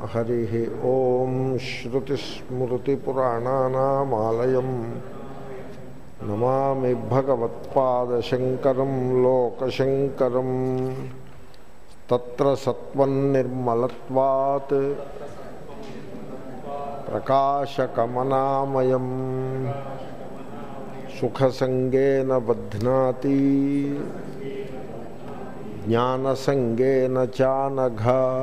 హరి ఓం శ్రుతిస్మృతిపురాణానామాలయం నమామి భగవత్పాదశంకరం లోకశంకరం తత్ర సత్వన్నిర్మలత్వాత్ ప్రకాశకమనామయం సుఖసంగేన బధ్నాతి జ్ఞానసంగేన చానఘ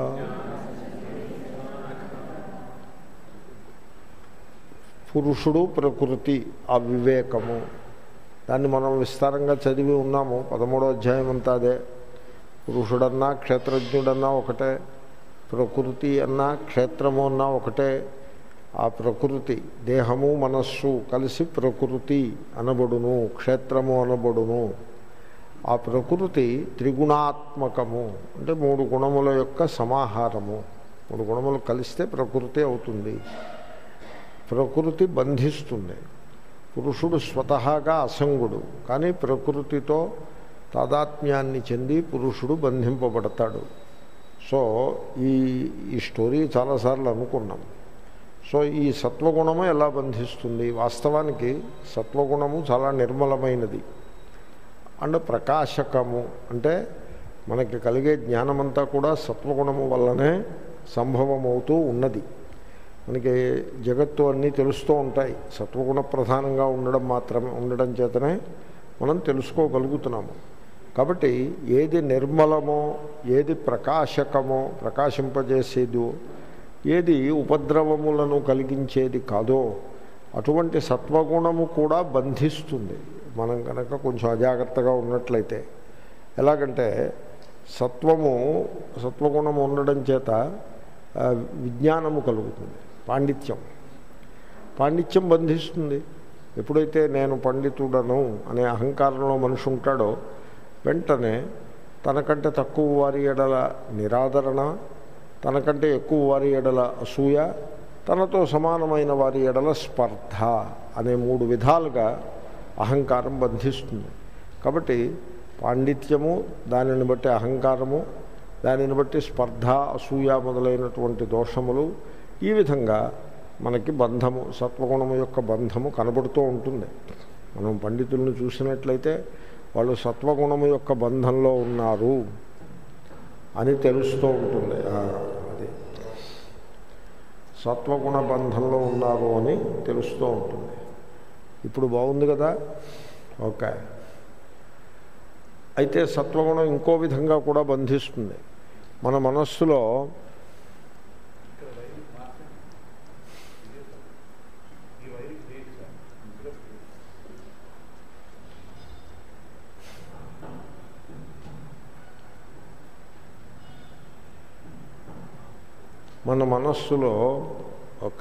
పురుషుడు ప్రకృతి ఆ వివేకము దాన్ని మనం విస్తారంగా చదివి ఉన్నాము పదమూడో అధ్యాయం అంతా అదే పురుషుడన్నా క్షేత్రజ్ఞుడన్నా ఒకటే ప్రకృతి అన్నా క్షేత్రము అన్నా ఒకటే ఆ ప్రకృతి దేహము మనస్సు కలిసి ప్రకృతి అనబడును క్షేత్రము అనబడును ఆ ప్రకృతి త్రిగుణాత్మకము అంటే మూడు గుణముల యొక్క సమాహారము మూడు గుణములు కలిస్తే ప్రకృతి అవుతుంది ప్రకృతి బంధిస్తుంది పురుషుడు స్వతహాగా అసంగుడు కానీ ప్రకృతితో తాదాత్మ్యాన్ని చెంది పురుషుడు బంధింపబడతాడు సో ఈ ఈ స్టోరీ చాలాసార్లు అనుకున్నాం సో ఈ సత్వగుణము ఎలా బంధిస్తుంది వాస్తవానికి సత్వగుణము చాలా నిర్మలమైనది అండ్ ప్రకాశకము అంటే మనకి కలిగే జ్ఞానమంతా కూడా సత్వగుణము వల్లనే సంభవమవుతూ ఉన్నది మనకి జగత్తు అన్నీ తెలుస్తూ ఉంటాయి సత్వగుణ ప్రధానంగా ఉండడం మాత్రమే ఉండడం చేతనే మనం తెలుసుకోగలుగుతున్నాము కాబట్టి ఏది నిర్మలమో ఏది ప్రకాశకమో ప్రకాశింపజేసేదో ఏది ఉపద్రవములను కలిగించేది కాదో అటువంటి సత్వగుణము కూడా బంధిస్తుంది మనం కనుక కొంచెం అజాగ్రత్తగా ఉన్నట్లయితే ఎలాగంటే సత్వము సత్వగుణము ఉండడం చేత విజ్ఞానము కలుగుతుంది పాండిత్యం పాండిత్యం బంధిస్తుంది ఎప్పుడైతే నేను పండితుడను అనే అహంకారంలో మనిషి ఉంటాడో వెంటనే తనకంటే తక్కువ వారి ఎడల నిరాదరణ తనకంటే ఎక్కువ వారి ఎడల అసూయ తనతో సమానమైన వారి ఎడల స్పర్ధ అనే మూడు విధాలుగా అహంకారం బంధిస్తుంది కాబట్టి పాండిత్యము దానిని బట్టి అహంకారము దానిని బట్టి స్పర్ధ అసూయ మొదలైనటువంటి దోషములు ఈ విధంగా మనకి బంధము సత్వగుణము యొక్క బంధము కనబడుతూ ఉంటుంది మనం పండితులను చూసినట్లయితే వాళ్ళు సత్వగుణము యొక్క బంధంలో ఉన్నారు అని తెలుస్తూ ఉంటుంది అది సత్వగుణ బంధంలో ఉన్నారు అని తెలుస్తూ ఉంటుంది ఇప్పుడు బాగుంది కదా ఓకే అయితే సత్వగుణం ఇంకో విధంగా కూడా బంధిస్తుంది మన మనస్సులో మన మనస్సులో ఒక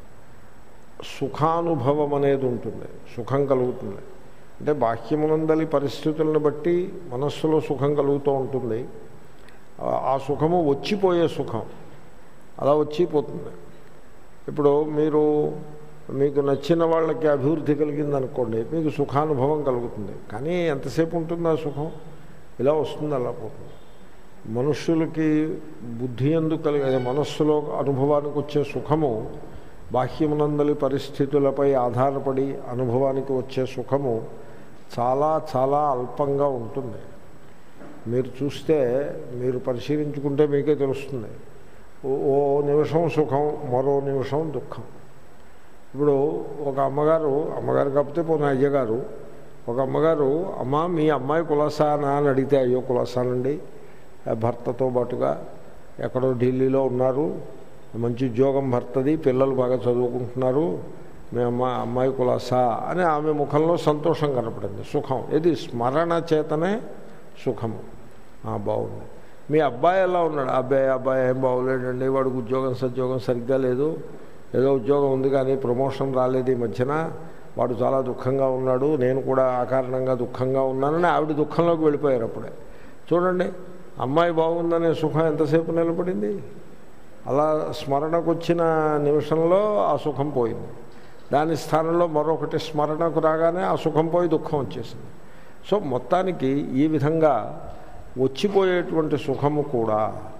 సుఖానుభవం అనేది ఉంటుంది సుఖం కలుగుతుంది అంటే బాహ్యమునందలి పరిస్థితులను బట్టి మనస్సులో సుఖం కలుగుతూ ఉంటుంది ఆ సుఖము వచ్చిపోయే సుఖం అలా వచ్చిపోతుంది ఇప్పుడు మీరు మీకు నచ్చిన వాళ్ళకి అభివృద్ధి కలిగిందనుకోండి మీకు సుఖానుభవం కలుగుతుంది కానీ ఎంతసేపు ఉంటుంది ఆ సుఖం ఇలా వస్తుంది అలా పోతుంది మనుష్యులకి బుద్ధి ఎందుకు కలిగే మనస్సులో అనుభవానికి వచ్చే సుఖము బాహ్యమునందలి పరిస్థితులపై ఆధారపడి అనుభవానికి వచ్చే సుఖము చాలా చాలా అల్పంగా ఉంటుంది మీరు చూస్తే మీరు పరిశీలించుకుంటే మీకే తెలుస్తుంది ఓ నిమిషం సుఖం మరో నిమిషం దుఃఖం ఇప్పుడు ఒక అమ్మగారు అమ్మగారు కాకపోతే పోనీ అయ్యగారు ఒక అమ్మగారు అమ్మ మీ అమ్మాయి కులసానా అని అడిగితే అయ్యో కులసానండి భర్తతో పాటుగా ఎక్కడో ఢిల్లీలో ఉన్నారు మంచి ఉద్యోగం భర్తది పిల్లలు బాగా చదువుకుంటున్నారు మీ అమ్మ అమ్మాయి కులాసా అని ఆమె ముఖంలో సంతోషం కనపడింది సుఖం ఇది స్మరణ చేతనే సుఖము బాగుంది మీ అబ్బాయి ఎలా ఉన్నాడు అబ్బాయి అబ్బాయి ఏం బాగోలేడండి వాడికి ఉద్యోగం సద్యోగం సరిగ్గా లేదు ఏదో ఉద్యోగం ఉంది కానీ ప్రమోషన్ రాలేదు ఈ మధ్యన వాడు చాలా దుఃఖంగా ఉన్నాడు నేను కూడా ఆ కారణంగా దుఃఖంగా ఉన్నానని ఆవిడ దుఃఖంలోకి వెళ్ళిపోయారు అప్పుడే చూడండి అమ్మాయి బాగుందనే సుఖం ఎంతసేపు నిలబడింది అలా స్మరణకు వచ్చిన నిమిషంలో ఆ సుఖం పోయింది దాని స్థానంలో మరొకటి స్మరణకు రాగానే ఆ సుఖం పోయి దుఃఖం వచ్చేసింది సో మొత్తానికి ఈ విధంగా వచ్చిపోయేటువంటి సుఖము కూడా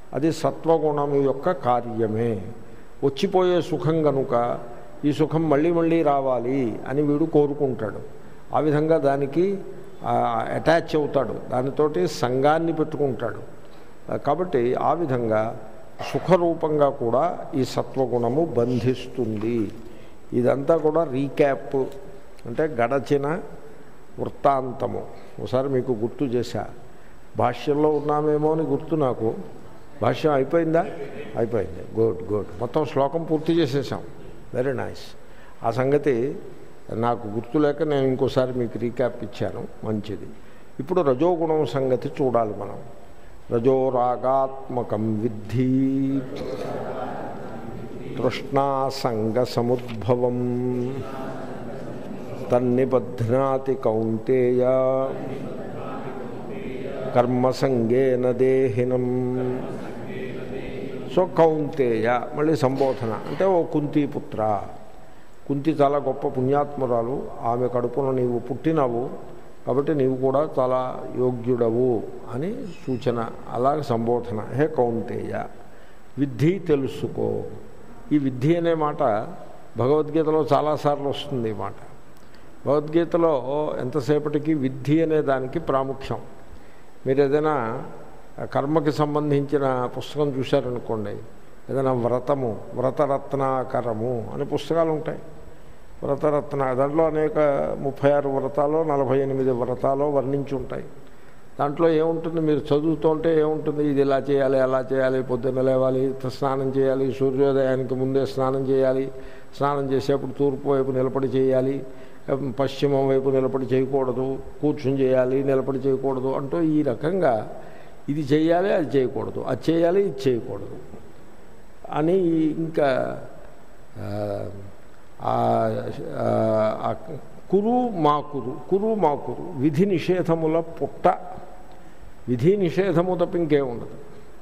అది సత్వగుణము యొక్క కార్యమే వచ్చిపోయే సుఖం కనుక ఈ సుఖం మళ్ళీ మళ్ళీ రావాలి అని వీడు కోరుకుంటాడు ఆ విధంగా దానికి అటాచ్ అవుతాడు దానితోటి సంఘాన్ని పెట్టుకుంటాడు కాబట్టి ఆ విధంగా సుఖరూపంగా కూడా ఈ సత్వగుణము బంధిస్తుంది ఇదంతా కూడా రీక్యాప్ అంటే గడచిన వృత్తాంతము ఒకసారి మీకు గుర్తు చేశా భాష్యంలో ఉన్నామేమో అని గుర్తు నాకు భాష్యం అయిపోయిందా అయిపోయింది గుడ్ గుడ్ మొత్తం శ్లోకం పూర్తి చేసేసాం వెరీ నైస్ ఆ సంగతి నాకు గుర్తులేక నేను ఇంకోసారి మీకు రీక్యాప్ ఇచ్చాను మంచిది ఇప్పుడు రజోగుణం సంగతి చూడాలి మనం రజోరాగాత్మకం విద్ధి తృష్ణాసంగ సముద్భవం తన్నిబధ్నాతి కౌంతేయ కర్మసంగేన దేహినం సో కౌంతేయ మళ్ళీ సంబోధన అంటే ఓ కుంతీపుత్ర కుంతి చాలా గొప్ప పుణ్యాత్మురాలు ఆమె కడుపున నీవు పుట్టినవు కాబట్టి నీవు కూడా చాలా యోగ్యుడవు అని సూచన అలాగే సంబోధన హే కౌంతేయ విద్ధి తెలుసుకో ఈ విద్ధి అనే మాట భగవద్గీతలో చాలాసార్లు వస్తుంది ఈ మాట భగవద్గీతలో ఎంతసేపటికి విద్ధి అనే దానికి ప్రాముఖ్యం మీరు ఏదైనా కర్మకి సంబంధించిన పుస్తకం చూశారనుకోండి ఏదైనా వ్రతము వ్రతరత్నాకరము అనే పుస్తకాలు ఉంటాయి వ్రతరత్న దాంట్లో అనేక ముప్పై ఆరు వ్రతాలు నలభై ఎనిమిది వ్రతాలు వర్ణించి ఉంటాయి దాంట్లో ఏముంటుంది మీరు చదువుతుంటే ఏముంటుంది ఇది ఇలా చేయాలి అలా చేయాలి పొద్దున్న లేవాలి స్నానం చేయాలి సూర్యోదయానికి ముందే స్నానం చేయాలి స్నానం చేసేప్పుడు తూర్పు వైపు నిలబడి చేయాలి పశ్చిమం వైపు నిలబడి చేయకూడదు కూర్చుని చేయాలి నిలబడి చేయకూడదు అంటూ ఈ రకంగా ఇది చేయాలి అది చేయకూడదు అది చేయాలి ఇది చేయకూడదు అని ఇంకా కురు మాకురు కురు మాకురు విధి నిషేధముల పుట్ట విధి నిషేధము తప్ప ఇంకేముండదు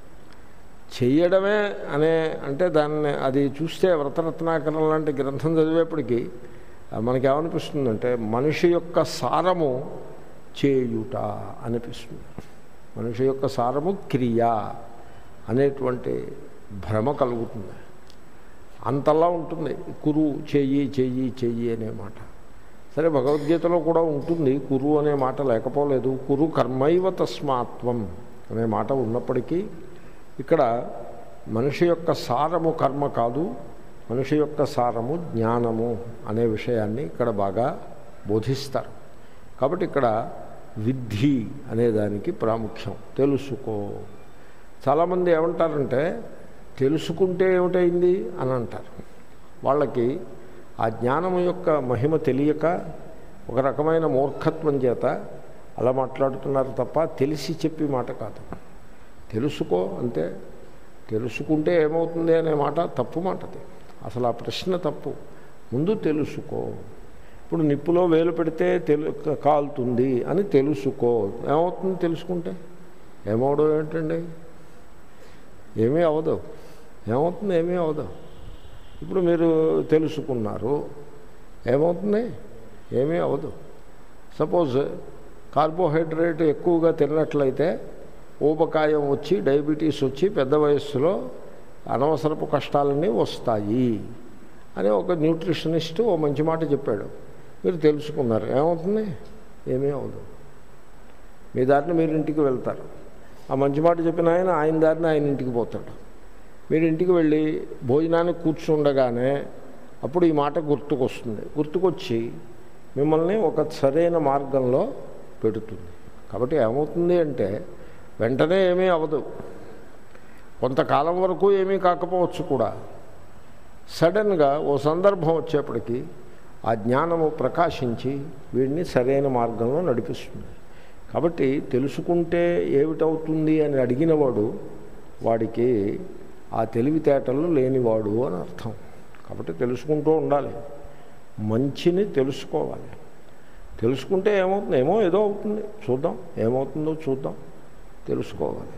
చెయ్యడమే అనే అంటే దాన్ని అది చూస్తే వ్రతరత్నాకరణ లాంటి గ్రంథం చదివేప్పటికీ మనకేమనిపిస్తుందంటే మనిషి యొక్క సారము చేయుట అనిపిస్తుంది మనిషి యొక్క సారము క్రియ అనేటువంటి భ్రమ కలుగుతుంది అంతలా ఉంటుంది కురు చెయ్యి చెయ్యి చెయ్యి అనే మాట సరే భగవద్గీతలో కూడా ఉంటుంది కురు అనే మాట లేకపోలేదు కురు కర్మైవ తస్మాత్వం అనే మాట ఉన్నప్పటికీ ఇక్కడ మనిషి యొక్క సారము కర్మ కాదు మనిషి యొక్క సారము జ్ఞానము అనే విషయాన్ని ఇక్కడ బాగా బోధిస్తారు కాబట్టి ఇక్కడ విద్ధి అనేదానికి ప్రాముఖ్యం తెలుసుకో చాలామంది ఏమంటారంటే తెలుసుకుంటే ఏమిటైంది అని అంటారు వాళ్ళకి ఆ జ్ఞానము యొక్క మహిమ తెలియక ఒక రకమైన మూర్ఖత్వం చేత అలా మాట్లాడుతున్నారు తప్ప తెలిసి చెప్పి మాట కాదు తెలుసుకో అంతే తెలుసుకుంటే ఏమవుతుంది అనే మాట తప్పు మాటది అసలు ఆ ప్రశ్న తప్పు ముందు తెలుసుకో ఇప్పుడు నిప్పులో వేలు పెడితే తెలు కాలుతుంది అని తెలుసుకో ఏమవుతుంది తెలుసుకుంటే ఏమవడం ఏంటండి ఏమీ అవదు ఏమవుతుంది ఏమీ అవదు ఇప్పుడు మీరు తెలుసుకున్నారు ఏమవుతుంది ఏమీ అవదు సపోజ్ కార్బోహైడ్రేట్ ఎక్కువగా తిన్నట్లయితే ఊబకాయం వచ్చి డయాబెటీస్ వచ్చి పెద్ద వయస్సులో అనవసరపు కష్టాలన్నీ వస్తాయి అని ఒక న్యూట్రిషనిస్ట్ ఓ మంచి మాట చెప్పాడు మీరు తెలుసుకున్నారు ఏమవుతుంది ఏమీ అవదు మీ దారిని మీరు ఇంటికి వెళ్తారు ఆ మంచి మాట చెప్పిన ఆయన ఆయన దారిని ఆయన ఇంటికి పోతాడు మీరు ఇంటికి వెళ్ళి భోజనానికి కూర్చుండగానే అప్పుడు ఈ మాట గుర్తుకొస్తుంది గుర్తుకొచ్చి మిమ్మల్ని ఒక సరైన మార్గంలో పెడుతుంది కాబట్టి ఏమవుతుంది అంటే వెంటనే ఏమీ అవ్వదు కొంతకాలం వరకు ఏమీ కాకపోవచ్చు కూడా సడన్గా ఓ సందర్భం వచ్చేప్పటికీ ఆ జ్ఞానము ప్రకాశించి వీడిని సరైన మార్గంలో నడిపిస్తుంది కాబట్టి తెలుసుకుంటే ఏమిటవుతుంది అని అడిగినవాడు వాడికి ఆ తెలివితేటలు లేనివాడు అని అర్థం కాబట్టి తెలుసుకుంటూ ఉండాలి మంచిని తెలుసుకోవాలి తెలుసుకుంటే ఏమవుతుంది ఏమో ఏదో అవుతుంది చూద్దాం ఏమవుతుందో చూద్దాం తెలుసుకోవాలి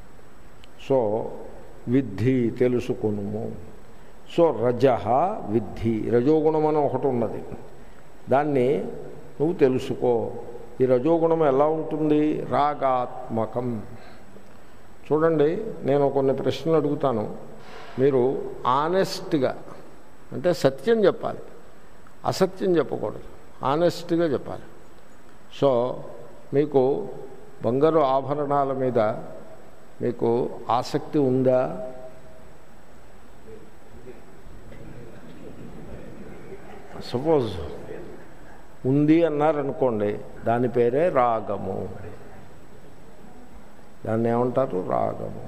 సో విద్ధి తెలుసుకును సో రజ విద్ధి రజోగుణం అని ఒకటి ఉన్నది దాన్ని నువ్వు తెలుసుకో ఈ రజోగుణం ఎలా ఉంటుంది రాగాత్మకం చూడండి నేను కొన్ని ప్రశ్నలు అడుగుతాను మీరు ఆనెస్ట్గా అంటే సత్యం చెప్పాలి అసత్యం చెప్పకూడదు ఆనెస్ట్గా చెప్పాలి సో మీకు బంగారు ఆభరణాల మీద మీకు ఆసక్తి ఉందా సపోజ్ ఉంది అన్నారనుకోండి దాని పేరే రాగము దాన్ని ఏమంటారు రాగము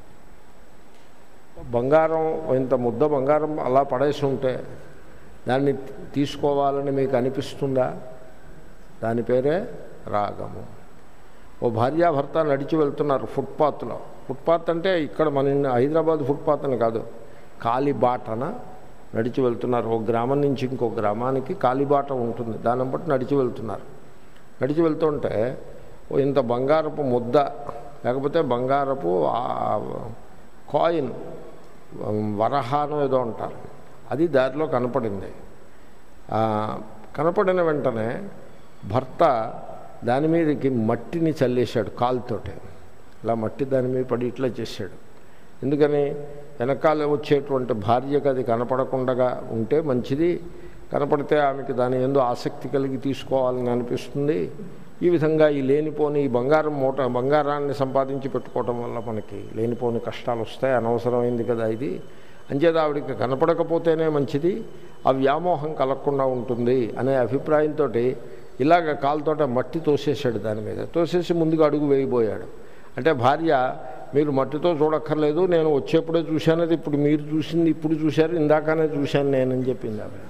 బంగారం ఇంత ముద్ద బంగారం అలా పడేసి ఉంటే దాన్ని తీసుకోవాలని మీకు అనిపిస్తుందా దాని పేరే రాగము ఓ భార్యాభర్త నడిచి వెళ్తున్నారు ఫుట్పాత్లో ఫుట్పాత్ అంటే ఇక్కడ మన ఇన్ని- హైదరాబాద్ ఫుట్పాత్ అని కాదు కాలిబాటన నడిచి వెళ్తున్నారు ఒక గ్రామం నుంచి ఇంకో గ్రామానికి కాలిబాట ఉంటుంది దాన్ని బట్టి నడిచి వెళ్తున్నారు నడిచి వెళ్తుంటే ఓ ఇంత బంగారపు ముద్ద లేకపోతే బంగారపు ఆ- కాయిన్ వరహానం ఏదో అంటారు అది దారిలో కనపడింది ఆ, కనపడిన వెంటనే భర్త దాని మీదకి మట్టిని చల్లేశాడు కాలుతోటి ఇలా మట్టి దాని మీద పడి ఇట్లా చేశాడు ఎందుకని వెనకాల వచ్చేటువంటి భార్యకు అది కనపడకుండా ఉంటే మంచిది కనపడితే ఆమెకి దాని ఎందు ఆసక్తి కలిగి తీసుకోవాలని అనిపిస్తుంది ఈ విధంగా ఈ లేనిపోని ఈ బంగారం మూట బంగారాన్ని సంపాదించి పెట్టుకోవటం వల్ల మనకి లేనిపోని కష్టాలు వస్తాయి అనవసరమైంది కదా ఇది అంచేత ఆవిడికి కనపడకపోతేనే మంచిది ఆ వ్యామోహం కలగకుండా ఉంటుంది అనే అభిప్రాయంతో ఇలాగ కాలుతోట మట్టి తోసేసాడు దాని మీద తోసేసి ముందుగా అడుగు వేయబోయాడు అంటే భార్య మీరు మట్టితో చూడక్కర్లేదు నేను వచ్చేప్పుడే చూశానది ఇప్పుడు మీరు చూసింది ఇప్పుడు చూశారు ఇందాకనే చూశాను నేనని చెప్పింది ఆవిడ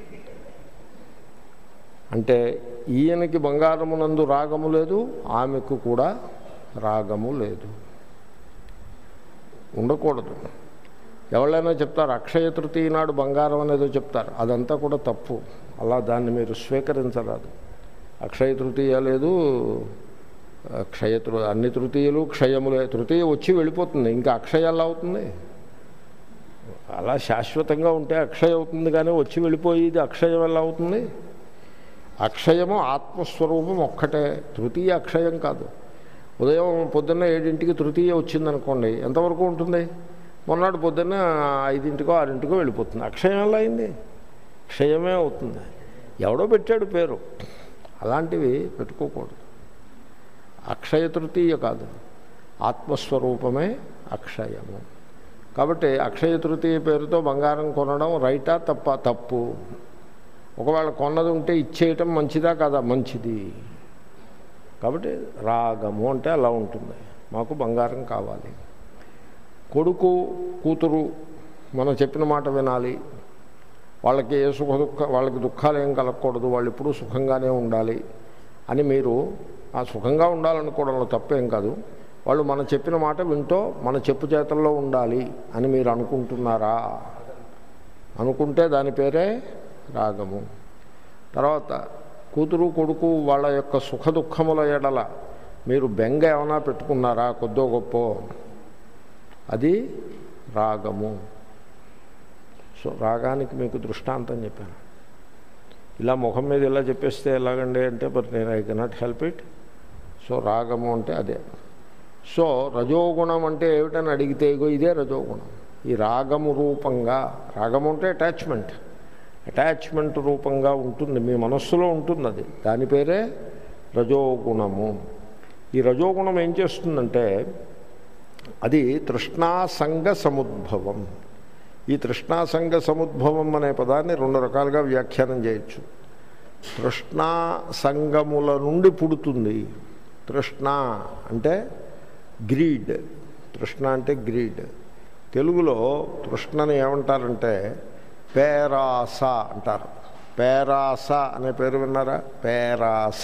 అంటే ఈయనకి బంగారమునందు రాగము లేదు ఆమెకు కూడా రాగము లేదు ఉండకూడదు ఎవరైనా చెప్తారు అక్షయ తృతీయ నాడు బంగారం అనేదో చెప్తారు అదంతా కూడా తప్పు అలా దాన్ని మీరు స్వీకరించరాదు అక్షయ తృతీయ లేదు క్షయ తృ అన్ని తృతీయలు క్షయములే తృతీయ వచ్చి వెళ్ళిపోతుంది ఇంకా అక్షయ ఎలా అవుతుంది అలా శాశ్వతంగా ఉంటే అక్షయ అవుతుంది కానీ వచ్చి వెళ్ళిపోయేది అక్షయం ఎలా అవుతుంది అక్షయము ఆత్మస్వరూపం ఒక్కటే తృతీయ అక్షయం కాదు ఉదయం పొద్దున్న ఏడింటికి తృతీయ వచ్చిందనుకోండి ఎంతవరకు ఉంటుంది మొన్నటి పొద్దున్న ఐదింటికో ఆరింటికో వెళ్ళిపోతుంది అక్షయం ఎలా అయింది క్షయమే అవుతుంది ఎవడో పెట్టాడు పేరు అలాంటివి పెట్టుకోకూడదు అక్షయ తృతీయ కాదు ఆత్మస్వరూపమే అక్షయము కాబట్టి అక్షయ తృతీయ పేరుతో బంగారం కొనడం రైటా తప్ప తప్పు ఒకవేళ కొన్నది ఉంటే ఇచ్చేయటం మంచిదా కాదా మంచిది కాబట్టి రాగము అంటే అలా ఉంటుంది మాకు బంగారం కావాలి కొడుకు కూతురు మనం చెప్పిన మాట వినాలి వాళ్ళకి ఏ సుఖ దుఃఖ వాళ్ళకి దుఃఖాలు ఏం కలగకూడదు వాళ్ళు ఎప్పుడూ సుఖంగానే ఉండాలి అని మీరు ఆ సుఖంగా ఉండాలనుకోవడంలో తప్పేం కాదు వాళ్ళు మన చెప్పిన మాట వింటూ మన చెప్పు చేతల్లో ఉండాలి అని మీరు అనుకుంటున్నారా అనుకుంటే దాని పేరే రాగము తర్వాత కూతురు కొడుకు వాళ్ళ యొక్క సుఖ దుఃఖముల ఎడల మీరు బెంగ ఏమైనా పెట్టుకున్నారా కొద్దో గొప్ప అది రాగము సో రాగానికి మీకు దృష్టాంతం చెప్పాను ఇలా ముఖం మీద ఇలా చెప్పేస్తే ఎలాగండి అంటే బట్ నేను I cannot help it so రాగము అంటే అదే సో రజోగుణం అంటే ఏమిటని అడిగితే ఇగో ఇదే రజోగుణం ఈ రాగము రూపంగా రాగము అంటే అటాచ్మెంట్ అటాచ్మెంట్ రూపంగా ఉంటుంది మీ మనస్సులో ఉంటుంది అది దాని పేరే రజోగుణము ఈ రజోగుణం ఏం చేస్తుందంటే అది తృష్ణాసంగ సముద్భవం ఈ తృష్ణాసంగ సముద్భవం అనే పదాన్ని రెండు రకాలుగా వ్యాఖ్యానం చేయొచ్చు తృష్ణా సంగముల నుండి పుడుతుంది తృష్ణ అంటే గ్రీడ్ తృష్ణ అంటే గ్రీడ్ తెలుగులో తృష్ణని ఏమంటారంటే పేరాస అంటారు పేరాస అనే పేరు విన్నారా పేరాస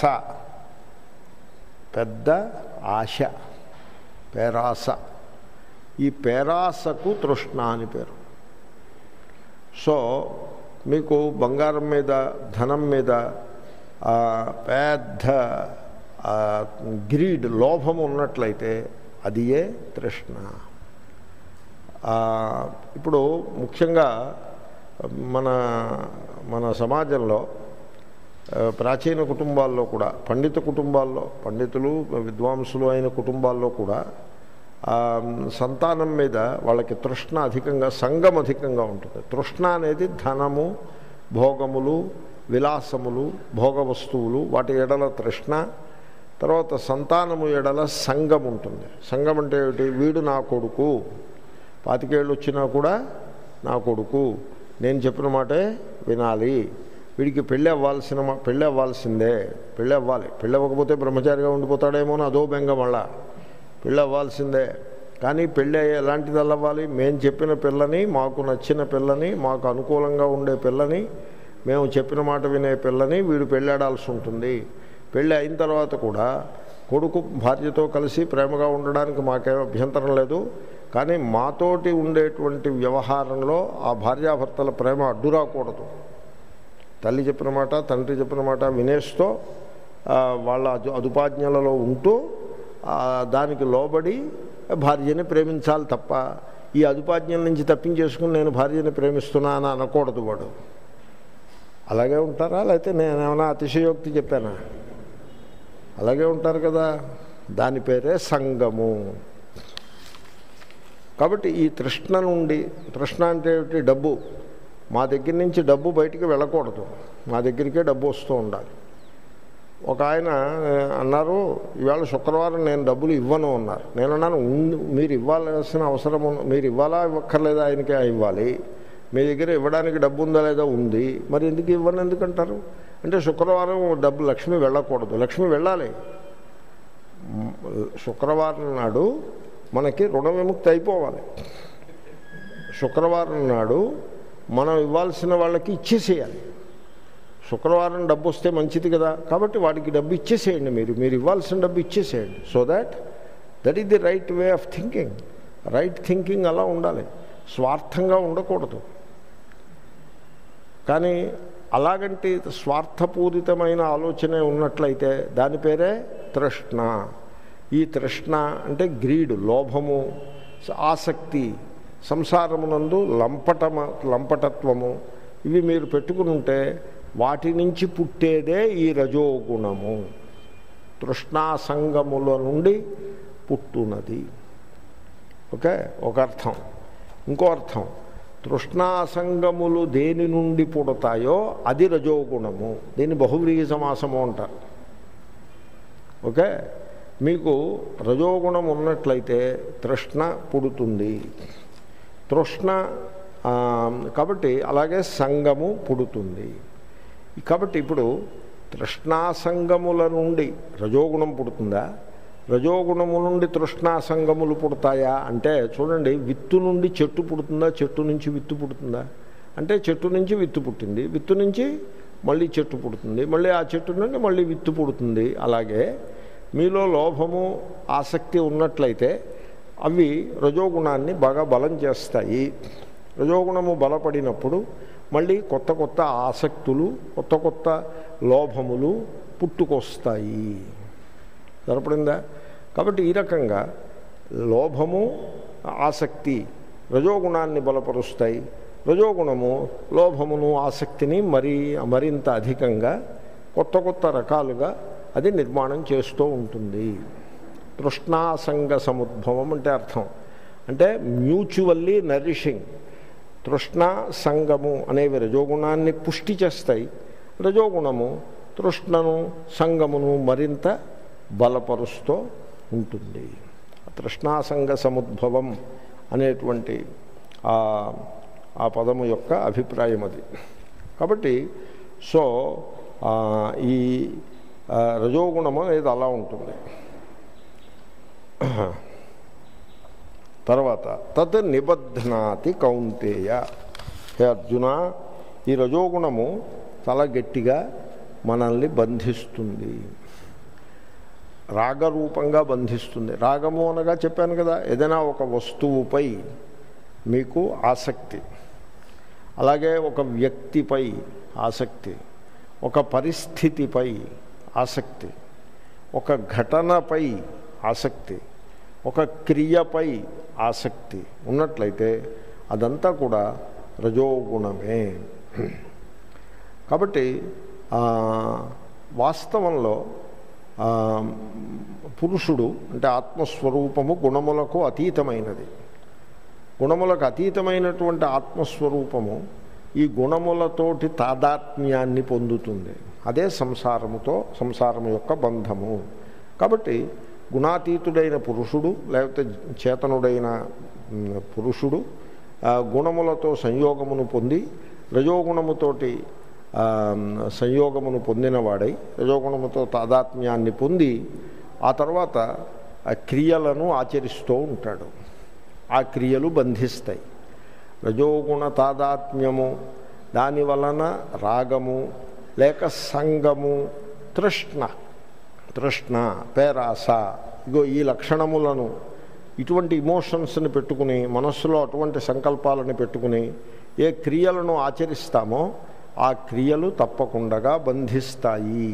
పెద్ద ఆశ పేరాస ఈ పేరాసకు తృష్ణ అని పేరు సో మీకు బంగారం మీద ధనం మీద ఆ, పెద్ద ఆ, గ్రీడ్ లోభం ఉన్నట్లయితే అది ఏ తృష్ణ ఆ, ఇప్పుడు ముఖ్యంగా మన మన సమాజంలో ఆ, ప్రాచీన కుటుంబాల్లో కూడా పండిత కుటుంబాల్లో పండితులు విద్వాంసులు అయిన కుటుంబాల్లో కూడా ఆ, సంతానం మీద వాళ్ళకి తృష్ణ అధికంగా సంగం అధికంగా ఉంటుంది తృష్ణ అనేది ధనము భోగములు విలాసములు భోగ వస్తువులు వాటి ఎడల తృష్ణ తర్వాత సంతానము ఎడల సంగం ఉంటుంది సంగం అంటే ఏమిటి వీడు నా కొడుకు పాతికేళ్ళు వచ్చినా కూడా నా కొడుకు నేను చెప్పిన మాటే వినాలి వీడికి పెళ్ళి అవ్వాల్సిన మా- పెళ్ళి అవ్వాల్సిందే పెళ్ళి అవ్వాలి పెళ్ళి అవ్వకపోతే బ్రహ్మచారిగా ఉండిపోతాడేమో అని అదో బెంగ మళ్ళా పెళ్ళి అవ్వాల్సిందే కానీ పెళ్ళి అయ్యే ఎలాంటిది అవ్వాలి మేము చెప్పిన పిల్లని మాకు నచ్చిన పిల్లని మాకు అనుకూలంగా ఉండే పిల్లని మేము చెప్పిన మాట వినే పిల్లని వీడు పెళ్ళాడాల్సి ఉంటుంది పెళ్ళి అయిన తర్వాత కూడా కొడుకు భార్యతో కలిసి ప్రేమగా ఉండడానికి మాకేం అభ్యంతరం లేదు కానీ మాతోటి ఉండేటువంటి వ్యవహారంలో ఆ భార్యాభర్తల ప్రేమ అడ్డు రాకూడదు తల్లి చెప్పిన మాట తండ్రి చెప్పిన మాట వినేస్తూ ఆ, వాళ్ళ అదు అదుపాజ్ఞలలో ఉంటూ ఆ, దానికి లోబడి భార్యని ప్రేమించాలి తప్ప ఈ అదుపాజ్ఞల నుంచి తప్పించేసుకుని నేను భార్యని ప్రేమిస్తున్నా అని అనకూడదు వాడు అలాగే ఉంటారా లేకపోతే నేను ఏమైనా అతిశయోక్తి చెప్పానా అలాగే ఉంటారు కదా దాని పేరే సంగము కాబట్టి ఈ తృష్ణ నుండి తృష్ణ అంటే ఏమిటి డబ్బు మా దగ్గర నుంచి డబ్బు బయటికి వెళ్ళకూడదు మా దగ్గరికే డబ్బు వస్తూ ఉండాలి ఒక ఆయన ఆ, అన్నారు ఇవాళ శుక్రవారం నేను డబ్బులు ఇవ్వను అన్నారు నేను అన్నాను "ఉంది- మీరు ఇవ్వాల్సిన అవసరం ఉన్న- మీరు ఇవ్వాలా ఇవ్వక్కర్లేదా ఆయనకే ఇవ్వాలి మీ దగ్గర ఇవ్వడానికి డబ్బు ఉందా లేదా ఉంది మరి ఎందుకు ఇవ్వను ఎందుకంటారు అంటే శుక్రవారం డబ్బు లక్ష్మి వెళ్ళకూడదు లక్ష్మి వెళ్ళాలి మ్, శుక్రవారం నాడు మనకి రుణ విముక్తి అయిపోవాలి శుక్రవారం నాడు మనం ఇవ్వాల్సిన వాళ్ళకి ఇచ్చేసేయాలి శుక్రవారం డబ్బు వస్తే మంచిది కదా కాబట్టి వాడికి డబ్బు ఇచ్చేసేయండి మీరు మీరు ఇవ్వాల్సిన డబ్బు ఇచ్చేసేయండి so that that is the right way of thinking right thinking అలా ఉండాలి స్వార్థంగా ఉండకూడదు కానీ అలాగంటి స్వార్థపూరితమైన ఆలోచన ఉన్నట్లయితే దాని పేరే తృష్ణ ఈ తృష్ణ అంటే గ్రీడు లోభము ఆసక్తి సంసారమునందు లంపటమ లంపటత్వము ఇవి మీరు పెట్టుకుని ఉంటే వాటి నుంచి పుట్టేదే ఈ రజోగుణము తృష్ణాసంగముల నుండి పుట్టునది ఓకే ఒక అర్థం ఇంకో అర్థం తృష్ణాసంగములు దేని నుండి పుడతాయో అది రజోగుణము దీన్ని బహువ్రీహి సమాసము అంటారు ఓకే మీకు రజోగుణం ఉన్నట్లయితే తృష్ణ పుడుతుంది తృష్ణ ఆ, కాబట్టి అలాగే సంగము పుడుతుంది కాబట్టి ఇప్పుడు తృష్ణాసంగముల నుండి రజోగుణం పుడుతుందా రజోగుణము నుండి తృష్ణాసంగములు పుడతాయా అంటే చూడండి విత్తు నుండి చెట్టు పుడుతుందా చెట్టు నుంచి విత్తు పుడుతుందా అంటే చెట్టు నుంచి విత్తు పుట్టింది విత్తు నుంచి మళ్ళీ చెట్టు పుడుతుంది మళ్ళీ ఆ చెట్టు నుండి మళ్ళీ విత్తు పుడుతుంది అలాగే మీలో లోభము ఆసక్తి ఉన్నట్లయితే అవి రజోగుణాన్ని బాగా బలం చేస్తాయి రజోగుణము బలపడినప్పుడు మళ్ళీ కొత్త కొత్త ఆసక్తులు కొత్త కొత్త లోభములు పుట్టుకొస్తాయి సరిపడిందా కాబట్టి ఈ రకంగా లోభము ఆసక్తి రజోగుణాన్ని బలపరుస్తాయి రజోగుణము లోభమును ఆసక్తిని మరీ మరింత అధికంగా కొత్త కొత్త రకాలుగా అది నిర్మాణం చేస్తూ ఉంటుంది తృష్ణాసంగ సముద్భవం అంటే అర్థం అంటే మ్యూచువల్లీ నరిషింగ్ తృష్ణ సంగము అనేవి రజోగుణాన్ని పుష్టి చేస్తాయి రజోగుణము తృష్ణను సంగమును మరింత బలపరుస్తూ ఉంటుంది తృష్ణాసంగ సముద్భవం అనేటువంటి ఆ ఆ పదము యొక్క అభిప్రాయం అది కాబట్టి సో ఆ, ఈ ఆ, రజోగుణము అనేది అలా ఉంటుంది తర్వాత తత్ నిబధ్నాతి కౌంతేయ హే అర్జున ఈ రజోగుణము చాలా గట్టిగా మనల్ని బంధిస్తుంది రాగరూపంగా బంధిస్తుంది రాగము అనగా చెప్పాను కదా ఏదైనా ఒక వస్తువుపై మీకు ఆసక్తి అలాగే ఒక వ్యక్తిపై ఆసక్తి ఒక పరిస్థితిపై ఆసక్తి ఒక ఘటనపై ఆసక్తి ఒక క్రియపై ఆసక్తి ఉన్నట్లయితే అదంతా కూడా రజోగుణమే కాబట్టి ఆ, వాస్తవంలో ఆ, పురుషుడు అంటే ఆత్మస్వరూపము గుణములకు అతీతమైనది గుణములకు అతీతమైనటువంటి ఆత్మస్వరూపము ఈ గుణములతోటి తాదాత్మ్యాన్ని పొందుతుంది అదే సంసారముతో సంసారం యొక్క బంధము కాబట్టి గుణాతీతుడైన పురుషుడు లేకపోతే చేతనుడైన మ్, పురుషుడు ఆ, గుణములతో సంయోగమును పొంది రజోగుణముతోటి ఆ, సంయోగమును పొందినవాడై రజోగుణముతో తాదాత్మ్యాన్ని పొంది ఆ తర్వాత ఆ క్రియలను ఆచరిస్తూ ఉంటాడు ఆ క్రియలు బంధిస్తాయి రజోగుణ తాదాత్మ్యము దాని వలన రాగము లేక సంగము తృష్ణ తృష్ణ పేరాస ఇగో ఈ లక్షణములను ఇటువంటి ఇమోషన్స్ని పెట్టుకుని మనస్సులో అటువంటి సంకల్పాలను పెట్టుకుని ఏ క్రియలను ఆచరిస్తామో ఆ క్రియలు తప్పకుండా బంధిస్తాయి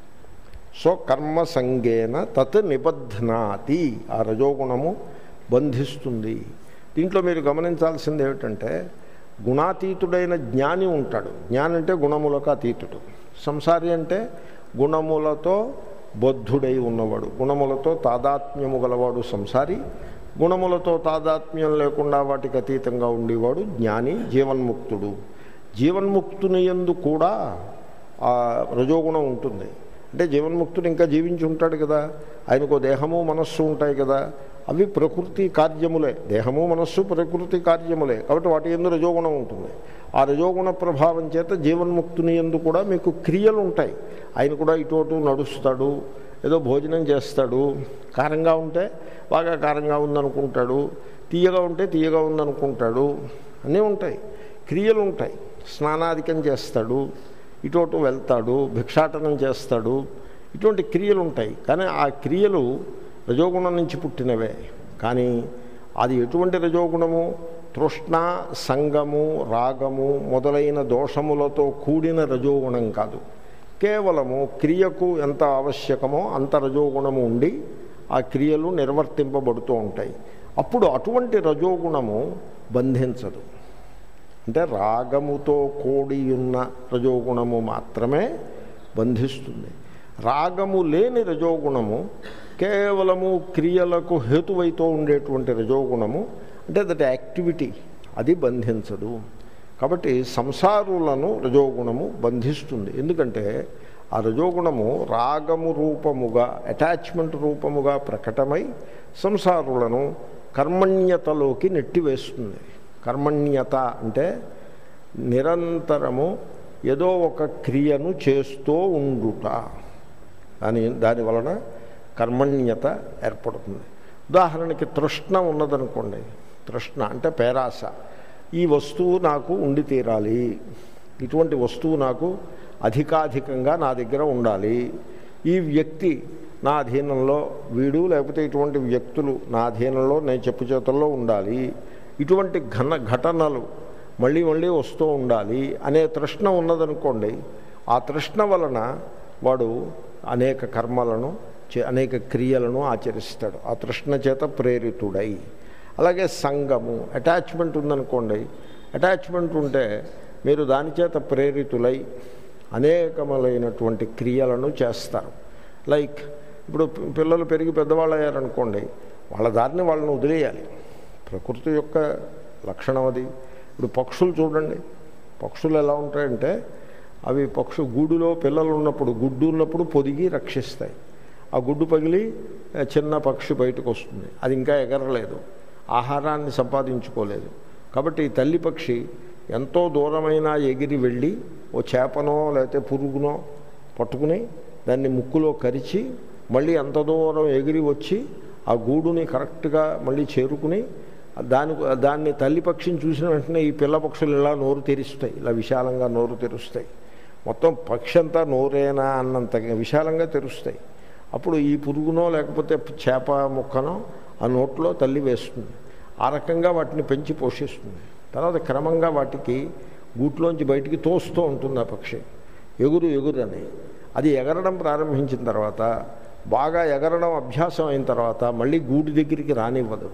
సో కర్మ సంగేన తత్ నిబధ్నాతి ఆ రజోగుణము బంధిస్తుంది దీంట్లో మీరు గమనించాల్సింది ఏమిటంటే గుణాతీతుడైన జ్ఞాని ఉంటాడు జ్ఞాని అంటే గుణములకు అతీతుడు సంసారి అంటే గుణములతో బద్ధుడై ఉన్నవాడు గుణములతో తాదాత్మ్యము గలవాడు సంసారి గుణములతో తాదాత్మ్యం లేకుండా వాటికి అతీతంగా ఉండేవాడు జ్ఞాని జీవన్ముక్తుడు జీవన్ముక్తుని ఎందు కూడా ఆ రజోగుణం ఉంటుంది అంటే జీవన్ముక్తుడు ఇంకా జీవించి ఉంటాడు కదా ఆయనకు దేహము మనస్సు ఉంటాయి కదా అవి ప్రకృతి కార్యములే దేహము మనస్సు ప్రకృతి కార్యములే కాబట్టి వాటి ఎందు రజోగుణం ఉంటుంది ఆ రజోగుణ ప్రభావం చేత జీవన్ముక్తుని ఎందు కూడా మీకు క్రియలు ఉంటాయి ఆయన కూడా ఇటు అటు నడుస్తాడు ఏదో భోజనం చేస్తాడు కారంగా ఉంటే బాగా కారంగా ఉందనుకుంటాడు తీయగా ఉంటే తీయగా ఉందనుకుంటాడు అన్నీ ఉంటాయి క్రియలు ఉంటాయి స్నానాధికం చేస్తాడు ఇటు అటు వెళ్తాడు భిక్షాటనం చేస్తాడు ఇటువంటి క్రియలు ఉంటాయి కానీ ఆ క్రియలు రజోగుణం నుంచి పుట్టినవే కానీ అది ఎటువంటి రజోగుణము తృష్ణ సంగము రాగము మొదలైన దోషములతో కూడిన రజోగుణం కాదు కేవలము క్రియకు ఎంత ఆవశ్యకమో అంత రజోగుణము ఉండి ఆ క్రియలు నిర్వర్తింపబడుతూ ఉంటాయి అప్పుడు అటువంటి రజోగుణము బంధించదు అంటే రాగముతో కూడియున్న రజోగుణము మాత్రమే బంధిస్తుంది రాగము లేని రజోగుణము కేవలము క్రియలకు హేతువైతో ఉండేటువంటి రజోగుణము అంటే దట్ యాక్టివిటీ అది బంధించదు కాబట్టి సంసారులను రజోగుణము బంధిస్తుంది ఎందుకంటే ఆ రజోగుణము రాగము రూపముగా అటాచ్మెంట్ రూపముగా ప్రకటమై సంసారులను కర్మణ్యతలోకి నెట్టివేస్తుంది కర్మణ్యత అంటే నిరంతరము ఏదో ఒక క్రియను చేస్తూ ఉండుట దాని దాని వలన కర్మణ్యత ఏర్పడుతుంది ఉదాహరణకి తృష్ణ ఉన్నదనుకోండి తృష్ణ అంటే పేరాస ఈ వస్తువు నాకు ఉండి తీరాలి ఇటువంటి వస్తువు నాకు అధికాధికంగా నా దగ్గర ఉండాలి ఈ వ్యక్తి నా అధీనంలో వీడు లేకపోతే ఇటువంటి వ్యక్తులు నా అధీనంలో నేను చెప్పు చేతుల్లో ఉండాలి ఇటువంటి ఘన ఘటనలు మళ్ళీ మళ్ళీ వస్తూ ఉండాలి అనే తృష్ణ ఉన్నదనుకోండి ఆ తృష్ణ వలన వాడు అనేక కర్మలను చే- అనేక క్రియలను ఆచరిస్తాడు ఆ తృష్ణ చేత ప్రేరితుడై అలాగే సంగము అటాచ్మెంట్ ఉందనుకోండి అటాచ్మెంట్ ఉంటే మీరు దాని చేత ప్రేరితులై అనేకములైనటువంటి క్రియలను చేస్తారు లైక్ ఇప్పుడు పి- పిల్లలు పెరిగి పెద్దవాళ్ళు అయ్యారనుకోండి వాళ్ళ దారిని వాళ్ళని వదిలేయాలి ప్రకృతి యొక్క లక్షణం అది ఇప్పుడు పక్షులు చూడండి పక్షులు ఎలా ఉంటాయంటే అవి పక్షు గూడులో పిల్లలు ఉన్నప్పుడు గుడ్డు ఉన్నప్పుడు పొదిగి రక్షిస్తాయి ఆ గుడ్డు పగిలి ఆ, చిన్న పక్షి బయటకు వస్తుంది అది ఇంకా ఎగరలేదు ఆహారాన్ని సంపాదించుకోలేదు కాబట్టి ఈ తల్లి పక్షి ఎంతో దూరమైన ఎగిరి వెళ్ళి ఓ చేపనో లేకపోతే పురుగునో పట్టుకుని దాన్ని ముక్కులో కరిచి మళ్ళీ ఎంత దూరం ఎగిరి వచ్చి ఆ గూడుని కరెక్ట్గా మళ్ళీ చేరుకుని దాని దాన్ని తల్లి పక్షిని చూసిన వెంటనే ఈ పిల్ల పక్షులు ఇలా నోరు తెరుస్తాయి ఇలా విశాలంగా నోరు తెరుస్తాయి మొత్తం పక్షి అంతా నోరేనా అన్నంత విశాలంగా తెరుస్తాయి అప్పుడు ఈ పురుగునో లేకపోతే చేప ముక్కనో ఆ నోట్లో తల్లి వేస్తుంది ఆ రకంగా వాటిని పెంచి పోషిస్తుంది తర్వాత క్రమంగా వాటికి గూట్లోంచి బయటికి తోస్తూ ఉంటుంది ఆ పక్షి ఎగురు ఎగురు అని అది ఎగరడం ప్రారంభించిన తర్వాత బాగా ఎగరడం అభ్యాసం అయిన తర్వాత మళ్ళీ గూడు దగ్గరికి రానివ్వదు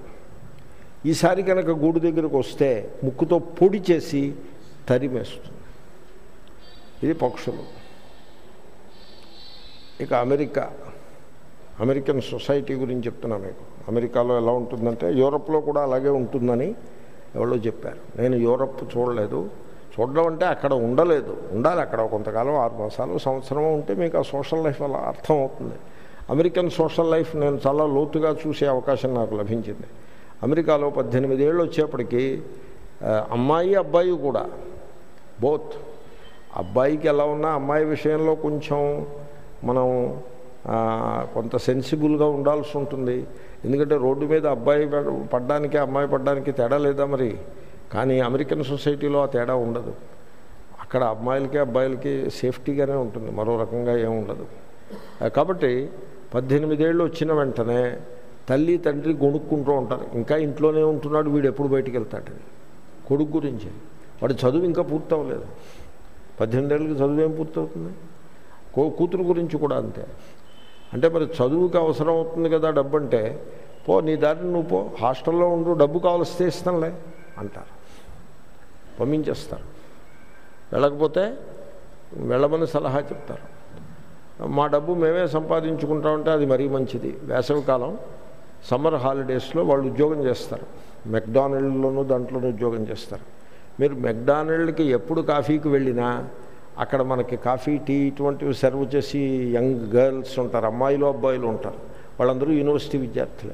ఈసారి కనుక గూడు దగ్గరికి వస్తే ముక్కుతో పొడి చేసి తరిమేస్తుంది ఇది పక్షులు ఇక అమెరికా అమెరికన్ సొసైటీ గురించి చెప్తున్నా మీకు అమెరికాలో ఎలా ఉంటుందంటే యూరప్లో కూడా అలాగే ఉంటుందని ఎవరో చెప్పారు నేను యూరప్ చూడలేదు చూడడం అంటే అక్కడ ఉండలేదు ఉండాలి అక్కడ కొంతకాలం ఆరు మాసాలు సంవత్సరం ఉంటే మీకు ఆ సోషల్ లైఫ్ అలా అర్థం అవుతుంది అమెరికన్ సోషల్ లైఫ్ నేను చాలా లోతుగా చూసే అవకాశం నాకు లభించింది అమెరికాలో పద్దెనిమిది ఏళ్ళు వచ్చేప్పటికీ ఆ, అమ్మాయి అబ్బాయి కూడా బోత్ అబ్బాయికి ఎలా ఉన్నా అమ్మాయి విషయంలో కొంచెం మనం ఆ, కొంత సెన్సిబుల్గా ఉండాల్సి ఉంటుంది ఎందుకంటే రోడ్డు మీద అబ్బాయి పడ- పడ్డానికి అమ్మాయి పడ్డానికి తేడా లేదా మరి కానీ అమెరికన్ సొసైటీలో ఆ తేడా ఉండదు అక్కడ అమ్మాయిలకి అబ్బాయిలకి సేఫ్టీగానే ఉంటుంది మరో రకంగా ఏం ఉండదు ఆ, కాబట్టి పద్దెనిమిదేళ్ళు వచ్చిన వెంటనే తల్లి తండ్రి గొణుక్కుంటూ ఉంటారు ఇంకా ఇంట్లోనే ఉంటున్నాడు వీడు ఎప్పుడు బయటికి వెళ్తాడని కొడుకు గురించి వాడి చదువు ఇంకా పూర్తవలేదు పద్దెనిమిదేళ్ళకి చదువు ఏం పూర్తవుతుంది కో కూతురు గురించి కూడా అంతే అంటే మరి చదువుకి అవసరం అవుతుంది కదా డబ్బు అంటే పో నీ దారిని నువ్వు పో హాస్టల్లో ఉండు డబ్బు కావలిస్తే ఇస్తానులే అంటారు పంపించేస్తారు వెళ్ళకపోతే వెళ్ళమని సలహా చెప్తారు మా డబ్బు మేమే సంపాదించుకుంటామంటే అది మరీ మంచిది వేసవికాలం సమ్మర్ హాలిడేస్లో వాళ్ళు ఉద్యోగం చేస్తారు మెక్డానల్డ్లోనూ దాంట్లోనూ ఉద్యోగం చేస్తారు మీరు మెక్డానల్డ్కి ఎప్పుడు కాఫీకి వెళ్ళినా అక్కడ మనకి కాఫీ టీ ఇటువంటివి సర్వ్ చేసి యంగ్ గర్ల్స్ ఉంటారు అమ్మాయిలు అబ్బాయిలు ఉంటారు వాళ్ళందరూ యూనివర్సిటీ విద్యార్థులే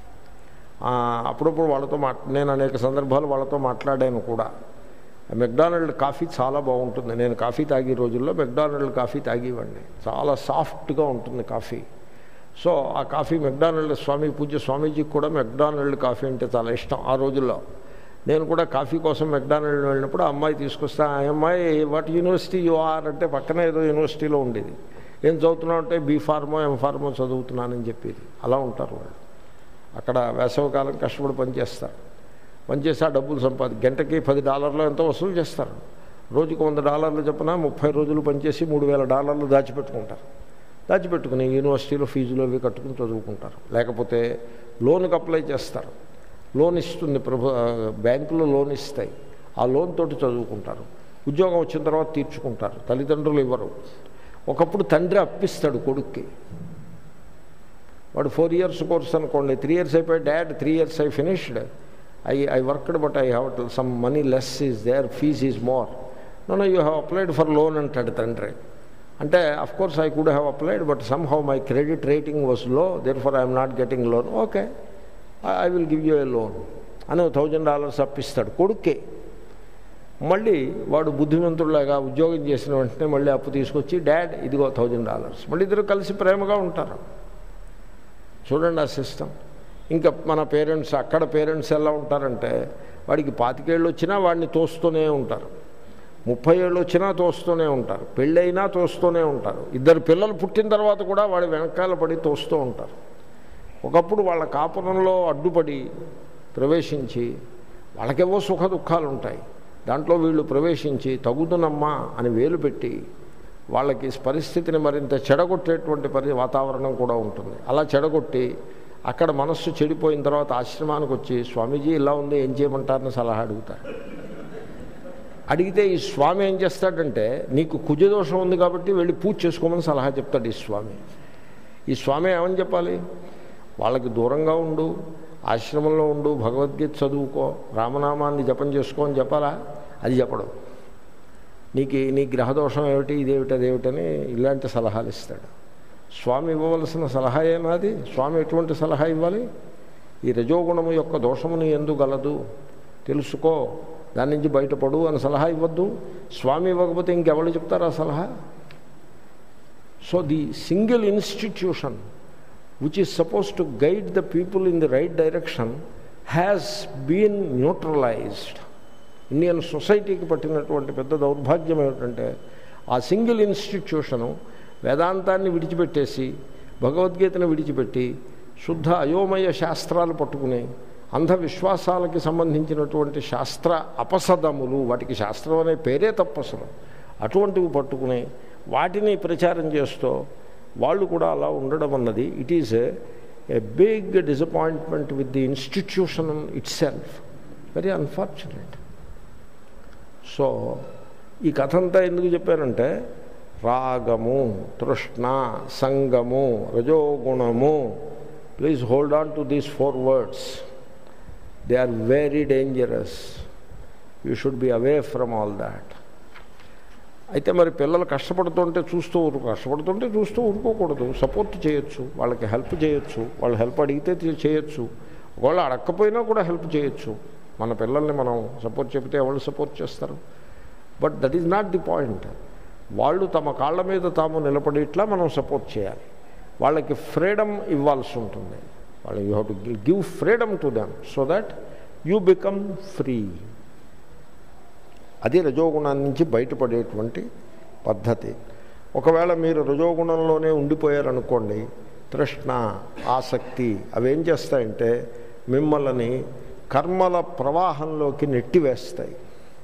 ఆ, అప్పుడప్పుడు వాళ్ళతో మాట్ నేను అనేక సందర్భాలు వాళ్ళతో మాట్లాడాను కూడా మెక్డానల్డ్ కాఫీ చాలా బాగుంటుంది నేను కాఫీ తాగే రోజుల్లో మెక్డానల్డ్ కాఫీ తాగేవాడిని చాలా సాఫ్ట్గా ఉంటుంది కాఫీ సో ఆ కాఫీ మెక్డానల్డ్ స్వామి పూజ్య స్వామీజీకి కూడా మెక్డానల్డ్ కాఫీ అంటే చాలా ఇష్టం ఆ రోజుల్లో నేను కూడా కాఫీ కోసం మెక్డానల్డ్ వెళ్ళినప్పుడు ఆ అమ్మాయి తీసుకొస్తా ఆ అమ్మాయి వాట్ యూనివర్సిటీ యు ఆర్ అంటే పక్కనే ఏదో యూనివర్సిటీలో ఉండేది ఏం చదువుతున్నావు అంటే బీ ఫార్మో ఎం ఫార్మో చదువుతున్నానని చెప్పేది అలా ఉంటారు వాళ్ళు అక్కడ వేసవకాలం కష్టపడి పనిచేస్తారు పనిచేసి ఆ డబ్బులు సంపాది గంటకి పది డాలర్లు ఎంతో వసూలు చేస్తారు రోజుకు వంద డాలర్లు చెప్పిన ముప్పై రోజులు పనిచేసి మూడు వేల డాలర్లు దాచిపెట్టుకుంటారు దాచిపెట్టుకుని యూనివర్సిటీలో ఫీజులు అవి కట్టుకుని చదువుకుంటారు లేకపోతే లోన్కి అప్లై చేస్తారు లోన్ ఇస్తుంది ప్రభు బ్యాంకులో లోన్ ఇస్తాయి ఆ లోన్ తోటి చదువుకుంటారు ఉద్యోగం వచ్చిన తర్వాత తీర్చుకుంటారు తల్లిదండ్రులు ఇవ్వరు ఒకప్పుడు తండ్రి అప్పిస్తాడు కొడుక్కి వాడు ఫోర్ ఇయర్స్ కోర్స్ అనుకోండి త్రీ ఇయర్స్ అయిపోయి dad three years I finished I I worked but I have some money less is there fees is more no no you have applied for loan అంటాడు తండ్రి అంటే of course I could have applied but somehow my credit rating was low therefore I'm not getting loan okay I will give you a loan అని thousand dollars అప్పిస్తాడు కొడుక్కే మళ్ళీ వాడు బుద్ధిమంతుడిలాగా ఉద్యోగం చేసిన వెంటనే మళ్ళీ అప్పు తీసుకొచ్చి డాడ్ ఇదిగో థౌజండ్ డాలర్స్ మళ్ళీ ఇద్దరు కలిసి ప్రేమగా ఉంటారు చూడండి ఆ సిస్టమ్ ఇంకా మన పేరెంట్స్ అక్కడ పేరెంట్స్ ఎలా ఉంటారంటే వాడికి పాతికేళ్ళు వచ్చినా వాడిని తోస్తూనే ఉంటారు ముప్పై ఏళ్ళు వచ్చినా తోస్తూనే ఉంటారు పెళ్ళైనా తోస్తూనే ఉంటారు ఇద్దరు పిల్లలు పుట్టిన తర్వాత కూడా వాడి వెనకాల పడి తోస్తూ ఉంటారు ఒకప్పుడు వాళ్ళ కాపురంలో అడ్డుపడి ప్రవేశించి వాళ్ళకేవో సుఖ దుఃఖాలు ఉంటాయి దాంట్లో వీళ్ళు ప్రవేశించి తగుదునమ్మా అని వేలు పెట్టి వాళ్ళకి పరిస్థితిని మరింత చెడగొట్టేటువంటి పరి వాతావరణం కూడా ఉంటుంది అలా చెడగొట్టి అక్కడ మనస్సు చెడిపోయిన తర్వాత ఆశ్రమానికి వచ్చి స్వామీజీ ఇలా ఉంది ఏం చేయమంటారని సలహా అడుగుతారు అడిగితే ఈ స్వామి ఏం చేస్తాడంటే నీకు కుజదోషం ఉంది కాబట్టి వెళ్ళి పూజ చేసుకోమని సలహా చెప్తాడు ఈ స్వామి ఈ స్వామి ఏమని చెప్పాలి వాళ్ళకి దూరంగా ఉండు ఆశ్రమంలో ఉండు భగవద్గీత చదువుకో రామనామాన్ని జపం చేసుకో అని చెప్పాలా అది చెప్పడం నీకు నీ గ్రహదోషం ఏమిటి ఇదేమిటి అదేమిటని ఇలాంటి సలహాలు ఇస్తాడు స్వామి ఇవ్వవలసిన సలహా ఏనాది స్వామి ఎటువంటి సలహా ఇవ్వాలి ఈ రజోగుణము యొక్క దోషమును ఎందు గలదు తెలుసుకో దాని నుంచి బయటపడు అని సలహా ఇవ్వద్దు స్వామి ఇవ్వకపోతే ఇంకెవరు చెప్తారు ఆ సలహా so the single institution which is supposed to guide the people in the right direction has been neutralized Indian సొసైటీకి పట్టినటువంటి పెద్ద దౌర్భాగ్యం ఏమిటంటే ఆ సింగిల్ ఇన్స్టిట్యూషను వేదాంతాన్ని విడిచిపెట్టేసి భగవద్గీతను విడిచిపెట్టి శుద్ధ అయోమయ శాస్త్రాలు పట్టుకుని అంధవిశ్వాసాలకి సంబంధించినటువంటి శాస్త్ర అపసదములు వాటికి శాస్త్రం అనే పేరే తప్పసలు అటువంటివి పట్టుకుని వాటిని ప్రచారం చేస్తూ వాళ్ళు కూడా అలా ఉండడం అన్నది it is a big disappointment with the institution itself very unfortunate so ఈ కథ అంతా ఎందుకు చెప్పారంటే రాగము తృష్ణ సంగము రజోగుణము please hold on to these four words they are very dangerous you should be away from all that అయితే మరి పిల్లలు కష్టపడుతుంటే చూస్తూ ఊరుకో కష్టపడుతుంటే చూస్తూ ఊరుకోకూడదు సపోర్ట్ చేయొచ్చు వాళ్ళకి హెల్ప్ చేయొచ్చు వాళ్ళు హెల్ప్ అడిగితే తీ- చేయొచ్చు ఒకవేళ అడగకపోయినా కూడా హెల్ప్ చేయొచ్చు మన పిల్లల్ని మనం సపోర్ట్ చెబితే ఎవరు సపోర్ట్ చేస్తారు but that is not the point వాళ్ళు తమ కాళ్ళ మీద తాము నిలబడి ఇట్లా మనం సపోర్ట్ చేయాలి వాళ్ళకి ఫ్రీడమ్ ఇవ్వాల్సి ఉంటుంది వాళ్ళు you have to give freedom to them so that you become free అది రజోగుణం నుంచి బయటపడేటువంటి పద్ధతి ఒకవేళ మీరు రజోగుణంలోనే ఉండిపోయారనుకోండి తృష్ణ ఆసక్తి అవేం చేస్తాయంటే మిమ్మల్ని కర్మల ప్రవాహంలోకి నెట్టివేస్తాయి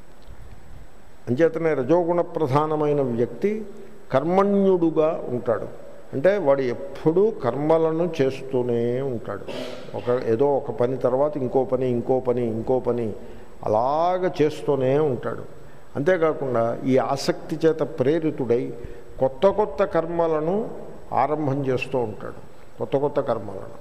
అంచేతనే రజోగుణ ప్రధానమైన వ్యక్తి కర్మణ్యుడుగా ఉంటాడు అంటే వాడు ఎప్పుడూ కర్మలను చేస్తూనే ఉంటాడు ఒక ఏదో ఒక పని తర్వాత ఇంకో పని ఇంకో పని ఇంకో పని అలాగ చేస్తూనే ఉంటాడు అంతేకాకుండా ఈ ఆసక్తి చేత ప్రేరితుడై కొత్త కొత్త కర్మలను ఆరంభం చేస్తూ ఉంటాడు కొత్త కొత్త కర్మలను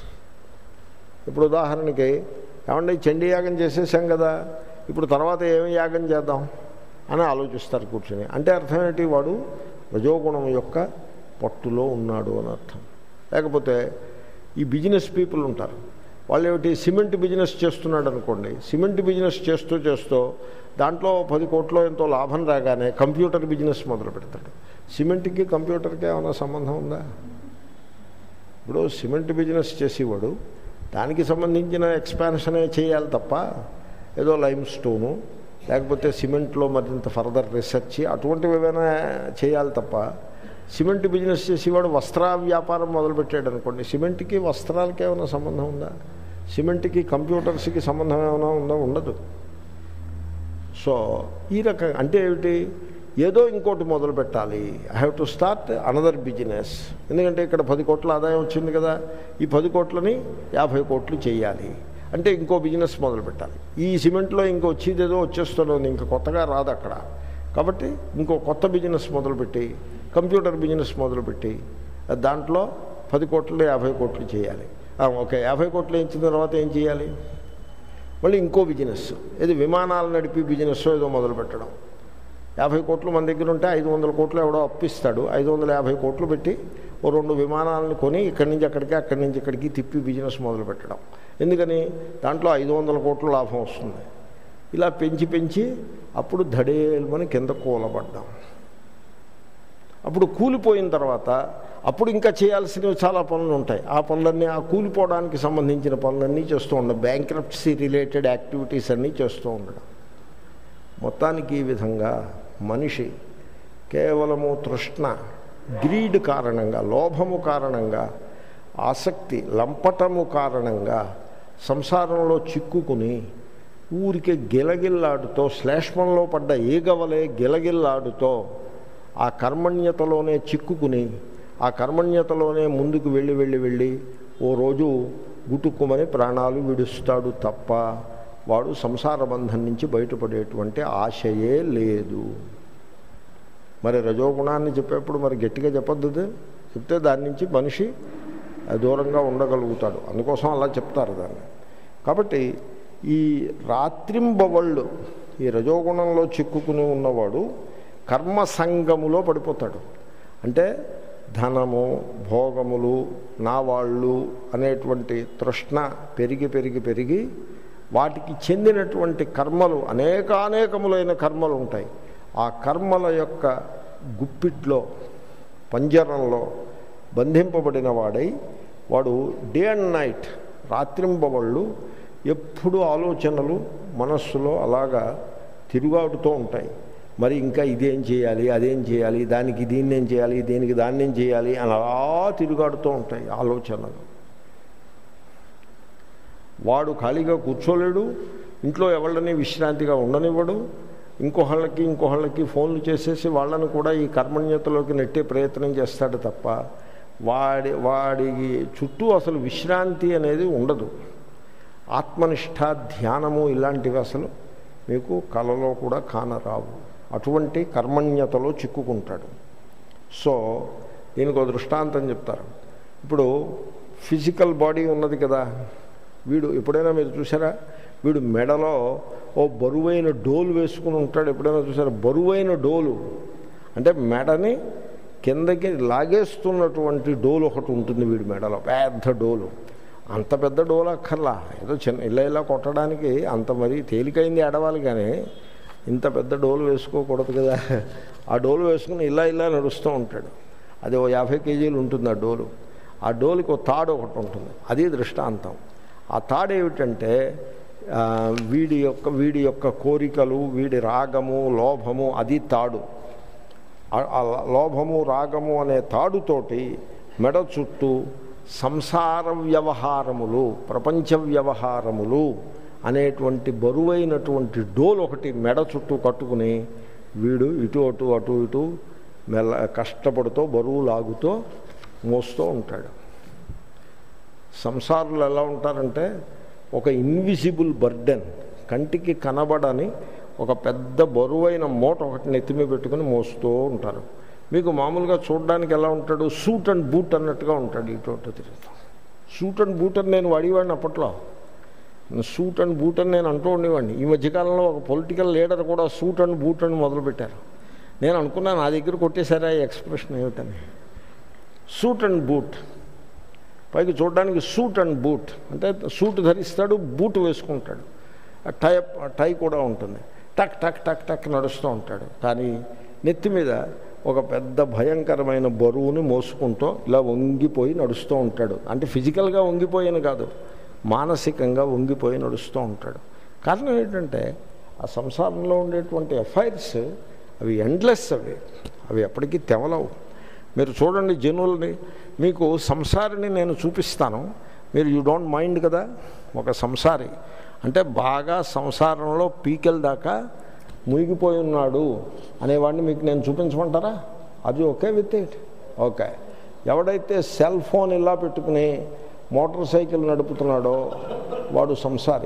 ఇప్పుడు ఉదాహరణకి ఏమండి చండీ యాగం చేసేసాం కదా ఇప్పుడు తర్వాత ఏమి యాగం చేద్దాం అని ఆలోచిస్తారు కూర్చొని అంటే అర్థం ఏంటి వాడు రజోగుణం యొక్క పట్టులో ఉన్నాడు అని అర్థం లేకపోతే ఈ బిజినెస్ పీపుల్ ఉంటారు వాళ్ళు ఏమిటి సిమెంట్ బిజినెస్ చేస్తున్నాడు అనుకోండి సిమెంట్ బిజినెస్ చేస్తూ చేస్తూ దాంట్లో పది కోట్లో ఎంతో లాభం రాగానే కంప్యూటర్ బిజినెస్ మొదలు పెడతాడు సిమెంట్కి కంప్యూటర్కి ఏమైనా సంబంధం ఉందా ఇప్పుడు సిమెంట్ బిజినెస్ చేసేవాడు దానికి సంబంధించిన ఎక్స్పాన్షనే చేయాలి తప్ప ఏదో లైమ్ స్టోను లేకపోతే సిమెంట్లో మరింత ఫర్దర్ రీసెర్చ్ అటువంటివి ఏమైనా చేయాలి తప్ప సిమెంట్ బిజినెస్ చేసేవాడు వస్త్ర వ్యాపారం మొదలుపెట్టాడు అనుకోండి సిమెంట్కి వస్త్రాలకి ఏమైనా సంబంధం ఉందా సిమెంట్కి కంప్యూటర్స్కి సంబంధం ఏమైనా ఉందా ఉండదు సో ఈ రకంగా అంటే ఏమిటి ఏదో ఇంకోటి మొదలు పెట్టాలి I have to start another business ఎందుకంటే ఇక్కడ పది కోట్ల ఆదాయం వచ్చింది కదా ఈ పది కోట్లని యాభై కోట్లు చేయాలి అంటే ఇంకో బిజినెస్ మొదలు పెట్టాలి ఈ సిమెంట్లో ఇంకో వచ్చేది ఏదో వచ్చేస్తున్నది ఇంకా కొత్తగా రాదు అక్కడ కాబట్టి ఇంకో కొత్త బిజినెస్ మొదలుపెట్టి కంప్యూటర్ బిజినెస్ మొదలుపెట్టి దాంట్లో పది కోట్లు యాభై కోట్లు చేయాలి ఆ, ఓకే యాభై కోట్లు ఇచ్చిన తర్వాత ఏం చేయాలి మళ్ళీ ఇంకో బిజినెస్ ఇది విమానాలు నడిపి బిజినెస్ ఏదో మొదలు పెట్టడం యాభై కోట్లు మన దగ్గర ఉంటే ఐదు వందల కోట్లు ఎవడో అప్పిస్తాడు ఐదు వందల యాభై కోట్లు పెట్టి ఓ రెండు విమానాలను కొని ఇక్కడి నుంచి అక్కడికి అక్కడి నుంచి ఇక్కడికి తిప్పి బిజినెస్ మొదలు పెట్టడం ఎందుకని దాంట్లో ఐదు వందల కోట్లు లాభం వస్తుంది ఇలా పెంచి పెంచి అప్పుడు ధడేల్మని కింద కూలబడ్డాం అప్పుడు కూలిపోయిన తర్వాత అప్పుడు ఇంకా చేయాల్సినవి చాలా పనులు ఉంటాయి ఆ పనులన్నీ ఆ కూలిపోవడానికి సంబంధించిన పనులన్నీ చేస్తూ ఉండడం బ్యాంక్రప్సీ రిలేటెడ్ యాక్టివిటీస్ అన్నీ చేస్తూ ఉండడం మొత్తానికి ఈ విధంగా మనిషి కేవలము తృష్ణ గ్రీడ్ కారణంగా లోభము కారణంగా ఆసక్తి లంపటము కారణంగా సంసారంలో చిక్కుకుని ఊరికే గిలగిల్లాడుతో శ్లేష్మంలో పడ్డ ఈగవలే గిలగిల్లాడుతో ఆ కర్మణ్యతలోనే చిక్కుకుని ఆ కర్మణ్యతలోనే ముందుకు వెళ్ళి వెళ్ళి వెళ్ళి ఓ రోజు గుటుక్కుమని ప్రాణాలు విడుస్తాడు తప్ప వాడు సంసార బంధం నుంచి బయటపడేటువంటి ఆశయే లేదు మరి రజోగుణాన్ని చెప్పేప్పుడు మరి గట్టిగా చెప్పొద్దు ఇది. చెప్తే దాని నుంచి మనిషి దూరంగా ఉండగలుగుతాడు అందుకోసం అలా చెప్తారు దాన్ని కాబట్టి ఈ రాత్రింబవళ్ళు ఈ రజోగుణంలో చిక్కుకుని ఉన్నవాడు కర్మ సంగములో పడిపోతాడు అంటే ధనము భోగములు నా వాళ్ళు అనేటువంటి తృష్ణ పెరిగి పెరిగి పెరిగి వాటికి చెందినటువంటి కర్మలు అనేకానేకములైన కర్మలు ఉంటాయి ఆ కర్మల యొక్క గుప్పిట్లో పంజరంలో బంధింపబడిన వాడై వాడు డే అండ్ నైట్ రాత్రింబవళ్ళు ఎప్పుడు ఆలోచనలు మనస్సులో అలాగా తిరుగాడుతూ ఉంటాయి మరి ఇంకా ఇదేం చేయాలి అదేం చేయాలి దానికి దీన్నేం చేయాలి దీనికి దాన్నేం చేయాలి అని అలా తిరుగాడుతూ ఉంటాయి ఆలోచనలు వాడు ఖాళీగా కూర్చోలేడు ఇంట్లో ఎవళ్ళని విశ్రాంతిగా ఉండనివ్వడు ఇంకొకళ్ళకి ఇంకొకళ్ళకి ఫోన్లు చేసేసి వాళ్ళని కూడా ఈ కర్మణ్యతలోకి నెట్టే ప్రయత్నం చేస్తాడు తప్ప వాడి వాడి చుట్టూ అసలు విశ్రాంతి అనేది ఉండదు ఆత్మనిష్ట ధ్యానము ఇలాంటివి అసలు మీకు కలలో కూడా కానరావు అటువంటి కర్మణ్యతలో చిక్కుకుంటాడు సో దీనికి ఒక దృష్టాంతం చెప్తారు ఇప్పుడు ఫిజికల్ బాడీ ఉన్నది కదా వీడు ఎప్పుడైనా మీరు చూసారా వీడు మెడలో ఓ బరువైన డోలు వేసుకుని ఉంటాడు ఎప్పుడైనా చూసారా బరువైన డోలు అంటే మెడని కిందకి లాగేస్తున్నటువంటి డోలు ఒకటి ఉంటుంది వీడి మెడలో పెద్ద డోలు అంత పెద్ద డోలు అక్కర్లా ఏదో చిన్న ఇలా ఇలా కొట్టడానికి అంత మరి తేలికైంది ఆడవాలి కానీ ఇంత పెద్ద డోలు వేసుకోకూడదు కదా ఆ డోలు వేసుకుని ఇలా ఇలా నడుస్తూ ఉంటాడు అది ఓ యాభై కేజీలు ఉంటుంది ఆ డోలు ఆ డోలుకి ఒక తాడు ఒకటి ఉంటుంది అది దృష్టాంతం ఆ తాడు ఏమిటంటే ఆ, వీడి యొక్క వీడి యొక్క కోరికలు వీడి రాగము లోభము అది తాడు ఆ- ఆ లోభము రాగము అనే తాడుతోటి మెడ చుట్టూ సంసార వ్యవహారములు ప్రపంచ వ్యవహారములు అనేటువంటి బరువైనటువంటి డోల్ ఒకటి మెడ చుట్టూ కట్టుకుని వీడు ఇటు అటు అటు ఇటు మెల్ల కష్టపడుతూ బరువు లాగుతూ మోస్తూ ఉంటాడు సంసారులు ఎలా ఉంటారంటే ఒక ఇన్విజిబుల్ బర్డెన్ కంటికి కనబడని ఒక పెద్ద బరువైన మూట ఒకటి నెత్తిమీ పెట్టుకుని మోస్తూ ఉంటారు మీకు మామూలుగా చూడడానికి ఎలా ఉంటాడు సూట్ అండ్ బూట్ అన్నట్టుగా ఉంటాడు ఇటు అటు తిరుగుతాం సూట్ అండ్ బూట్ అని నేను వాడేవాడిని అప్పట్లో సూట్ అండ్ బూట్ అని నేను అంటూ ఉండేవాడిని ఈ మధ్యకాలంలో ఒక పొలిటికల్ లీడర్ కూడా సూట్ అండ్ బూట్ అని మొదలుపెట్టారు నేను అనుకున్నాను నా దగ్గర కొట్టేశారా ఈ ఎక్స్ప్రెషన్ ఏమిటని సూట్ అండ్ బూట్ పైకి చూడడానికి సూట్ అండ్ బూట్ అంటే సూట్ ధరిస్తాడు బూట్ వేసుకుంటాడు ఆ టై టై కూడా ఉంటుంది టక్ టక్ టక్ టక్ నడుస్తూ ఉంటాడు కానీ నెత్తి మీద ఒక పెద్ద భయంకరమైన బరువుని మోసుకుంటూ ఇలా వంగిపోయి నడుస్తూ ఉంటాడు అంటే ఫిజికల్గా వంగిపోయాను కాదు మానసికంగా వంగిపోయి నడుస్తూ ఉంటాడు కారణం ఏంటంటే ఆ సంసారంలో ఉండేటువంటి ఎఫైర్స్ అవి ఎండ్లెస్ అవి అవి ఎప్పటికీ తెవలవు మీరు చూడండి జనుల్ని మీకు సంసారిని నేను చూపిస్తాను మీరు యూ డోంట్ మైండ్ కదా ఒక సంసారి అంటే బాగా సంసారంలో పీకెల్ దాకా మునిగిపోయి ఉన్నాడు అనేవాడిని మీకు నేను చూపించమంటారా అది ఓకే విత్ ఇట్ ఓకే ఎవడైతే సెల్ ఫోన్ ఇలా పెట్టుకుని మోటార్ సైకిల్ నడుపుతున్నాడో వాడు సంసారి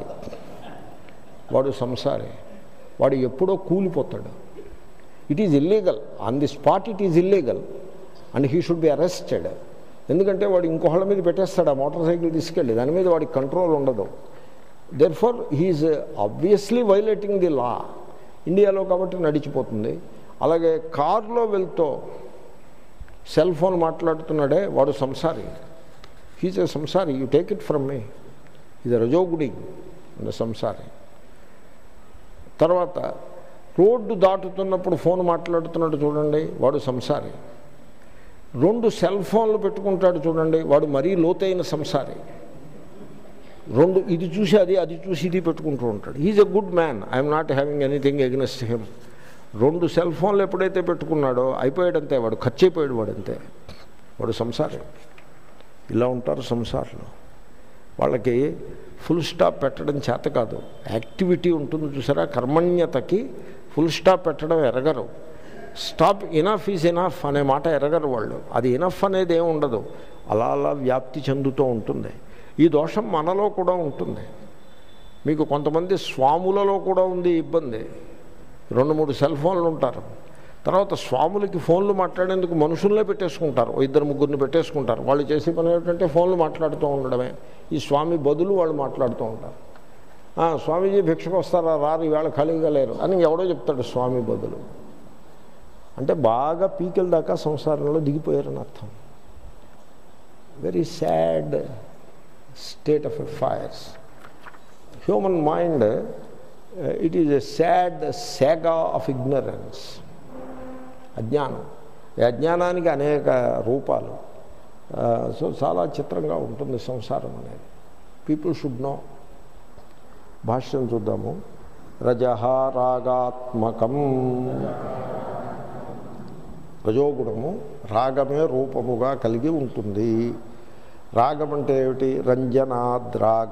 వాడు సంసారి వాడు ఎప్పుడో కూలిపోతాడు it is illegal on the spot it is illegal and he should be arrested ఎందుకంటే వాడు ఇంకొకళ్ళ మీద పెట్టేస్తాడు ఆ మోటార్ సైకిల్ తీసుకెళ్ళి దాని మీద వాడికి కంట్రోల్ ఉండదు therefore he's obviously violating the law ఇండియాలో కాబట్టి నడిచిపోతుంది అలాగే కారులో వెళ్తూ సెల్ ఫోన్ మాట్లాడుతున్నాడే వాడు సంసారి హీజ్ ఎ సంసారి you take it from me ఇది రజోగుడి అండ్ సంసారి తర్వాత రోడ్డు దాటుతున్నప్పుడు ఫోన్ మాట్లాడుతున్నాడు చూడండి వాడు సంసారి రెండు సెల్ ఫోన్లు పెట్టుకుంటాడు చూడండి వాడు మరీ లోతైన సంసారి రెండు ఇది చూసి అది అది చూసి ఇది పెట్టుకుంటూ ఉంటాడు is a good man I'm not having anything against him రెండు సెల్ ఫోన్లు ఎప్పుడైతే పెట్టుకున్నాడో అయిపోయాడంతే వాడు ఖర్చు అయిపోయాడు వాడంతే వాడు సంసారి ఇలా ఉంటారు సంసారంలో వాళ్ళకి ఫుల్ స్టాప్ పెట్టడం చేత కాదు యాక్టివిటీ ఉంటుంది చూసారా కర్మణ్యతకి ఫుల్ స్టాప్ పెట్టడం ఎరగరు స్టాప్ ఇనఫ్ ఈజ్ ఇనఫ్ అనే మాట ఎరగరు వాళ్ళు అది ఇనఫ్ అనేది ఏమి ఉండదు అలా అలా వ్యాప్తి చెందుతూ ఉంటుంది ఈ దోషం మనలో కూడా ఉంటుంది మీకు కొంతమంది స్వాములలో కూడా ఉంది ఈ ఇబ్బంది రెండు మూడు సెల్ ఫోన్లు ఉంటారు తర్వాత స్వాములకి ఫోన్లు మాట్లాడేందుకు మనుషుల్లే పెట్టేసుకుంటారు ఓ ఇద్దరు ముగ్గురిని పెట్టేసుకుంటారు వాళ్ళు చేసే పని ఏమిటంటే ఫోన్లు మాట్లాడుతూ ఉండడమే ఈ స్వామి బదులు వాళ్ళు మాట్లాడుతూ ఉంటారు "ఆ, స్వామీజీ భిక్షకు వస్తారా రారు ఈవేళ ఖాళీగా లేరు అని ఎవడో చెప్తాడు స్వామి బదులు అంటే బాగా పీకెల దాకా సంసారంలో దిగిపోయారని అర్థం very sad state of affairs human mind it is a sad saga of ignorance అజ్ఞానం ఈ అజ్ఞానానికి అనేక రూపాలు సో చాలా చిత్రంగా ఉంటుంది సంసారం అనేది పీపుల్ షుడ్ నో భాష్యం చూద్దాము రజహ రాగాత్మకం రజోగుణము రాగమే రూపముగా కలిగి ఉంటుంది రాగం అంటే ఏమిటి రంజనాద్రాగ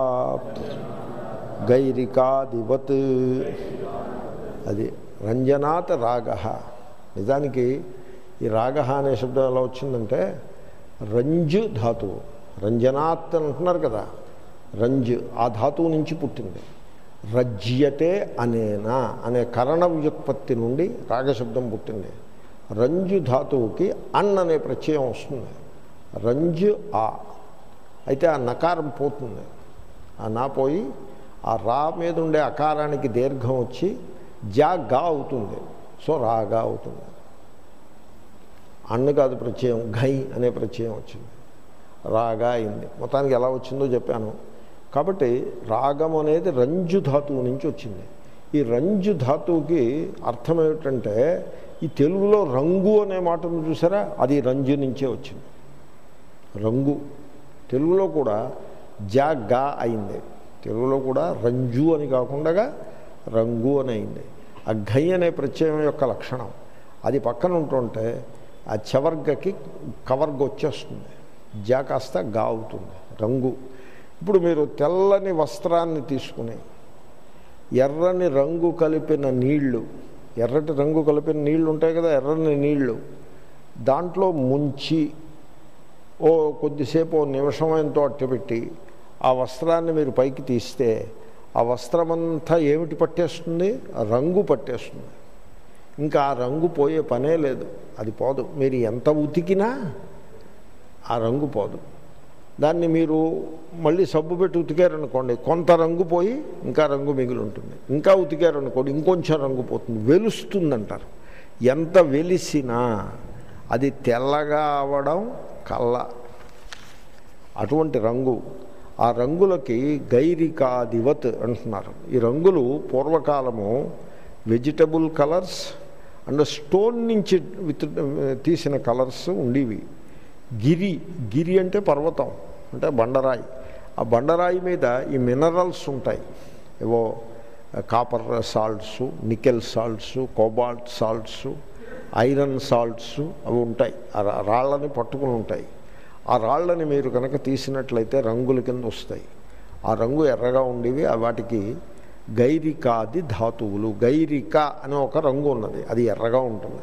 గైరికాదివత్ అది రంజనాత్ రాగ నిజానికి ఈ రాగ అనే శబ్దం ఎలా వచ్చిందంటే రంజు ధాతువు రంజనాత్ అని అంటున్నారు కదా రంజు ఆ ధాతువు నుంచి పుట్టింది రజ్యతే అనేనా అనే కరణ వ్యుత్పత్తి నుండి రాగశబ్దం పుట్టింది రంజు ధాతువుకి అన్ అనే ప్రత్యయం వస్తుంది రంజు ఆ అయితే ఆ నకారం పోతుంది ఆ నా పోయి ఆ రా మీద ఉండే అకారానికి దీర్ఘం వచ్చి జా గా అవుతుంది సో రాగా అవుతుంది అన్ను కాదు ప్రత్యయం ఘై అనే ప్రత్యయం వచ్చింది రాగా అయింది మొత్తానికి ఎలా వచ్చిందో చెప్పాను కాబట్టి రాగం అనేది రంజు ధాతువు నుంచి వచ్చింది ఈ రంజు ధాతువుకి అర్థం ఏమిటంటే ఈ తెలుగులో రంగు అనే మాటను చూసారా అది రంజు నుంచే వచ్చింది రంగు తెలుగులో కూడా జా గా అయింది తెలుగులో కూడా రంజు అని కాకుండా రంగు అని అయింది ఆ ఘై అనే ప్రత్యయం యొక్క లక్షణం అది పక్కన ఉంటుంటే ఆ చవర్గకి కవర్గ వచ్చేస్తుంది జా కాస్త గా అవుతుంది రంగు ఇప్పుడు మీరు తెల్లని వస్త్రాన్ని తీసుకుని ఎర్రని రంగు కలిపిన నీళ్లు ఎర్రటి రంగు కలిపిన నీళ్లు ఉంటాయి కదా ఎర్రని నీళ్లు దాంట్లో ముంచి ఓ కొద్దిసేపు ఓ నిమిషం ఎంతో అట్టపెట్టి ఆ వస్త్రాన్ని మీరు పైకి తీస్తే ఆ వస్త్రమంతా ఏమిటి పట్టేస్తుంది ఆ రంగు పట్టేస్తుంది ఇంకా ఆ రంగు పోయే పనే లేదు అది పోదు మీరు ఎంత ఉతికినా ఆ రంగు పోదు దాన్ని మీరు మళ్ళీ సబ్బు పెట్టి ఉతికారనుకోండి కొంత రంగు పోయి ఇంకా రంగు మిగిలి ఉంటుంది ఇంకా ఉతికారనుకోండి ఇంకొంచెం రంగు పోతుంది వెలుస్తుందంటారు ఎంత వెలిసినా అది తెల్లగా అవడం కళ్ళ అటువంటి రంగు ఆ రంగులకి గైరికాదివత్ అంటున్నారు ఈ రంగులు పూర్వకాలము వెజిటబుల్ కలర్స్ అండ్ స్టోన్ నుంచి విత్ తీసిన కలర్స్ ఉండేవి గిరి గిరి అంటే పర్వతం అంటే బండరాయి ఆ బండరాయి మీద ఈ మినరల్స్ ఉంటాయి ఏవో copper salts nickel salts cobalt salts iron salts అవి ఉంటాయి ఆ రా- రాళ్ళని పట్టుకుని ఉంటాయి ఆ రాళ్ళని మీరు కనుక తీసినట్లయితే రంగుల కింద వస్తాయి ఆ రంగు ఎర్రగా ఉండేవి ఆ వాటికి గైరికాది ధాతువులు గైరిక అనే ఒక రంగు ఉన్నది అది ఎర్రగా ఉంటుంది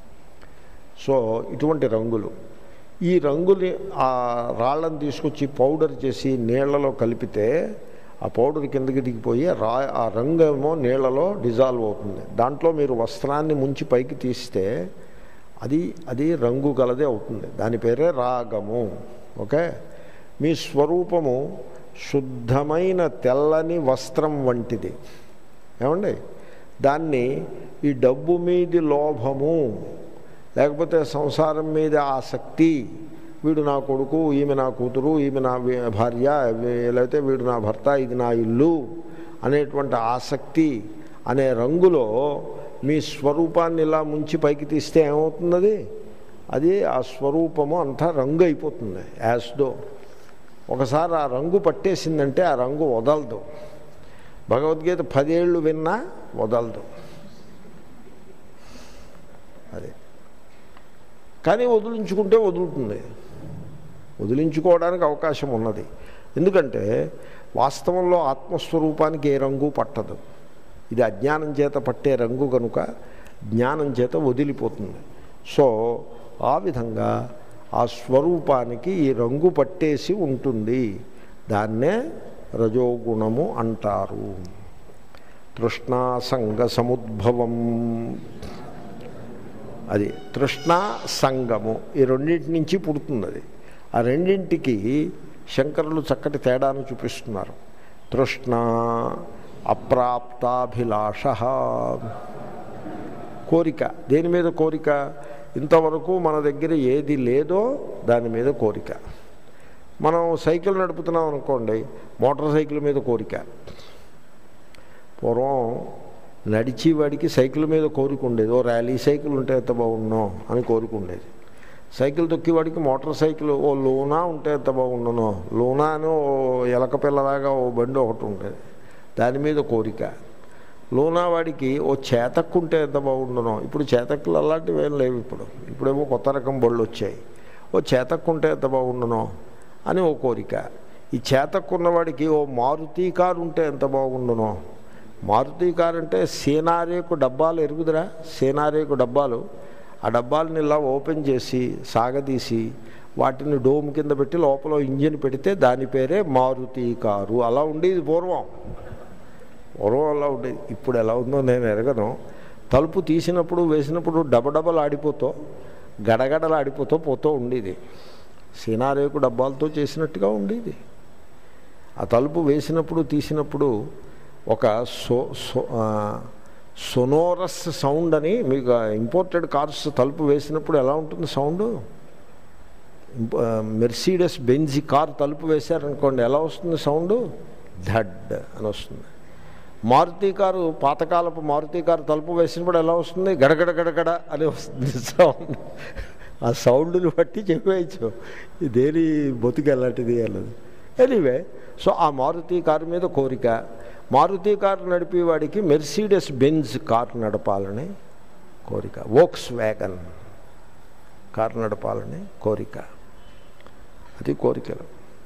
సో ఇటువంటి రంగులు ఈ రంగుని ఆ రాళ్ళని తీసుకొచ్చి పౌడర్ చేసి నీళ్లలో కలిపితే ఆ పౌడర్ కిందకి దిగిపోయి రా ఆ రంగు ఏమో నీళ్లలో డిజాల్వ్ అవుతుంది దాంట్లో మీరు వస్త్రాన్ని ముంచి పైకి తీస్తే అది అది రంగు గలదే అవుతుంది దాని పేరే రాగము ఓకే మీ స్వరూపము శుద్ధమైన తెల్లని వస్త్రం వంటిది ఏమండి దాన్ని ఈ డబ్బు మీది లోభము లేకపోతే సంసారం మీద ఆసక్తి వీడు నా కొడుకు ఈమె నా కూతురు ఈమె నా వీ- భార్య వీ- లేకపోతే వీడు నా భర్త ఇది నా ఇల్లు అనేటువంటి ఆసక్తి అనే రంగులో మీ స్వరూపాన్ని ఇలా ముంచి పైకి తీస్తే ఏమవుతుంది అది ఆ స్వరూపము అంతా రంగు అయిపోతుంది యాస్డో ఒకసారి ఆ రంగు పట్టేసిందంటే ఆ రంగు వదలదు భగవద్గీత పదేళ్ళు విన్నా వదలదు అదే కానీ వదిలించుకుంటే వదులుతుంది వదిలించుకోవడానికి అవకాశం ఉన్నది ఎందుకంటే వాస్తవంలో ఆత్మస్వరూపానికి ఏ రంగు పట్టదు ఇది అజ్ఞానం చేత పట్టే రంగు కనుక జ్ఞానం చేత వదిలిపోతుంది సో ఆ విధంగా ఆ స్వరూపానికి ఈ రంగు పట్టేసి ఉంటుంది దాన్నే రజోగుణము అంటారు తృష్ణాసంగ సముద్భవం అది తృష్ణ సంగము ఈ రెండింటి నుంచి పుడుతుంది అది ఆ రెండింటికి శంకరులు చక్కటి తేడాను చూపిస్తున్నారు తృష్ణ అప్రాప్తాభిలాష కోరిక దేని మీద కోరిక ఇంతవరకు మన దగ్గర ఏది లేదో దాని మీద కోరిక మనం సైకిల్ నడుపుతున్నాం అనుకోండి మోటార్ సైకిల్ మీద కోరిక పూర్వం నడిచేవాడికి సైకిల్ మీద కోరిక ఉండేది ఓ ర్యాలీ సైకిల్ ఉంటే ఎంత బాగుండో అని కోరిక ఉండేది సైకిల్ తొక్కేవాడికి మోటార్ సైకిల్ ఓ లోనా ఉంటే ఎంత బాగుండునో లోనా అని ఓ ఎలక పిల్లలాగా ఓ బండి ఒకటి ఉండేది దాని మీద కోరిక లోనా వాడికి ఓ చేతక్కు ఉంటే ఎంత బాగుండునో ఇప్పుడు చేతక్కులు అలాంటివి ఏం లేవు ఇప్పుడు ఇప్పుడేమో కొత్త రకం బళ్ళు వచ్చాయి ఓ చేతక్కు ఉంటే ఎంత బాగుండునో అని ఓ కోరిక ఈ చేతక్కున్నవాడికి ఓ మారుతి కారు ఉంటే ఎంత బాగుండునో మారుతి కారు అంటే సీనారేకు డబ్బాలు ఎరుగుదరా సీనారేకు డబ్బాలు ఆ డబ్బాలని ఇలా ఓపెన్ చేసి సాగదీసి వాటిని డోమ్ కింద పెట్టి లోపల ఇంజిన్ పెడితే దాని పేరే మారుతి కారు అలా ఉండేది పూర్వం పూర్వం అలా ఉండేది ఇప్పుడు ఎలా ఉందో నేను ఎరగను తలుపు తీసినప్పుడు వేసినప్పుడు డబడబలు ఆడిపోతూ గడగడలు ఆడిపోతూ పోతూ ఉండేది సీనారేకు డబ్బాలతో చేసినట్టుగా ఉండేది ఆ తలుపు వేసినప్పుడు తీసినప్పుడు ఒక సో సో సొనోరస్ సౌండ్ అని మీకు ఇంపోర్టెడ్ కార్స్ తలుపు వేసినప్పుడు ఎలా ఉంటుంది సౌండ్ మెర్సీడస్ బెంజి కార్ తలుపు వేశారనుకోండి ఎలా వస్తుంది సౌండ్ ధడ్ అని వస్తుంది మారుతి కారు పాతకాలపు మారుతి కారు తలుపు వేసినప్పుడు ఎలా వస్తుంది గడగడ గడగడ అని వస్తుంది సౌండ్ ఆ సౌండ్ని బట్టి చెప్పేయచ్చు దేని బతుకు ఎలాంటిది అన్నది ఎనీవే సో ఆ మారుతి కారు మీద కోరిక మారుతి కారు నడిపేవాడికి మెర్సీడస్ బెంజ్ కారు నడపాలని కోరిక వోక్స్ వ్యాగన్ కారు నడపాలని కోరిక అది కోరికలు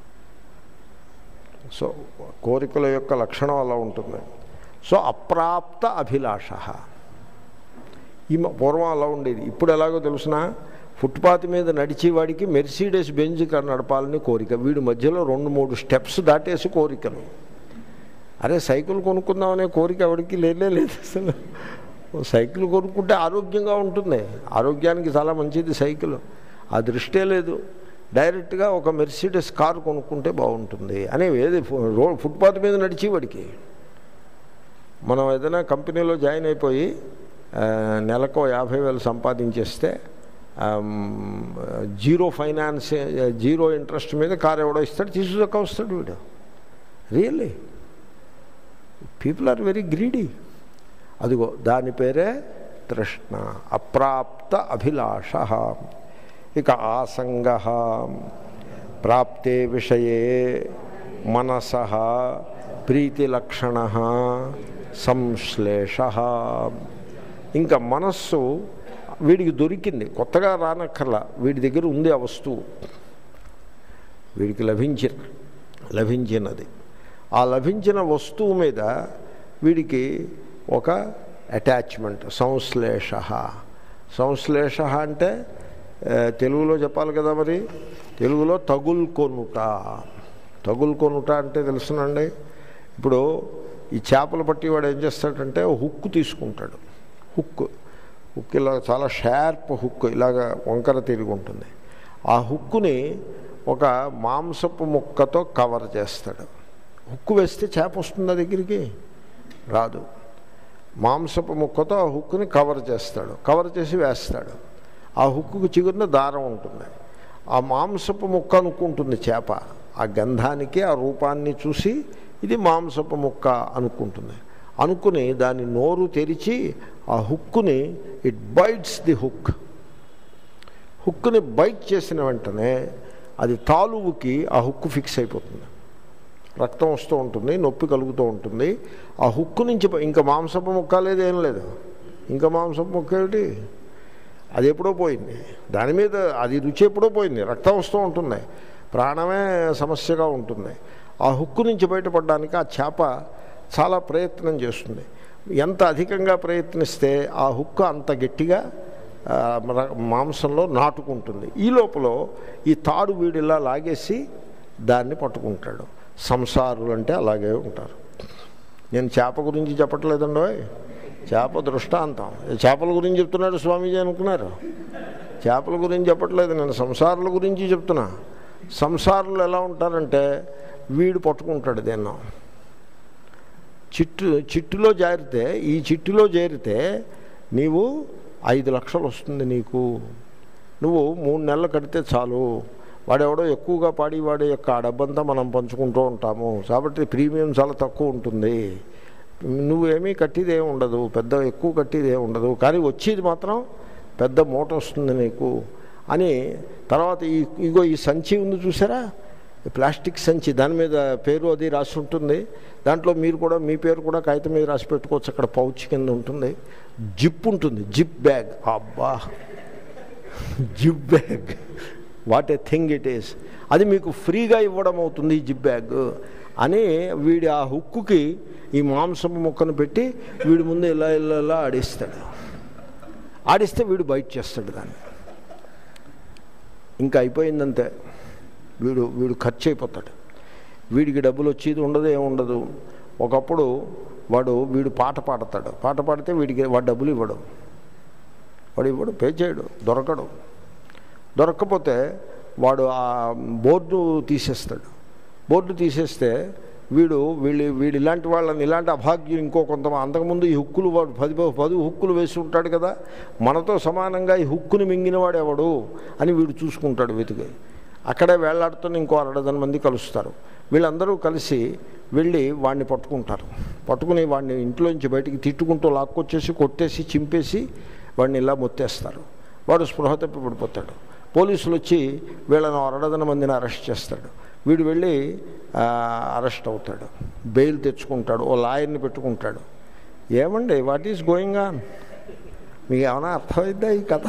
సో కోరికల యొక్క లక్షణం అలా ఉంటుంది సో అప్రాప్త అభిలాష ఈ మ- పూర్వం అలా ఉండేది ఇప్పుడు ఎలాగో తెలుసిన ఫుట్పాత్ మీద నడిచేవాడికి మెర్సీడెస్ బెంజ్ కారు నడపాలని కోరిక వీడి మధ్యలో రెండు మూడు స్టెప్స్ దాటేసి కోరికలు అరే సైకిల్ కొనుక్కుందామనే కోరిక ఎవరికి లేనే లేదు అసలు ఓ సైకిల్ కొనుక్కుంటే ఆరోగ్యంగా ఉంటుంది ఆరోగ్యానికి చాలా మంచిది సైకిల్ ఆ దృష్టే లేదు డైరెక్ట్గా ఒక మెర్సిడెస్ కారు కొనుక్కుంటే బాగుంటుంది అని ఏది ఫు- రో- ఫుట్పాత్ మీద నడిచేవాడికి మనం ఏదైనా కంపెనీలో జాయిన్ అయిపోయి ఆ, నెలకు యాభై వేలు సంపాదించేస్తే ఆమ్, జీరో ఫైనాన్స్ జీరో ఇంట్రెస్ట్ మీద కారు ఎవడో ఇస్తాడు తీసుకు వస్తాడు వీడు really people are very greedy అదిగో దాని పేరే తృష్ణ అప్రాప్త అభిలాష ఇక ఆసంగ ప్రాప్తే విషయే మనస ప్రీతిలక్షణ సంశ్లేష ఇంకా మనస్సు వీడికి దొరికింది కొత్తగా రానక్కర్లా వీడి దగ్గర ఉంది ఆ వస్తువు వీడికి లభించిన లభించినది ఆ లభించిన వస్తువు మీద వీడికి ఒక అటాచ్మెంట్ సంశ్లేష సంశ్లేష అంటే ఆ, తెలుగులో చెప్పాలి కదా మరి తెలుగులో తగుల్కొనుట తగుల్కొనుట అంటే తెలుసునండి ఇప్పుడు ఈ చేపలు పట్టేవాడు ఏం చేస్తాడంటే హుక్కు తీసుకుంటాడు హుక్ హుక్ ఇలా చాలా షార్ప్ హుక్ ఇలాగ వంకర తిరిగి ఉంటుంది ఆ హుక్కుని ఒక మాంసపు ముక్కతో కవర్ చేస్తాడు హుక్కు వేస్తే చేప వస్తుందా దగ్గరికి రాదు మాంసపు ముక్కతో ఆ హుక్కుని కవర్ చేస్తాడు కవర్ చేసి వేస్తాడు ఆ హుక్కుకు చిగురిన దారం ఉంటుంది ఆ మాంసపు ముక్క అనుకుంటుంది చేప ఆ గంధానికి ఆ రూపాన్ని చూసి ఇది మాంసపు ముక్క అనుకుంటుంది అనుకుని దాని నోరు తెరిచి ఆ హుక్కుని ఇట్ బైట్స్ ది హుక్ హుక్కుని బైట్ చేసిన వెంటనే అది తాలువుకి ఆ హుక్కు ఫిక్స్ అయిపోతుంది రక్తం వస్తూ ఉంటుంది నొప్పి కలుగుతూ ఉంటుంది ఆ హుక్కు నుంచి ప- ఇంకా మాంసపు ముక్క లేదు ఏం లేదు ఇంకా మాంసపు ముక్క ఏమిటి అది ఎప్పుడో పోయింది దాని మీద అది రుచి ఎప్పుడో పోయింది రక్తం వస్తూ ఉంటుంది ప్రాణమే సమస్యగా ఉంటుంది ఆ హుక్కు నుంచి బయటపడడానికి ఆ చేప చాలా ప్రయత్నం చేస్తుంది ఎంత అధికంగా ప్రయత్నిస్తే ఆ హుక్కు అంత గట్టిగా ఆ, ర- మాంసంలో నాటుకుంటుంది ఈ లోపల ఈ తాడు వీడిలా లాగేసి దాన్ని పట్టుకుంటాడు సంసారులు అంటే అలాగే ఉంటారు నేను చేప గురించి చెప్పట్లేదండో చేప దృష్టాంతం ఏ చేపల గురించి చెప్తున్నాడు స్వామీజీ అనుకున్నారు చేపల గురించి చెప్పట్లేదు నేను సంసారుల గురించి చెప్తున్నా సంసారులు ఎలా ఉంటారంటే వీడు పట్టుకుంటాడు దేన్నో చిట్టు చిట్టులో జారితే ఈ చిట్టులో చేరితే నీవు ఐదు లక్షలు వస్తుంది నీకు నువ్వు మూడు నెలలు కడితే చాలు వాడెవడో ఎక్కువగా పాడి వాడి యొక్క ఆ డబ్బంతా మనం పంచుకుంటూ ఉంటాము కాబట్టి ప్రీమియం చాలా తక్కువ ఉంటుంది నువ్వేమీ కట్టేది ఏమి ఉండదు పెద్ద ఎక్కువ కట్టేది ఏమి ఉండదు కానీ వచ్చేది మాత్రం పెద్ద మూట వస్తుంది నీకు అని తర్వాత ఈ ఇగో ఈ సంచి ఉంది చూసారా ఈ ప్లాస్టిక్ సంచి దాని మీద పేరు అది రాసి ఉంటుంది దాంట్లో మీరు కూడా మీ పేరు కూడా కాగితం మీద రాసి పెట్టుకోవచ్చు అక్కడ పౌచ్ కింద ఉంటుంది జిప్ ఉంటుంది జిప్ బ్యాగ్ అబ్బా zip bag what a thing it is అది మీకు ఫ్రీగా ఇవ్వడం అవుతుంది ఈ జిప్ బ్యాగ్ అని వీడి ఆ హుక్కుకి ఈ మాంసపు ముక్కను పెట్టి వీడి ముందు ఇలా ఇలా ఇలా ఆడిస్తాడు ఆడిస్తే వీడు బయట చేస్తాడు దాన్ని ఇంకా అయిపోయిందంతే వీడు వీడు ఖర్చు అయిపోతాడు వీడికి డబ్బులు వచ్చేది ఉండదు ఏముండదు ఒకప్పుడు వాడు వీడు పాట పాడతాడు పాట పాడితే వీడికి వాడు డబ్బులు ఇవ్వడు వాడు ఇవ్వడు పే చేయడు దొరకడు దొరక్కపోతే వాడు ఆ బోర్డు తీసేస్తాడు బోర్డు తీసేస్తే వీడు వీళ్ళు వీడు ఇలాంటి వాళ్ళని ఇలాంటి అభాగ్యులు ఇంకో కొంత అంతకుముందు ఈ హుక్కులు వాడు పది పది హుక్కులు వేసి ఉంటాడు కదా మనతో సమానంగా ఈ హుక్కుని మింగినవాడు ఎవడు అని వీడు చూసుకుంటాడు వెతికి అక్కడే వేళ్లాడుతున్న ఇంకో అరడదన మంది కలుస్తారు వీళ్ళందరూ కలిసి వెళ్ళి వాడిని పట్టుకుంటారు పట్టుకుని వాడిని ఇంట్లోంచి బయటికి తిట్టుకుంటూ లాక్కొచ్చేసి కొట్టేసి చింపేసి వాడిని ఇలా మొత్తేస్తారు వాడు స్పృహ తప్పి పడిపోతాడు పోలీసులు వచ్చి వీళ్ళను అరడదన మందిని అరెస్ట్ చేస్తాడు వీడు వెళ్ళి ఆ, అరెస్ట్ అవుతాడు బెయిల్ తెచ్చుకుంటాడు ఓ లాయర్ని పెట్టుకుంటాడు ఏమండి వాట్ ఈస్ గోయింగ్ ఆన్ మీకు ఏమైనా అర్థమైందా ఈ కథ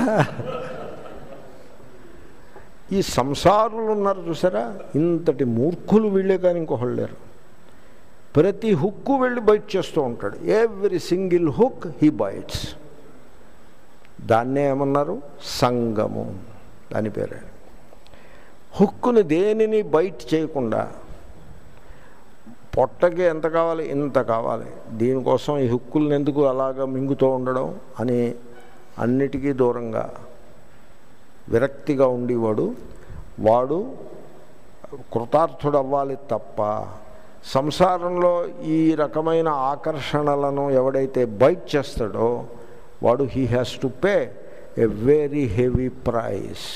ఈ సంసారులు ఉన్నారు చూసారా ఇంతటి మూర్ఖులు వీళ్ళే కానీ ఇంకొకళ్ళు లేరు ప్రతి హుక్కు వెళ్ళి బైట్ చేస్తూ ఉంటాడు every single hook he bites దాన్నే ఏమన్నారు సంగము దాని పేరే హుక్కుని దేనిని బయట చేయకుండా పొట్టకి ఎంత కావాలి ఇంత కావాలి దీనికోసం ఈ హుక్కుల్ని ఎందుకు అలాగ మింగుతూ ఉండడం అని అన్నిటికీ దూరంగా విరక్తిగా ఉండేవాడు వాడు కృతార్థుడు అవ్వాలి తప్ప సంసారంలో ఈ రకమైన ఆకర్షణలను ఎవడైతే బైట్ చేస్తాడో వాడు he has to pay a very heavy price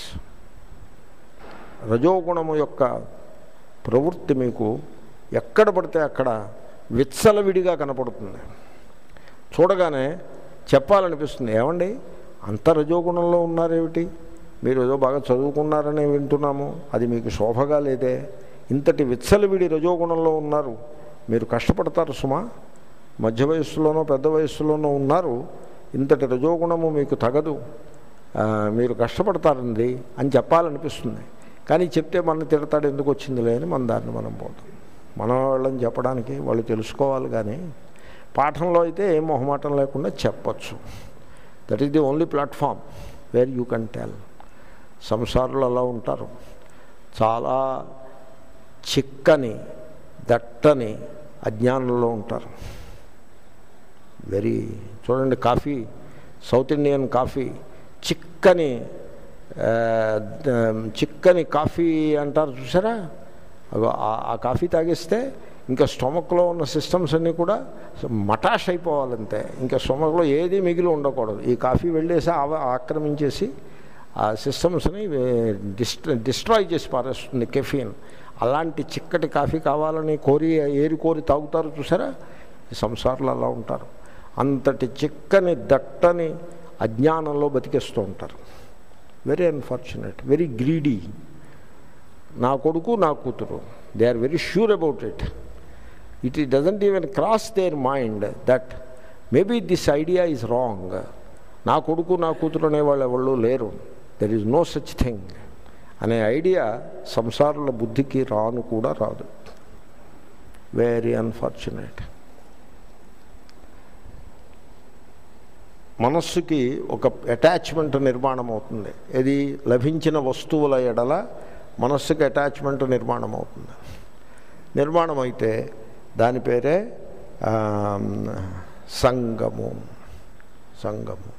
రజోగుణము యొక్క ప్రవృత్తి మీకు ఎక్కడ పడితే అక్కడ విచ్చలవిడిగా కనపడుతుంది చూడగానే చెప్పాలనిపిస్తుంది ఏమండి అంత రజోగుణంలో ఉన్నారేమిటి మీరు ఏదో బాగా చదువుకున్నారని వింటున్నాము అది మీకు శోభగా లేదే ఇంతటి విచ్చలవిడి రజోగుణంలో ఉన్నారు మీరు కష్టపడతారు సుమా మధ్య వయస్సులోనో పెద్ద వయస్సులోనో ఉన్నారు ఇంతటి రజోగుణము మీకు తగదు ఆ, మీరు కష్టపడతారండి అని చెప్పాలనిపిస్తుంది కానీ చెప్తే మన తిడతాడు ఎందుకు వచ్చిందిలే అని మన దాన్ని మనం పోతాం మన వాళ్ళని చెప్పడానికి వాళ్ళు తెలుసుకోవాలి కానీ పాఠంలో అయితే ఏం మొహమాటం లేకుండా చెప్పచ్చు that is the only platform where you can tell సంసారులు అలా ఉంటారు చాలా చిక్కని దట్టని అజ్ఞానంలో ఉంటారు వెరీ చూడండి కాఫీ సౌత్ ఇండియన్ కాఫీ చిక్కని ఆ, ద- చిక్కని కాఫీ అంటారు చూసారా అగో ఆ- ఆ కాఫీ తాగిస్తే ఇంకా స్టొమక్లో ఉన్న సిస్టమ్స్ అన్నీ కూడా మటాష్ అయిపోవాలంతే ఇంకా స్టొమక్లో ఏది మిగిలి ఉండకూడదు ఈ కాఫీ వెళ్ళేసి ఆవ- ఆక్రమించేసి ఆ సిస్టమ్స్ని డిస్ట్ డిస్ట్రాయ్ చేసి పారేస్తుంది కెఫీన్ అలాంటి చిక్కటి కాఫీ కావాలని కోరి ఏరి కోరి తాగుతారు చూసారా ఈ సంసారాలు అలా ఉంటారు అంతటి చిక్కని దట్టని అజ్ఞానంలో బతికేస్తూ ఉంటారు వెరీ అన్ఫార్చునేట్ వెరీ గ్రీడీ నా కొడుకు నా కూతురు they are very sure about it it ఈ doesn't even cross their mind that maybe this idea is wrong నా కొడుకు నా కూతురు అనేవాళ్ళు ఎవళ్ళు లేరు there is no such thing అనే ఐడియా సంసారుల బుద్ధికి రాను కూడా రాదు వెరీ అన్ఫార్చునేట్ మనస్సుకి ఒక అటాచ్మెంట్ నిర్మాణం అవుతుంది ఇది లభించిన వస్తువుల ఎడల మనస్సుకి అటాచ్మెంట్ నిర్మాణం అవుతుంది నిర్మాణం అయితే దాని పేరే ఆ, సంగము సంగము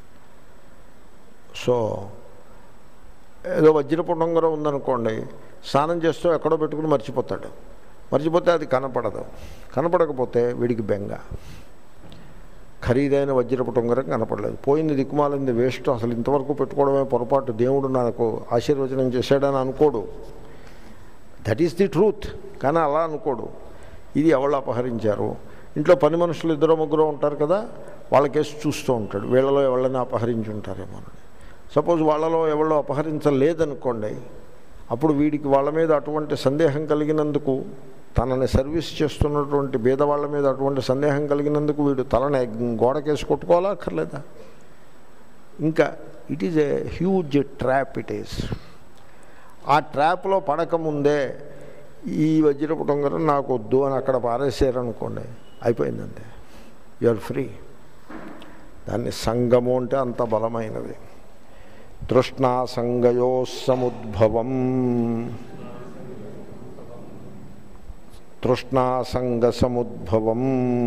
సో ఏదో వజ్రపుండంగరం ఉందనుకోండి స్నానం చేస్తూ ఎక్కడో పెట్టుకుని మర్చిపోతాడు మర్చిపోతే అది కనపడదు కనపడకపోతే వీడికి బెంగ ఖరీదైన వజ్రపు ఉంగరం కనపడలేదు పోయింది దిక్కుమాలింది వేస్ట్ అసలు ఇంతవరకు పెట్టుకోవడమే పొరపాటు దేవుడు నాకు ఆశీర్వచనం చేశాడని అనుకోడు దట్ ఈస్ ది ట్రూత్ కానీ అలా అనుకోడు ఇది ఎవళ్ళు అపహరించారు ఇంట్లో పని మనుషులు ఇద్దరు ముగ్గురు ఉంటారు కదా వాళ్ళకేసి చూస్తూ ఉంటాడు వీళ్ళలో ఎవళ్ళని అపహరించి ఉంటారేమో అని సపోజ్ వాళ్ళలో ఎవరో అపహరించలేదనుకోండి అప్పుడు వీడికి వాళ్ళ మీద అటువంటి సందేహం కలిగినందుకు తనని సర్వీస్ చేస్తున్నటువంటి బీద వాళ్ళ మీద అటువంటి సందేహం కలిగినందుకు వీడు తలని గోడకేసి కొట్టుకోవాలా అక్కర్లేదా ఇంకా it is a huge trap it is ఆ ట్రాప్లో పడకముందే ఈ వజ్రపు ఉంగరం నాకు వద్దు అని అక్కడ పారేసారనుకోండి అయిపోయిందంతే యు ఆర్ ఫ్రీ దాన్ని సంగము అంటే అంత బలమైనది తృష్ణా సంగయో సముద్భవం తృష్ణాసంగ సముద్భవం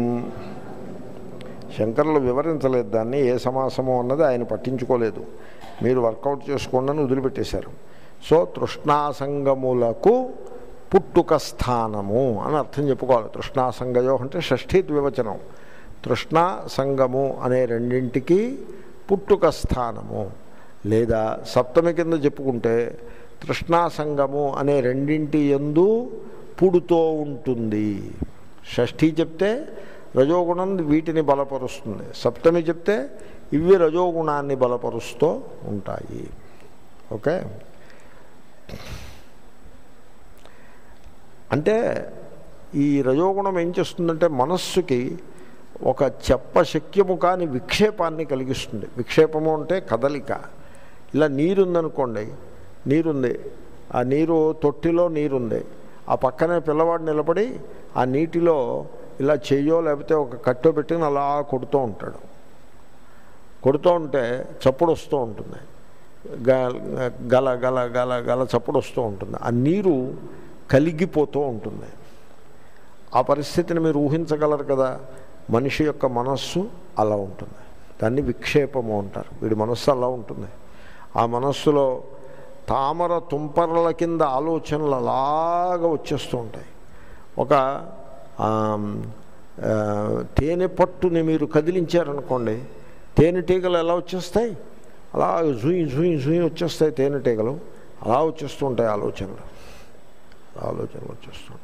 శంకరులు వివరించలేదు దాన్ని ఏ సమాసము అన్నది ఆయన పట్టించుకోలేదు మీరు వర్కౌట్ చేసుకోండి అని వదిలిపెట్టేశారు సో తృష్ణాసంగములకు పుట్టుక స్థానము అని అర్థం చెప్పుకోవాలి తృష్ణాసంగయో అంటే షష్ఠీ ద్వివచనం తృష్ణా సంగము అనే రెండింటికి పుట్టుక స్థానము లేదా సప్తమి కింద చెప్పుకుంటే తృష్ణాసంగము అనే రెండింటి ఎందు పుడుతూ ఉంటుంది షష్ఠీ చెప్తే రజోగుణం వీటిని బలపరుస్తుంది సప్తమి చెప్తే ఇవి రజోగుణాన్ని బలపరుస్తూ ఉంటాయి ఓకే అంటే ఈ రజోగుణం ఏం చేస్తుందంటే మనస్సుకి ఒక చెప్పశక్యము కాని విక్షేపాన్ని కలిగిస్తుంది విక్షేపము అంటే కదలిక ఇలా నీరుందనుకోండి నీరుంది ఆ నీరు తొట్టిలో నీరుంది ఆ పక్కనే పిల్లవాడు నిలబడి ఆ నీటిలో ఇలా చెయ్యో లేకపోతే ఒక కట్టో పెట్టుకుని అలా కొడుతూ ఉంటాడు కొడుతూ ఉంటే చప్పుడు వస్తూ ఉంటుంది గ- గల గల గల గల చప్పుడు వస్తూ ఉంటుంది ఆ నీరు కలిగిపోతూ ఉంటుంది ఆ పరిస్థితిని మీరు ఊహించగలరు కదా మనిషి యొక్క మనస్సు అలా ఉంటుంది దాన్ని విక్షేపము అంటారు వీడి మనస్సు అలా ఉంటుంది ఆ మనస్సులో తామర తుంపరల కింద ఆలోచనలు అలాగా వచ్చేస్తూ ఉంటాయి ఒక ఆమ్, ఆ, తేనె పట్టుని మీరు కదిలించారనుకోండి తేనెటీగలు ఎలా వచ్చేస్తాయి అలా జూయి జూయి జూయి వచ్చేస్తాయి తేనెటీగలు అలా వచ్చేస్తూ ఉంటాయి ఆలోచనలు ఆలోచనలు వచ్చేస్తుంటాయి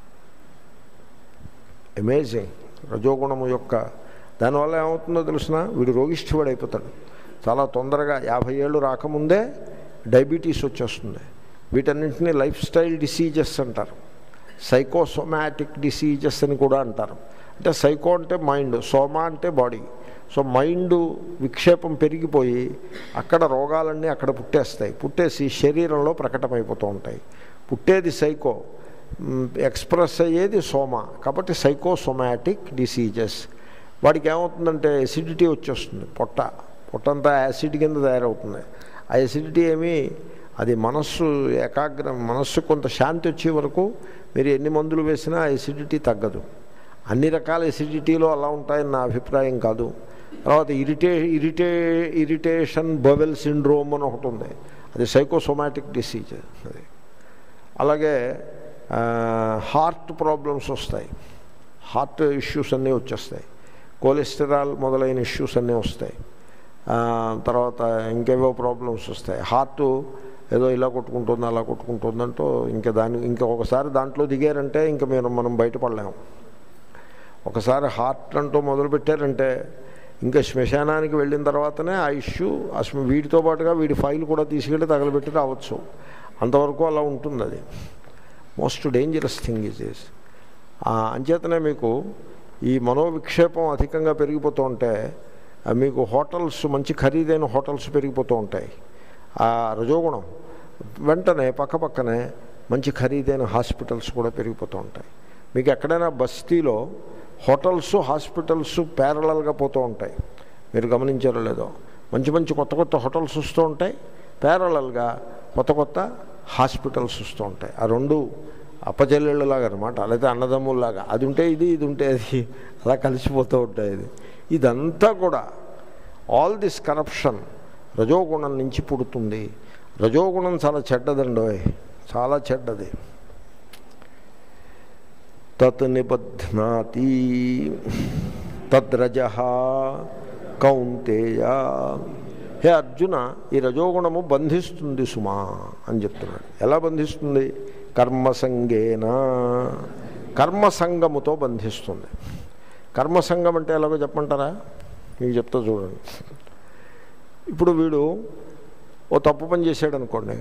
అమేజింగ్ రజోగుణము యొక్క దానివల్ల ఏమవుతుందో తెలిసిన వీడు రోగిష్ఠువాడు అయిపోతాడు చాలా తొందరగా యాభై ఏళ్ళు రాకముందే డయాబెటీస్ వచ్చేస్తుంది వీటన్నింటినీ లైఫ్ స్టైల్ డిసీజెస్ అంటారు సైకోసోమాటిక్ డిసీజెస్ అని కూడా అంటారు అంటే సైకో అంటే మైండ్ సోమా అంటే బాడీ సో మైండ్ విక్షేపం పెరిగిపోయి అక్కడ రోగాలన్నీ అక్కడ పుట్టేస్తాయి పుట్టేసి శరీరంలో ప్రకటమైపోతూ ఉంటాయి పుట్టేది సైకో మ్, ఎక్స్ప్రెస్ అయ్యేది సోమా కాబట్టి సైకోసోమాటిక్ డిసీజెస్ వాడికి ఏమవుతుందంటే ఎసిడిటీ వచ్చేస్తుంది పొట్ట పొట్టంతా యాసిడ్ కింద తయారవుతుంది ఆ ఎసిడిటీ ఏమీ అది మనస్సు ఏకాగ్ర మనస్సు కొంత శాంతి వచ్చే వరకు మీరు ఎన్ని మందులు వేసినా ఆ ఎసిడిటీ తగ్గదు అన్ని రకాల ఎసిడిటీలో అలా ఉంటాయని నా అభిప్రాయం కాదు తర్వాత ఇరిటే ఇరిటే ఇరిటేషన్ బవెల్ సిండ్రోమ్ అని ఒకటి ఉంది అది సైకోసోమాటిక్ డిసీజ్ అది అలాగే ఆ, హార్ట్ ప్రాబ్లమ్స్ వస్తాయి హార్ట్ ఇష్యూస్ అన్నీ వచ్చేస్తాయి కొలెస్టరాల్ మొదలైన ఇష్యూస్ అన్నీ వస్తాయి ఆ, తర్వాత ఇంకేవో ప్రాబ్లమ్స్ వస్తాయి హార్ట్ ఏదో ఇలా కొట్టుకుంటుంది అలా కొట్టుకుంటుందంటూ ఇంకా దాని ఇంకా ఒకసారి దాంట్లో దిగారంటే ఇంకా మీరు మనం బయటపడలేము ఒకసారి హార్ట్ అంటూ మొదలుపెట్టారంటే ఇంకా శ్మశానానికి వెళ్ళిన తర్వాతనే ఆ ఇష్యూ ఆ శ్మ- వీటితో పాటుగా వీడి ఫైల్ కూడా తీసుకెళ్ళి తగలబెట్టి రావచ్చు అంతవరకు అలా ఉంటుంది అది most dangerous thing is this అంచేతనే మీకు ఈ మనోవిక్షేపం అధికంగా పెరిగిపోతూ ఉంటే ఆ, మీకు హోటల్స్ మంచి ఖరీదైన హోటల్స్ పెరిగిపోతూ ఉంటాయి ఆ రజోగుణం వెంటనే పక్క పక్కనే మంచి ఖరీదైన హాస్పిటల్స్ కూడా పెరిగిపోతూ ఉంటాయి మీకు ఎక్కడైనా బస్తీలో హోటల్స్ హాస్పిటల్స్ ప్యారలల్గా పోతూ ఉంటాయి మీరు గమనించారో లేదో మంచి మంచి కొత్త కొత్త హోటల్స్ వస్తూ ఉంటాయి ప్యారలల్గా కొత్త కొత్త హాస్పిటల్స్ వస్తూ ఉంటాయి ఆ రెండు అప్పచెల్లెళ్ళలాగా అనమాట లేదా అన్నదమ్ముల్లాగా అది ఉంటే ఇది ఇది ఉంటే అది అలా కలిసిపోతూ ఉంటాయి ఇది ఇదంతా కూడా ఆల్ దిస్ కరప్షన్ రజోగుణం నుంచి పుడుతుంది రజోగుణం చాలా చెడ్డదండోయ్ చాలా చెడ్డది తత్ నిబధ్నాతి తద్రజ కౌంతేయ హే అర్జున ఈ రజోగుణము బంధిస్తుంది సుమా అని చెప్తున్నాడు ఎలా బంధిస్తుంది కర్మసంగేన కర్మసంగముతో బంధిస్తుంది కర్మసంగం అంటే ఎలాగో చెప్పమంటారా మీకు చెప్తా చూడండి ఇప్పుడు వీడు ఓ తప్పు పని చేశాడు అనుకోండి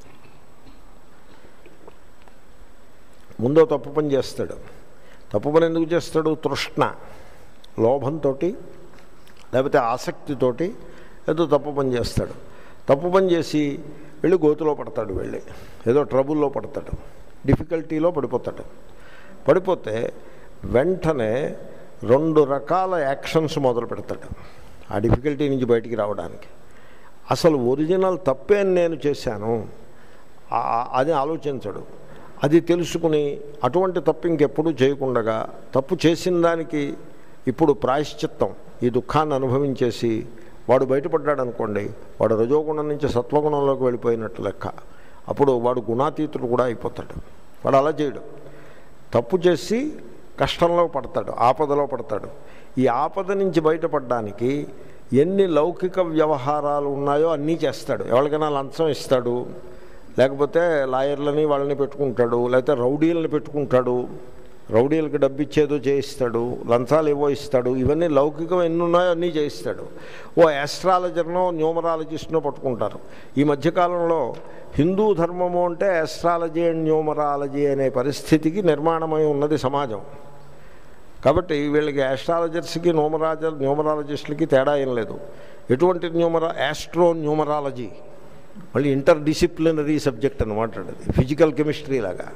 ముందో తప్పు పని చేస్తాడు తప్పు పని ఎందుకు చేస్తాడు తృష్ణ లోభంతో లేకపోతే ఆసక్తితోటి ఏదో తప్పు పని చేస్తాడు తప్పు పని చేసి వెళ్ళి గోతులో పడతాడు వెళ్ళి ఏదో ట్రబుల్లో పడతాడు డిఫికల్టీలో పడిపోతాడు పడిపోతే వెంటనే రెండు రకాల యాక్షన్స్ మొదలు పెడతాడు ఆ డిఫికల్టీ నుంచి బయటికి రావడానికి అసలు ఒరిజినల్ తప్పేం నేను చేశాను ఆ- అది ఆలోచించడు అది తెలుసుకుని అటువంటి తప్పు ఇంకెప్పుడు చేయకుండగా తప్పు చేసిన దానికి ఇప్పుడు ప్రాయశ్చిత్తం ఈ దుఃఖాన్ని అనుభవించేసి వాడు బయటపడ్డాడు అనుకోండి వాడు రజోగుణం నుంచి సత్వగుణంలోకి వెళ్ళిపోయినట్టు లెక్క అప్పుడు వాడు గుణాతీతుడు కూడా అయిపోతాడు వాడు అలా చేయడు తప్పు చేసి కష్టంలో పడతాడు ఆపదలో పడతాడు ఈ ఆపద నుంచి బయటపడడానికి ఎన్ని లౌకిక వ్యవహారాలు ఉన్నాయో అన్నీ చేస్తాడు ఎవరికైనా లంచం ఇస్తాడు లేకపోతే లాయర్లని వాళ్ళని పెట్టుకుంటాడు లేకపోతే రౌడీలను పెట్టుకుంటాడు రౌడీలకు డబ్బు ఇచ్చేదో చేయిస్తాడు లంచాలు ఏవో ఇస్తాడు ఇవన్నీ లౌకికం ఎన్ని ఉన్నాయో అన్నీ చేయిస్తాడు ఓ యాస్ట్రాలజర్నో న్యూమరాలజిస్ట్నో పట్టుకుంటారు ఈ మధ్యకాలంలో హిందూ ధర్మము అంటే యాస్ట్రాలజీ అండ్ న్యూమరాలజీ అనే పరిస్థితికి నిర్మాణమై ఉన్నది సమాజం కాబట్టి వీళ్ళకి యాస్ట్రాలజర్స్కి న్యూమరాజ న్యూమరాలజిస్టులకి తేడా ఏం లేదు ఎటువంటి న్యూమరా యాస్ట్రో న్యూమరాలజీ మళ్ళీ ఇంటర్ డిసిప్లినరీ సబ్జెక్ట్ అనమాట అది ఫిజికల్ కెమిస్ట్రీ లాగా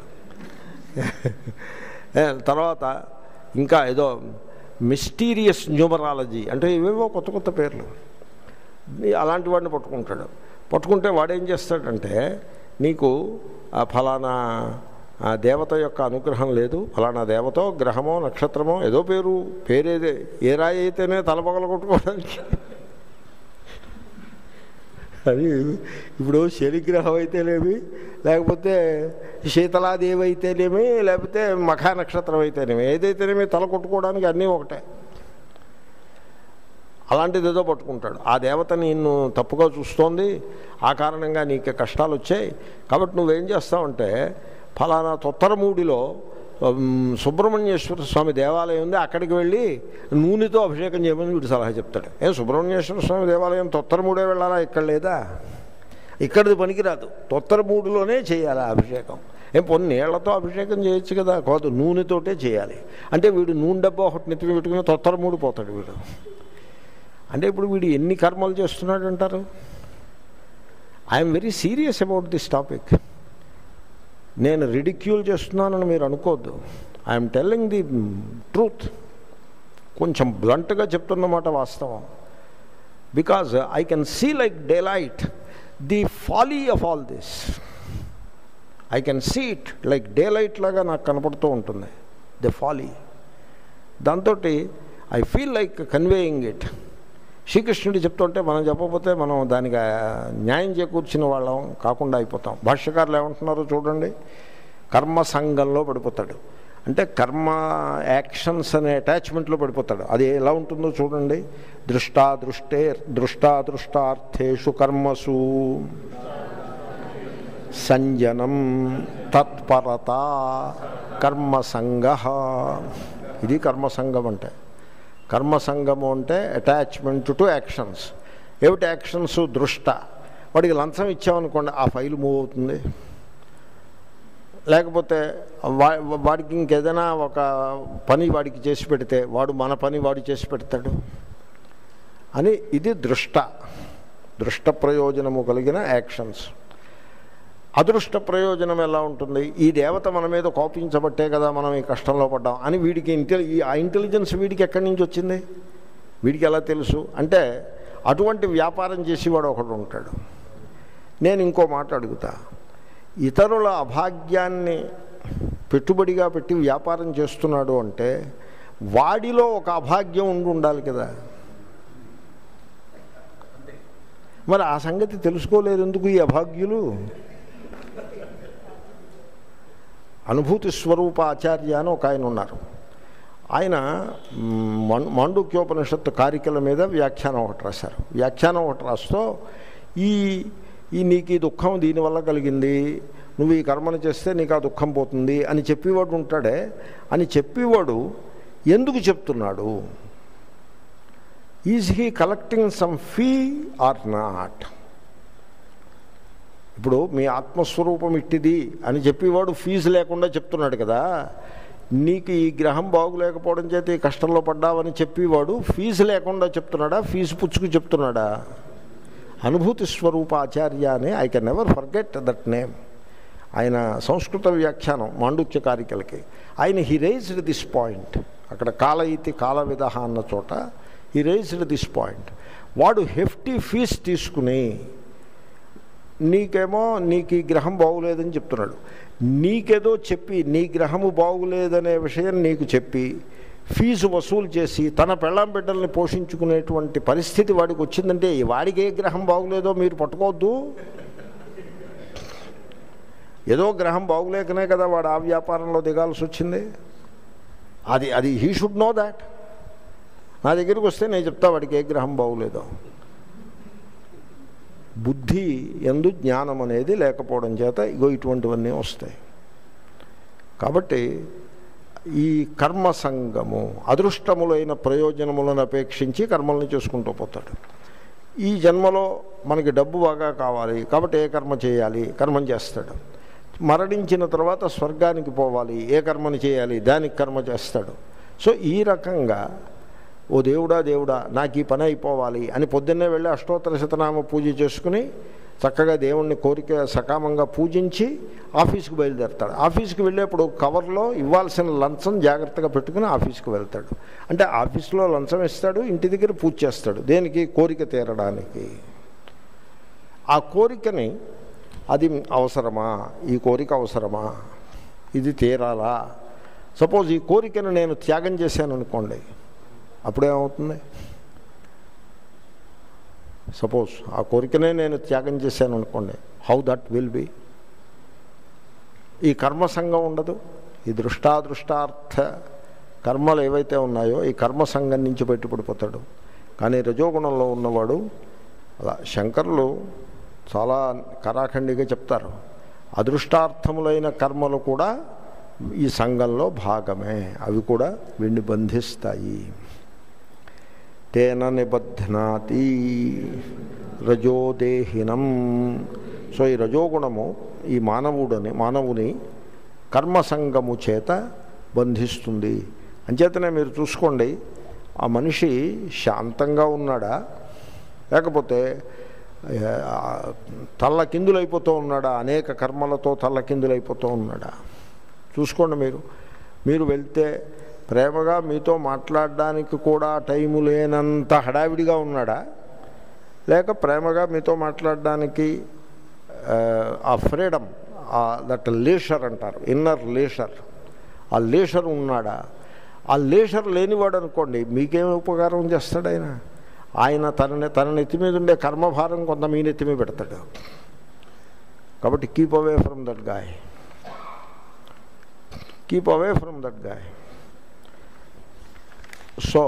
ఏ, తర్వాత ఇంకా ఏదో మిస్టీరియస్ న్యూమరాలజీ అంటే ఇవేవో కొత్త కొత్త పేర్లు ఈ అలాంటి వాడిని పట్టుకుంటాడు పట్టుకుంటే వాడు ఏం చేస్తాడంటే నీకు ఆ ఫలానా ఆ దేవత యొక్క అనుగ్రహం లేదు ఫలానా దేవతో గ్రహమో నక్షత్రమో ఏదో పేరు పేరేదే ఏ రాయి అయితేనే తలపగల కొట్టుకోవడానికి అది ఇప్పుడు శనిగ్రహం అయితేనేమి లేకపోతే శీతలాదేవి అయితేనేమి లేకపోతే మఖా నక్షత్రం అయితేనేమి ఏదైతేనేమి తల కొట్టుకోవడానికి అన్నీ ఒకటే అలాంటిది ఏదో పట్టుకుంటాడు ఆ దేవత నిన్ను తప్పుగా చూస్తోంది ఆ కారణంగా నీకు కష్టాలు వచ్చాయి కాబట్టి నువ్వేం చేస్తావంటే ఫలానా తొత్తరమూడిలో ఉమ్, సుబ్రహ్మణ్యేశ్వర స్వామి దేవాలయం ఉంది అక్కడికి వెళ్ళి నూనెతో అభిషేకం చేయమని వీడు సలహా చెప్తాడు ఏ సుబ్రహ్మణ్యేశ్వర స్వామి దేవాలయం తొత్తరమూడే వెళ్ళాలా ఇక్కడ లేదా ఇక్కడిది పనికిరాదు తొత్తరమూడిలోనే చేయాలి ఆ అభిషేకం ఏం పొన్ని నీళ్లతో అభిషేకం చేయొచ్చు కదా కాదు నూనెతోటే చేయాలి అంటే వీడు నూనె డబ్బా ఒకటి నెత్తిన పెట్టుకుని తొత్తరమూడి పోతాడు వీడు అంటే ఇప్పుడు వీడు ఎన్ని కర్మలు చేస్తున్నాడు అంటారు I'm very serious about this topic నేను రిడిక్యూల్ చేస్తున్నానని మీరు అనుకోవద్దు ఐఎమ్ టెల్లింగ్ ది ట్రూత్ కొంచెం బ్లంట్గా చెప్తున్నమాట వాస్తవం because I can see like daylight the folly of all this I can see it like daylight లాగా నాకు కనపడుతూ ఉంటుంది ది ఫాలీ దాంతో I feel like conveying it శ్రీకృష్ణుడు చెప్తుంటే మనం చెప్పకపోతే మనం దానికి ఆ, న్యాయం చేకూర్చిన వాళ్ళం కాకుండా అయిపోతాం భాష్యకారులు ఏమంటున్నారో చూడండి కర్మ సంఘంలో పడిపోతాడు అంటే కర్మ యాక్షన్స్ అనే అటాచ్మెంట్లో పడిపోతాడు అది ఎలా ఉంటుందో చూడండి దృష్టా దృష్టే దృష్టా దృష్టార్థేషు కర్మసు సంజనం తత్పరత కర్మసంగ ఇది కర్మసంగం అంటే కర్మసంగము అంటే అటాచ్మెంట్ టు యాక్షన్స్ ఏమిటి యాక్షన్స్ దృష్ట వాడికి లంచం ఇచ్చామనుకోండి ఆ ఫైల్ మూవ్ అవుతుంది లేకపోతే వా వాడికి ఇంకేదైనా ఒక పని వాడికి చేసి పెడితే వాడు మన పని వాడు చేసి పెడతాడు అని ఇది దృష్ట దృష్ట ప్రయోజనము కలిగిన యాక్షన్స్ అదృష్ట ప్రయోజనం ఎలా ఉంటుంది ఈ దేవత మన మీద కోపించబట్టే కదా మనం ఈ కష్టంలో పడ్డాం అని వీడికి ఇంటెలి ఈ ఆ ఇంటెలిజెన్స్ వీడికి ఎక్కడి నుంచి వచ్చింది వీడికి ఎలా తెలుసు అంటే అటువంటి వ్యాపారం చేసేవాడు ఒకడు ఉంటాడు నేను ఇంకో మాట అడుగుతా ఇతరుల అభాగ్యాన్ని పెట్టుబడిగా పెట్టి వ్యాపారం చేస్తున్నాడు అంటే వాడిలో ఒక అభాగ్యం ఉండి ఉండాలి కదా మరి ఆ సంగతి తెలుసుకోలేదు ఎందుకు ఈ అభాగ్యులు అనుభూతి స్వరూప ఆచార్య అని ఒక ఆయన ఉన్నారు ఆయన మం మాండుక్యోపనిషత్తు కారికల మీద వ్యాఖ్యానం ఒకటి రాశారు వ్యాఖ్యానం ఒకటి రాస్తూ ఈ ఈ నీకు ఈ దుఃఖం దీనివల్ల కలిగింది నువ్వు ఈ కర్మను చేస్తే నీకు ఆ దుఃఖం పోతుంది అని చెప్పేవాడు ఉంటాడే అని చెప్పేవాడు ఎందుకు చెప్తున్నాడు is he collecting some fee or not ఇప్పుడు మీ ఆత్మస్వరూపం ఇట్టిది అని చెప్పేవాడు ఫీజు లేకుండా చెప్తున్నాడు కదా నీకు ఈ గ్రహం బాగులేకపోవడం చేత ఈ కష్టంలో పడ్డావని చెప్పేవాడు ఫీజు లేకుండా చెప్తున్నాడా ఫీజు పుచ్చుకు చెప్తున్నాడా అనుభూతి స్వరూప ఆచార్య అని I can never forget that name ఆయన సంస్కృత వ్యాఖ్యానం మాండుక్య కారికలకి ఆయన హీ రేజ్డ్ దిస్ పాయింట్ అక్కడ కాల ఇతి కాల విధ అన్న చోట హీ రేజ్డ్ దిస్ పాయింట్ వాడు హెఫ్టీ ఫీజ్ తీసుకుని నీకేమో నీకు ఈ గ్రహం బాగులేదని చెప్తున్నాడు నీకేదో చెప్పి నీ గ్రహము బాగులేదనే విషయం నీకు చెప్పి ఫీజు వసూలు చేసి తన పెళ్ళాం బిడ్డల్ని పోషించుకునేటువంటి పరిస్థితి వాడికి వచ్చిందంటే వాడికి ఏ గ్రహం బాగులేదో మీరు పట్టుకోవద్దు ఏదో గ్రహం బాగులేకనే కదా వాడు ఆ వ్యాపారంలో దిగాల్సి వచ్చింది అది అది హీ షుడ్ నో దాట్ నా దగ్గరికి వస్తే నేను చెప్తా వాడికి ఏ గ్రహం బాగులేదో బుద్ధి ఎందు జ్ఞానం అనేది లేకపోవడం చేత ఇగో ఇటువంటివన్నీ వస్తాయి కాబట్టి ఈ కర్మ సంగము అదృష్టములైన ప్రయోజనములను అపేక్షించి కర్మల్ని చేసుకుంటూ పోతాడు ఈ జన్మలో మనకి డబ్బు బాగా కావాలి కాబట్టి ఏ కర్మ చేయాలి కర్మం చేస్తాడు మరణించిన తర్వాత స్వర్గానికి పోవాలి ఏ కర్మని చేయాలి దానికి కర్మ చేస్తాడు సో ఈ రకంగా ఓ దేవుడా దేవుడా నాకు ఈ పని అయిపోవాలి అని పొద్దున్నే వెళ్ళి అష్టోత్తర శతనామ పూజ చేసుకుని చక్కగా దేవుణ్ణి కోరిక సకామంగా పూజించి ఆఫీస్కి బయలుదేరతాడు ఆఫీస్కి వెళ్ళేప్పుడు కవర్లో ఇవ్వాల్సిన లంచం జాగ్రత్తగా పెట్టుకుని ఆఫీస్కి వెళ్తాడు అంటే ఆఫీస్లో లంచం ఇస్తాడు ఇంటి దగ్గర పూజ చేస్తాడు దేనికి కోరిక తీరడానికి ఆ కోరికని అది అవసరమా ఈ కోరిక అవసరమా ఇది తీరాలా సపోజ్ ఈ కోరికను నేను త్యాగం చేశాను అనుకోండి అప్పుడేమవుతుంది సపోజ్ ఆ కోరికనే నేను త్యాగం చేశాను అనుకోండి హౌ దట్ విల్ బి ఈ కర్మ సంఘం ఉండదు ఈ దృష్టాదృష్టార్థ కర్మలు ఏవైతే ఉన్నాయో ఈ కర్మ సంఘం నుంచి బయటపడిపోతాడు కానీ రజోగుణంలో ఉన్నవాడు అలా శంకరులు చాలా కరాఖండిగా చెప్తారు అదృష్టార్థములైన కర్మలు కూడా ఈ సంఘంలో భాగమే అవి కూడా వీడిని బంధిస్తాయి తేన నిబధ్నాతి రజోదేహినం సో ఈ రజోగుణము ఈ మానవుడని మానవుని కర్మసంగము చేత బంధిస్తుంది అంచేతనే మీరు చూసుకోండి ఆ మనిషి శాంతంగా ఉన్నాడా లేకపోతే తల్లకిందులైపోతూ ఉన్నాడా అనేక కర్మలతో తల్లకిందులైపోతూ ఉన్నాడా చూసుకోండి మీరు మీరు వెళ్తే ప్రేమగా మీతో మాట్లాడడానికి కూడా టైము లేనంత హడావిడిగా ఉన్నాడా లేక ప్రేమగా మీతో మాట్లాడడానికి ఆ ఫ్రీడమ్ దట్ లేషర్ అంటారు ఇన్నర్ లేషర్ ఆ లేషర్ ఉన్నాడా ఆ లేషర్ లేనివాడు అనుకోండి మీకేమి ఉపకారం చేస్తాడు ఆయన ఆయన తనని తన నెత్తి మీద ఉండే కర్మభారం కొంత మీ నెత్తి మీద పెడతాడు కాబట్టి keep away from that guy keep away from that guy so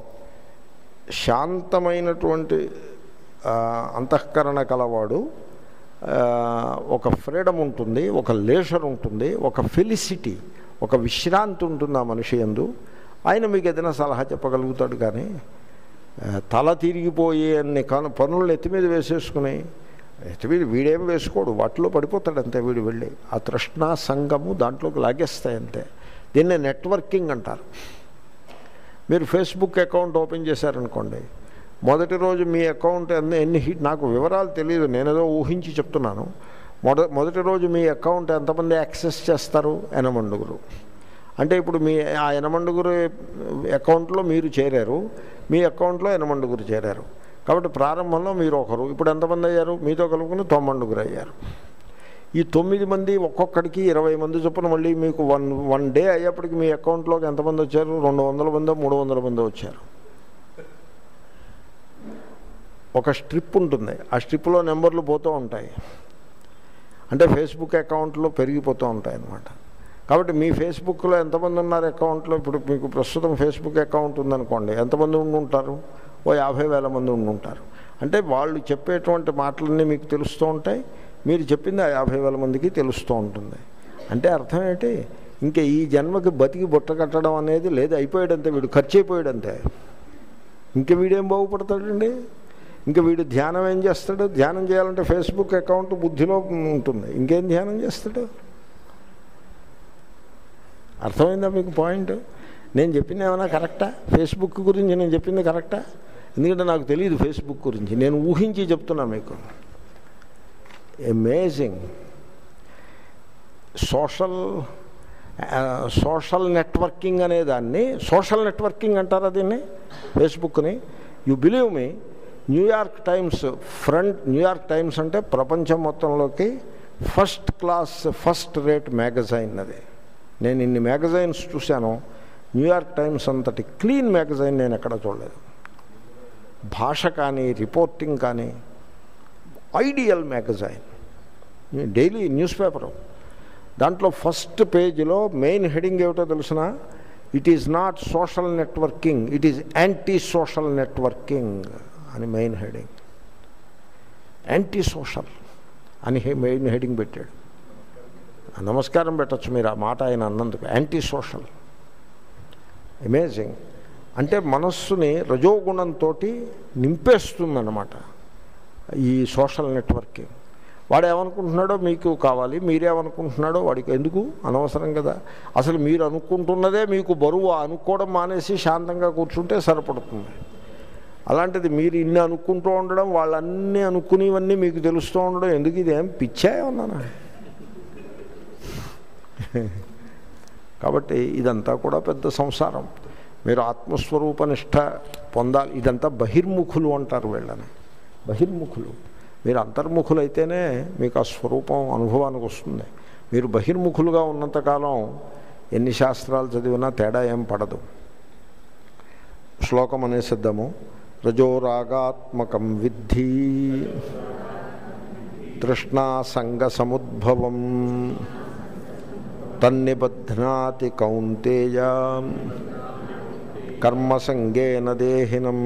శాంతమైనటువంటి అంతఃకరణ కలవాడు ఒక ఫ్రీడమ్ ఉంటుంది ఒక లేషర్ ఉంటుంది ఒక ఫెలిసిటీ ఒక విశ్రాంతి ఉంటుంది ఆ మనిషి ఎందు ఆయన మీకు ఏదైనా సలహా చెప్పగలుగుతాడు కానీ తల తిరిగిపోయి అన్ని కను పనులను ఎత్తి మీద వేసేసుకుని ఎత్తి మీద వీడేం వేసుకోడు వాటిలో పడిపోతాడు అంతే వీడు వెళ్ళి ఆ తృష్ణా సంఘము దాంట్లోకి లాగేస్తాయి అంతే దీన్నే నెట్వర్కింగ్ అంటారు మీరు ఫేస్బుక్ అకౌంట్ ఓపెన్ చేశారనుకోండి మొదటి రోజు మీ అకౌంట్ ఎన్ని ఎన్ని హిట్ నాకు వివరాలు తెలియదు నేనేదో ఊహించి చెప్తున్నాను మొద మొదటి రోజు మీ అకౌంట్ ఎంతమంది యాక్సెస్ చేస్తారు ఎనమండుగురు అంటే ఇప్పుడు మీ ఆ ఎనమండుగురు అకౌంట్లో మీరు చేరారు మీ అకౌంట్లో ఎనమండుగురు చేరారు కాబట్టి ప్రారంభంలో మీరు ఒకరు ఇప్పుడు ఎంతమంది అయ్యారు మీతో కలుపుకుని తొమ్మండుగురు అయ్యారు ఈ తొమ్మిది మంది ఒక్కొక్కడికి ఇరవై మంది చొప్పున మళ్ళీ మీకు వన్ వన్ డే అయ్యేప్పటికి మీ అకౌంట్లోకి ఎంతమంది వచ్చారు రెండు వందల మందో మూడు వందల మంది వచ్చారు ఒక స్ట్రిప్ ఉంటుంది ఆ స్ట్రిప్లో నెంబర్లు పోతూ ఉంటాయి అంటే ఫేస్బుక్ అకౌంట్లో పెరిగిపోతూ ఉంటాయి అన్నమాట కాబట్టి మీ ఫేస్బుక్లో ఎంతమంది ఉన్నారు అకౌంట్లో ఇప్పుడు మీకు ప్రస్తుతం ఫేస్బుక్ అకౌంట్ ఉందనుకోండి ఎంతమంది ఉండి ఉంటారు ఓ యాభై వేల మంది ఉండి ఉంటారు అంటే వాళ్ళు చెప్పేటువంటి మాటలన్నీ మీకు తెలుస్తూ ఉంటాయి మీరు చెప్పింది ఆ యాభై వేల మందికి తెలుస్తూ ఉంటుంది అంటే అర్థం ఏంటి ఇంకా ఈ జన్మకి బతికి బుట్ట కట్టడం అనేది లేదు అయిపోయాడంతే వీడు ఖర్చు అయిపోయాడంతే ఇంకా వీడేం బాగుపడతాడండి ఇంకా వీడు ధ్యానం ఏం చేస్తాడు ధ్యానం చేయాలంటే ఫేస్బుక్ అకౌంట్ బుద్ధిలో ఉంటుంది ఇంకేం ధ్యానం చేస్తాడు అర్థమైందా మీకు పాయింట్ నేను చెప్పింది ఏమైనా కరెక్టా ఫేస్బుక్ గురించి నేను చెప్పింది కరెక్టా ఎందుకంటే నాకు తెలియదు ఫేస్బుక్ గురించి నేను ఊహించి చెప్తున్నా మీకు అమేజింగ్ సోషల్ సోషల్ నెట్వర్కింగ్ అనే దాన్ని సోషల్ నెట్వర్కింగ్ అంటారా దీన్ని ఫేస్బుక్ని you believe me New York times front New York times అంటే ప్రపంచం మొత్తంలోకి first class first rate magazine అది నేను ఇన్ని మ్యాగజైన్స్ చూశాను న్యూయార్క్ టైమ్స్ అంతటి క్లీన్ మ్యాగజైన్ నేను ఎక్కడ చూడలేదు భాష కానీ రిపోర్టింగ్ కానీ ideal magazine daily news paper దాంట్లో ఫస్ట్ పేజీలో మెయిన్ హెడింగ్ ఏమిటో తెలిసిన it is not social networking it is antisocial networking అని మెయిన్ హెడింగ్ యాంటీ సోషల్ అని మెయిన్ హెడింగ్ పెట్టాడు నమస్కారం పెట్టచ్చు మీరు ఆ మాట ఆయన అన్నందుకు యాంటీ సోషల్ అమేజింగ్ అంటే మనస్సుని రజోగుణంతో నింపేస్తుందన్నమాట ఈ సోషల్ నెట్వర్కింగ్ వాడు ఏమనుకుంటున్నాడో మీకు కావాలి మీరేమనుకుంటున్నాడో వాడికి ఎందుకు అనవసరం కదా అసలు మీరు అనుకుంటున్నదే మీకు బరువు అనుకోవడం మానేసి శాంతంగా కూర్చుంటే సరిపడుతుంది అలాంటిది మీరు ఇన్ని అనుకుంటూ ఉండడం వాళ్ళన్నీ అనుకునేవన్నీ మీకు తెలుస్తూ ఉండడం ఎందుకు ఇదేం పిచ్చా ఉన్నానా కాబట్టి ఇదంతా కూడా పెద్ద సంసారం మీరు ఆత్మస్వరూప నిష్ట పొందాలి ఇదంతా బహిర్ముఖులు అంటారు వీళ్ళని బహిర్ముఖులు మీరు అంతర్ముఖులైతేనే మీకు ఆ స్వరూపం అనుభవానికి వస్తుంది మీరు బహిర్ముఖులుగా ఉన్నంతకాలం ఎన్ని శాస్త్రాలు చదివినా తేడా ఏం పడదు శ్లోకం అనేసిద్దాము రజోరాగాత్మకం విద్ధి తృష్ణా సంగ సముద్భవం తన్నిబధ్నాతి కౌంతేయ కర్మసంగేన దేహినం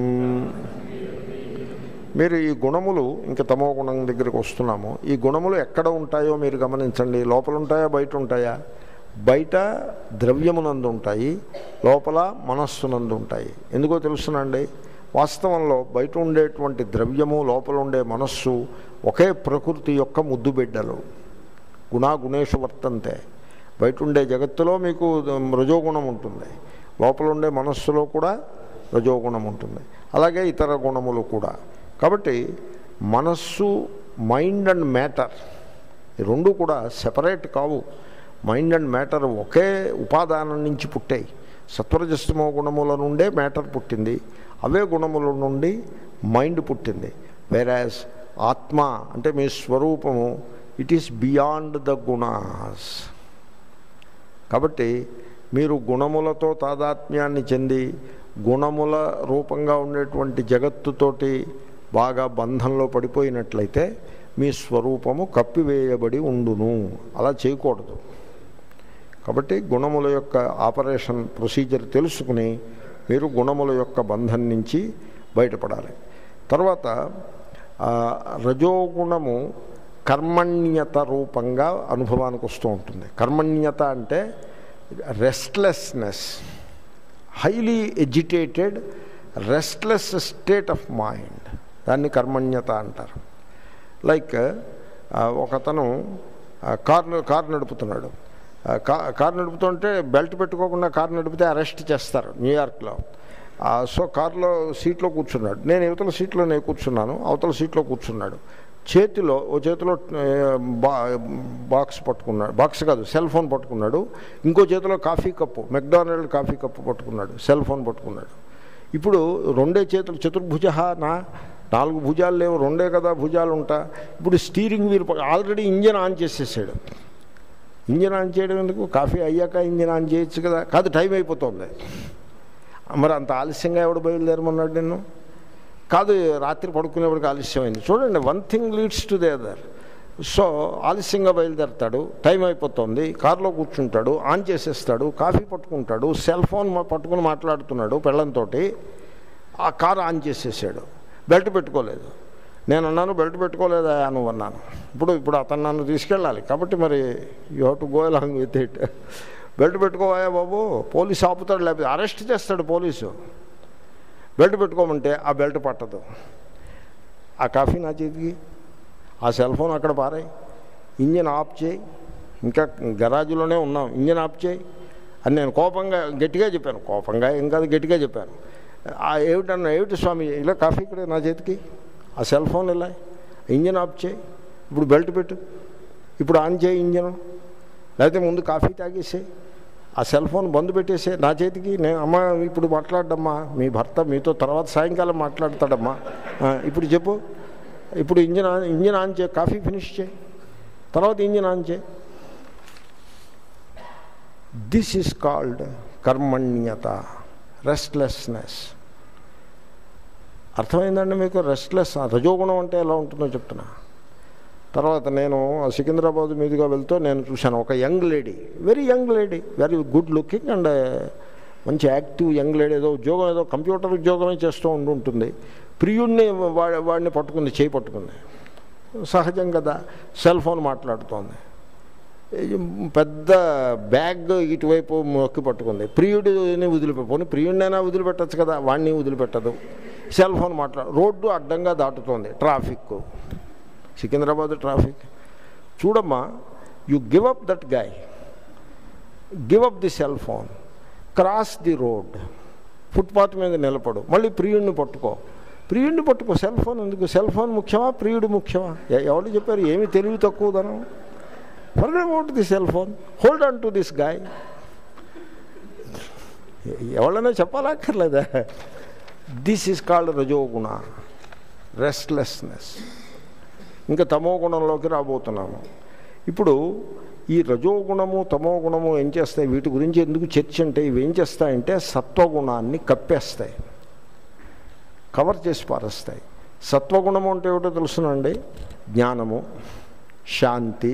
మీరు ఈ గుణములు ఇంక తమో గుణం దగ్గరికి వస్తున్నాము ఈ గుణములు ఎక్కడ ఉంటాయో మీరు గమనించండి లోపల ఉంటాయా బయట ఉంటాయా బయట ద్రవ్యమునందు ఉంటాయి లోపల మనస్సునందు ఉంటాయి ఎందుకో తెలుసునండి వాస్తవంలో బయట ఉండేటువంటి ద్రవ్యము లోపల ఉండే మనస్సు ఒకే ప్రకృతి యొక్క ముద్దు బిడ్డలు గుణాగుణేషు వర్తంతే బయట ఉండే జగత్తులో మీకు రజోగుణం ఉంటుంది లోపల ఉండే మనస్సులో కూడా రజోగుణం ఉంటుంది అలాగే ఇతర గుణములు కూడా కాబట్టి మనస్సు మైండ్ అండ్ మ్యాటర్ ఈ రెండు కూడా సెపరేట్ కావు మైండ్ అండ్ మ్యాటర్ ఒకే ఉపాదానం నుంచి పుట్టాయి సత్వరజస్తమో గుణముల నుండే మ్యాటర్ పుట్టింది అవే గుణముల నుండి మైండ్ పుట్టింది వేరాజ్ ఆత్మ అంటే మీ స్వరూపము it is beyond the gunas కాబట్టి మీరు గుణములతో తాదాత్మ్యాన్ని చెంది గుణముల రూపంగా ఉండేటువంటి జగత్తుతోటి బాగా బంధంలో పడిపోయినట్లయితే మీ స్వరూపము కప్పివేయబడి ఉండును అలా చేయకూడదు కాబట్టి గుణముల యొక్క ఆపరేషన్ ప్రొసీజర్ తెలుసుకుని మీరు గుణముల యొక్క బంధం నుంచి బయటపడాలి తర్వాత రజోగుణము కర్మణ్యత రూపంగా అనుభవానికి వస్తూ ఉంటుంది కర్మణ్యత అంటే రెస్ట్లెస్నెస్ హైలీ ఎడ్యుటేటెడ్ రెస్ట్లెస్ స్టేట్ ఆఫ్ మైండ్ దాన్ని కర్మణ్యత అంటారు లైక్ ఒకతను కారు కారు నడుపుతున్నాడు కారు నడుపుతుంటే బెల్ట్ పెట్టుకోకుండా కారు నడిపితే అరెస్ట్ చేస్తారు న్యూయార్క్లో సో కారులో సీట్లో కూర్చున్నాడు నేను యువతల సీట్లో నేను కూర్చున్నాను అవతల సీట్లో కూర్చున్నాడు చేతిలో ఓ చేతిలో బా బాక్స్ పట్టుకున్నాడు బాక్స్ కాదు సెల్ ఫోన్ పట్టుకున్నాడు ఇంకో చేతిలో coffee cup McDonald coffee cup పట్టుకున్నాడు సెల్ ఫోన్ పట్టుకున్నాడు ఇప్పుడు రెండే చేతులు చతుర్భుజ నా నాలుగు భుజాలు లేవు రెండే కదా భుజాలు ఉంటా ఇప్పుడు steering wheel already engine on చేసేసాడు ఇంజన్ ఆన్ చేయడం ఎందుకు కాఫీ అయ్యాక ఇంజన్ ఆన్ చేయొచ్చు కదా కాదు టైం అయిపోతుంది మరి అంత ఆలస్యంగా ఎవడు బయలుదేరమన్నాడు నిన్ను కాదు రాత్రి పడుకునేవాడికి ఆలస్యమైంది చూడండి one thing leads to the other so ఆలస్యంగా బయలుదేరతాడు టైం అయిపోతుంది కారులో కూర్చుంటాడు ఆన్ చేసేస్తాడు కాఫీ పట్టుకుంటాడు సెల్ ఫోన్ పట్టుకుని మాట్లాడుతున్నాడు పెళ్ళంతో ఆ కారు ఆన్ చేసేసాడు బెల్ట్ పెట్టుకోలేదు నేను అన్నాను బెల్ట్ పెట్టుకోలేదా నువ్వు అన్నాను ఇప్పుడు ఇప్పుడు అతను నన్ను తీసుకెళ్ళాలి కాబట్టి మరి you have to go along with it belt పెట్టుకోవాయా బాబు పోలీసు ఆపుతాడు లేకపోతే అరెస్ట్ చేస్తాడు పోలీసు బెల్ట్ పెట్టుకోమంటే ఆ బెల్ట్ పట్టదు ఆ కాఫీ నా చేతికి ఆ సెల్ ఫోన్ అక్కడ పారాయి ఇంజిన్ ఆఫ్ చేయి ఇంకా గరాజులోనే ఉన్నాం ఇంజిన్ ఆఫ్ చేయి అని నేను కోపంగా గట్టిగా చెప్పాను కోపంగా ఏం కాదు గట్టిగా చెప్పాను ఆ ఏమిటన్నా ఏమిటి స్వామి ఇలా కాఫీ ఇక్కడ నా చేతికి ఆ సెల్ ఫోన్ ఇలా ఇంజిన్ ఆఫ్ చేయి ఇప్పుడు బెల్ట్ పెట్టు ఇప్పుడు ఆన్ చేయి ఇంజిన్ లేకపోతే ముందు కాఫీ తాగేసి ఆ సెల్ ఫోన్ బంద్ పెట్టేసే నా చేతికి నేను అమ్మ ఇప్పుడు మాట్లాడమ్మా మీ భర్త మీతో తర్వాత సాయంకాలం మాట్లాడతాడమ్మా ఆ, ఇప్పుడు చెప్పు ఇప్పుడు ఇంజిన్ ఆన్ ఇంజిన్ ఆన్ చేయి కాఫీ ఫినిష్ చేయి తర్వాత ఇంజిన్ ఆన్ చేయి దిస్ ఈజ్ కాల్డ్ కర్మణ్యత రెస్ట్లెస్నెస్ అర్థమైందండి మీకు రెస్ట్లెస్ రజోగుణం అంటే ఎలా ఉంటుందో చెప్తున్నా తర్వాత నేను ఆ సికింద్రాబాద్ మీదుగా వెళ్తూ నేను చూశాను ఒక young lady very young lady very good looking and మంచి యాక్టివ్ యంగ్ లేడీ ఏదో ఉద్యోగం ఏదో కంప్యూటర్ ఉద్యోగమే చేస్తూ ఉండి ఉంటుంది ప్రియుడిని వా- వాడిని పట్టుకుంది చేయి పట్టుకుంది సహజం కదా సెల్ ఫోన్ మాట్లాడుతోంది పెద్ద బ్యాగ్ ఇటువైపు మొక్కి పట్టుకుంది ప్రియుడిని వదిలిపెట్టుకొని ప్రియుడినైనా వదిలిపెట్టచ్చు కదా వాడిని వదిలిపెట్టదు సెల్ ఫోన్ మాట్లాడు రోడ్డు అడ్డంగా దాటుతోంది ట్రాఫిక్ సికింద్రాబాద్ ట్రాఫిక్ చూడమ్మా you give up that guy give up the cell phone cross the road footpath మీద నిలబడు మళ్ళీ ప్రియుడిని పట్టుకో ప్రియుడిని పట్టుకో సెల్ ఫోన్ ఎందుకు సెల్ ఫోన్ ముఖ్యమా ప్రియుడు ముఖ్యమా ఎ- ఎవరు చెప్పారు ఏమి తెలివి తక్కువదనం forget about the cell phone hold on to this guy ఎవరైనా చెప్పాలక్కర్లేదా దిస్ ఈజ్ కాల్డ్ రజోగుణ రెస్ట్లెస్నెస్ ఇంకా తమో గుణంలోకి రాబోతున్నాము ఇప్పుడు ఈ రజోగుణము తమో గుణము ఏం చేస్తాయి వీటి గురించి ఎందుకు చర్చ అంటే ఇవి ఏం చేస్తాయంటే సత్వగుణాన్ని కప్పేస్తాయి కవర్ చేసి పారేస్తాయి సత్వగుణము అంటే ఏమిటో తెలుసునండి జ్ఞానము శాంతి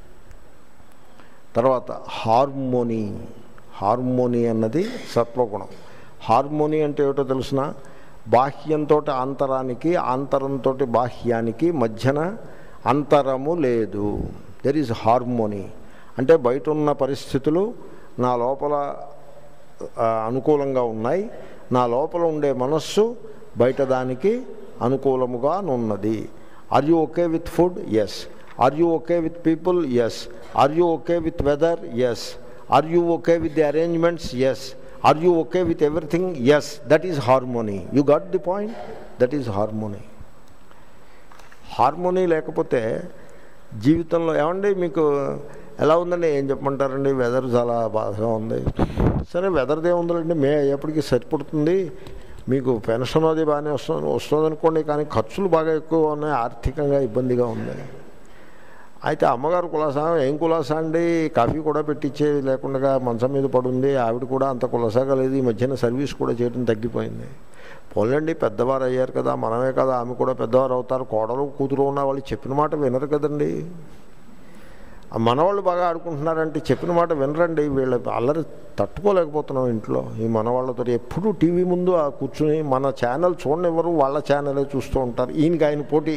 తర్వాత హార్మోనీ హార్మోనీ అన్నది సత్వగుణం హార్మోనీ అంటే ఏమిటో తెలుసిన బాహ్యంతో ఆంతరానికి ఆంతరంతో బాహ్యానికి మధ్యన అంతరము లేదు దెర్ ఈజ్ హార్మోనీ అంటే బయట ఉన్న పరిస్థితులు నా లోపల ఆ, అనుకూలంగా ఉన్నాయి నా లోపల ఉండే మనస్సు బయట దానికి అనుకూలముగా ఉన్నది are you okay with food yes are you okay with people yes are you okay with weather yes are you okay with the arrangements yes are you okay with everything yes that is harmony you got the point that is harmony harmony లేకపోతే జీవితంలో ఏమండి మీకు ఎలా ఉందండి ఏం చెప్పమంటారండి weather చాలా బాధగా ఉంది సరే వెదర్దే ఉందండి మే అయ్యేప్పటికీ సరిపడుతుంది మీకు పెన్షన్ అది బాగానే వస్తుంది వస్తుంది అనుకోండి కానీ ఖర్చులు బాగా ఎక్కువ ఉన్నాయి ఆర్థికంగా ఇబ్బందిగా ఉంది అయితే అమ్మగారు కులాసా ఏం కులాసా అండి కాఫీ కూడా పెట్టించేది లేకుండా మంచం మీద పడుంది ఆవిడ కూడా అంత కులాసాగా లేదు ఈ మధ్యన సర్వీస్ కూడా చేయడం తగ్గిపోయింది పోలండి పెద్దవారు అయ్యారు కదా మనమే కదా ఆమె కూడా పెద్దవారు అవుతారు కోడలు కూతురు ఉన్న వాళ్ళు చెప్పిన మాట వినరు కదండి ఆ మనవాళ్ళు బాగా ఆడుకుంటున్నారంటే చెప్పిన మాట వినరండి వీళ్ళ అల్లరి తట్టుకోలేకపోతున్నాం ఇంట్లో ఈ మనవాళ్ళతో ఎప్పుడూ టీవీ ముందు ఆ కూర్చుని మన ఛానల్ చూడనివ్వరు వాళ్ళ ఛానలే చూస్తూ ఉంటారు ఈయనకి ఆయన పోటీ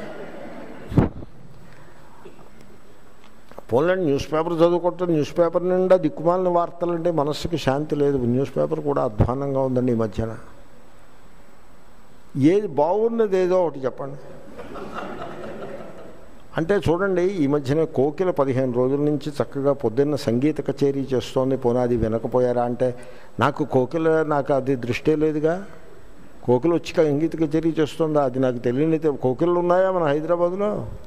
పోన్లండి న్యూస్ పేపర్ చదువుకుంటే న్యూస్ పేపర్ నిండా దిక్కుమాలిన వార్తలంటే మనస్సుకి శాంతి లేదు న్యూస్ పేపర్ కూడా అధ్వానంగా ఉందండి ఈ మధ్యన ఏది బాగున్నది ఏదో ఒకటి చెప్పండి అంటే చూడండి ఈ మధ్యన కోకిల పదిహేను రోజుల నుంచి చక్కగా పొద్దున్న సంగీత కచేరీ చేస్తోంది పోనీ అది వినకపోయారా అంటే నాకు కోకిల నాకు అది దృష్టే లేదుగా కోకిల వచ్చి సంగీత కచేరీ చేస్తుందా అది నాకు తెలియనితే కోకిళ్ళు ఉన్నాయా మన హైదరాబాద్లో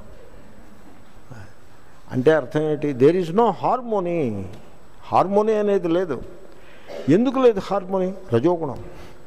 అంటే అర్థం ఏంటి there is no harmony harmony అనేది లేదు ఎందుకు లేదు హార్మోనీ రజోగుణం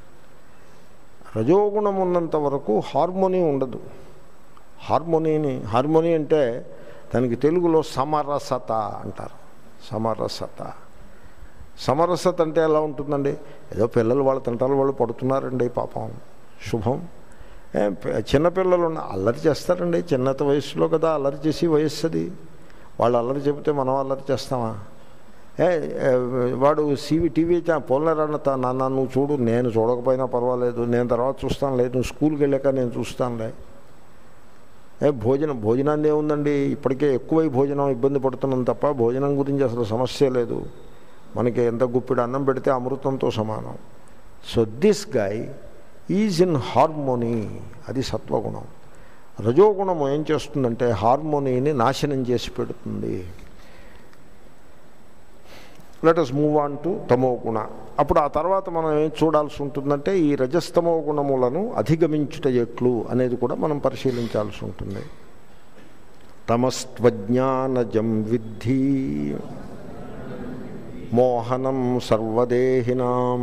రజోగుణం ఉన్నంత వరకు హార్మోనీ ఉండదు హార్మోనీని హార్మోనీ అంటే దానికి తెలుగులో సమరసత అంటారు సమరసత సమరసత అంటే ఎలా ఉంటుందండి ఏదో పిల్లలు వాళ్ళ తంటాలు వాళ్ళు పడుతున్నారండి పాపం శుభం ఏ, ప- చిన్నపిల్లలు ఉన్న అల్లరి చేస్తారండి చిన్నత వయసులో కదా అల్లరి చేసి వయస్సు అది వాళ్ళు అల్లరి చెబితే మనం అల్లరి చేస్తామా ఏ ఏ, వాడు సీవీ టీవీ పోలరాన్న నాన్న నువ్వు చూడు నేను చూడకపోయినా పర్వాలేదు నేను తర్వాత చూస్తాను లేదు నువ్వు స్కూల్కి వెళ్ళాక నేను చూస్తానులే ఏ భోజనం భోజనాన్ని ఏముందండి ఇప్పటికే ఎక్కువై భోజనం ఇబ్బంది పడుతున్నాం తప్ప భోజనం గురించి అసలు సమస్య లేదు మనకి ఎంత గుప్పిడి అన్నం పెడితే అమృతంతో సమానం so this guy is in harmony అది సత్వగుణం రజోగుణం ఏం చేస్తుందంటే హార్మోనీని నాశనం చేసి పెడుతుంది let us move on to తమో గుణ అప్పుడు ఆ తర్వాత మనం ఏం చూడాల్సి ఉంటుందంటే ఈ రజస్తమో గుణములను అధిగమించుట ఎట్లు అనేది కూడా మనం పరిశీలించాల్సి ఉంటుంది తమస్త్వజ్ఞానజం విద్ధి మోహనం సర్వదేహినాం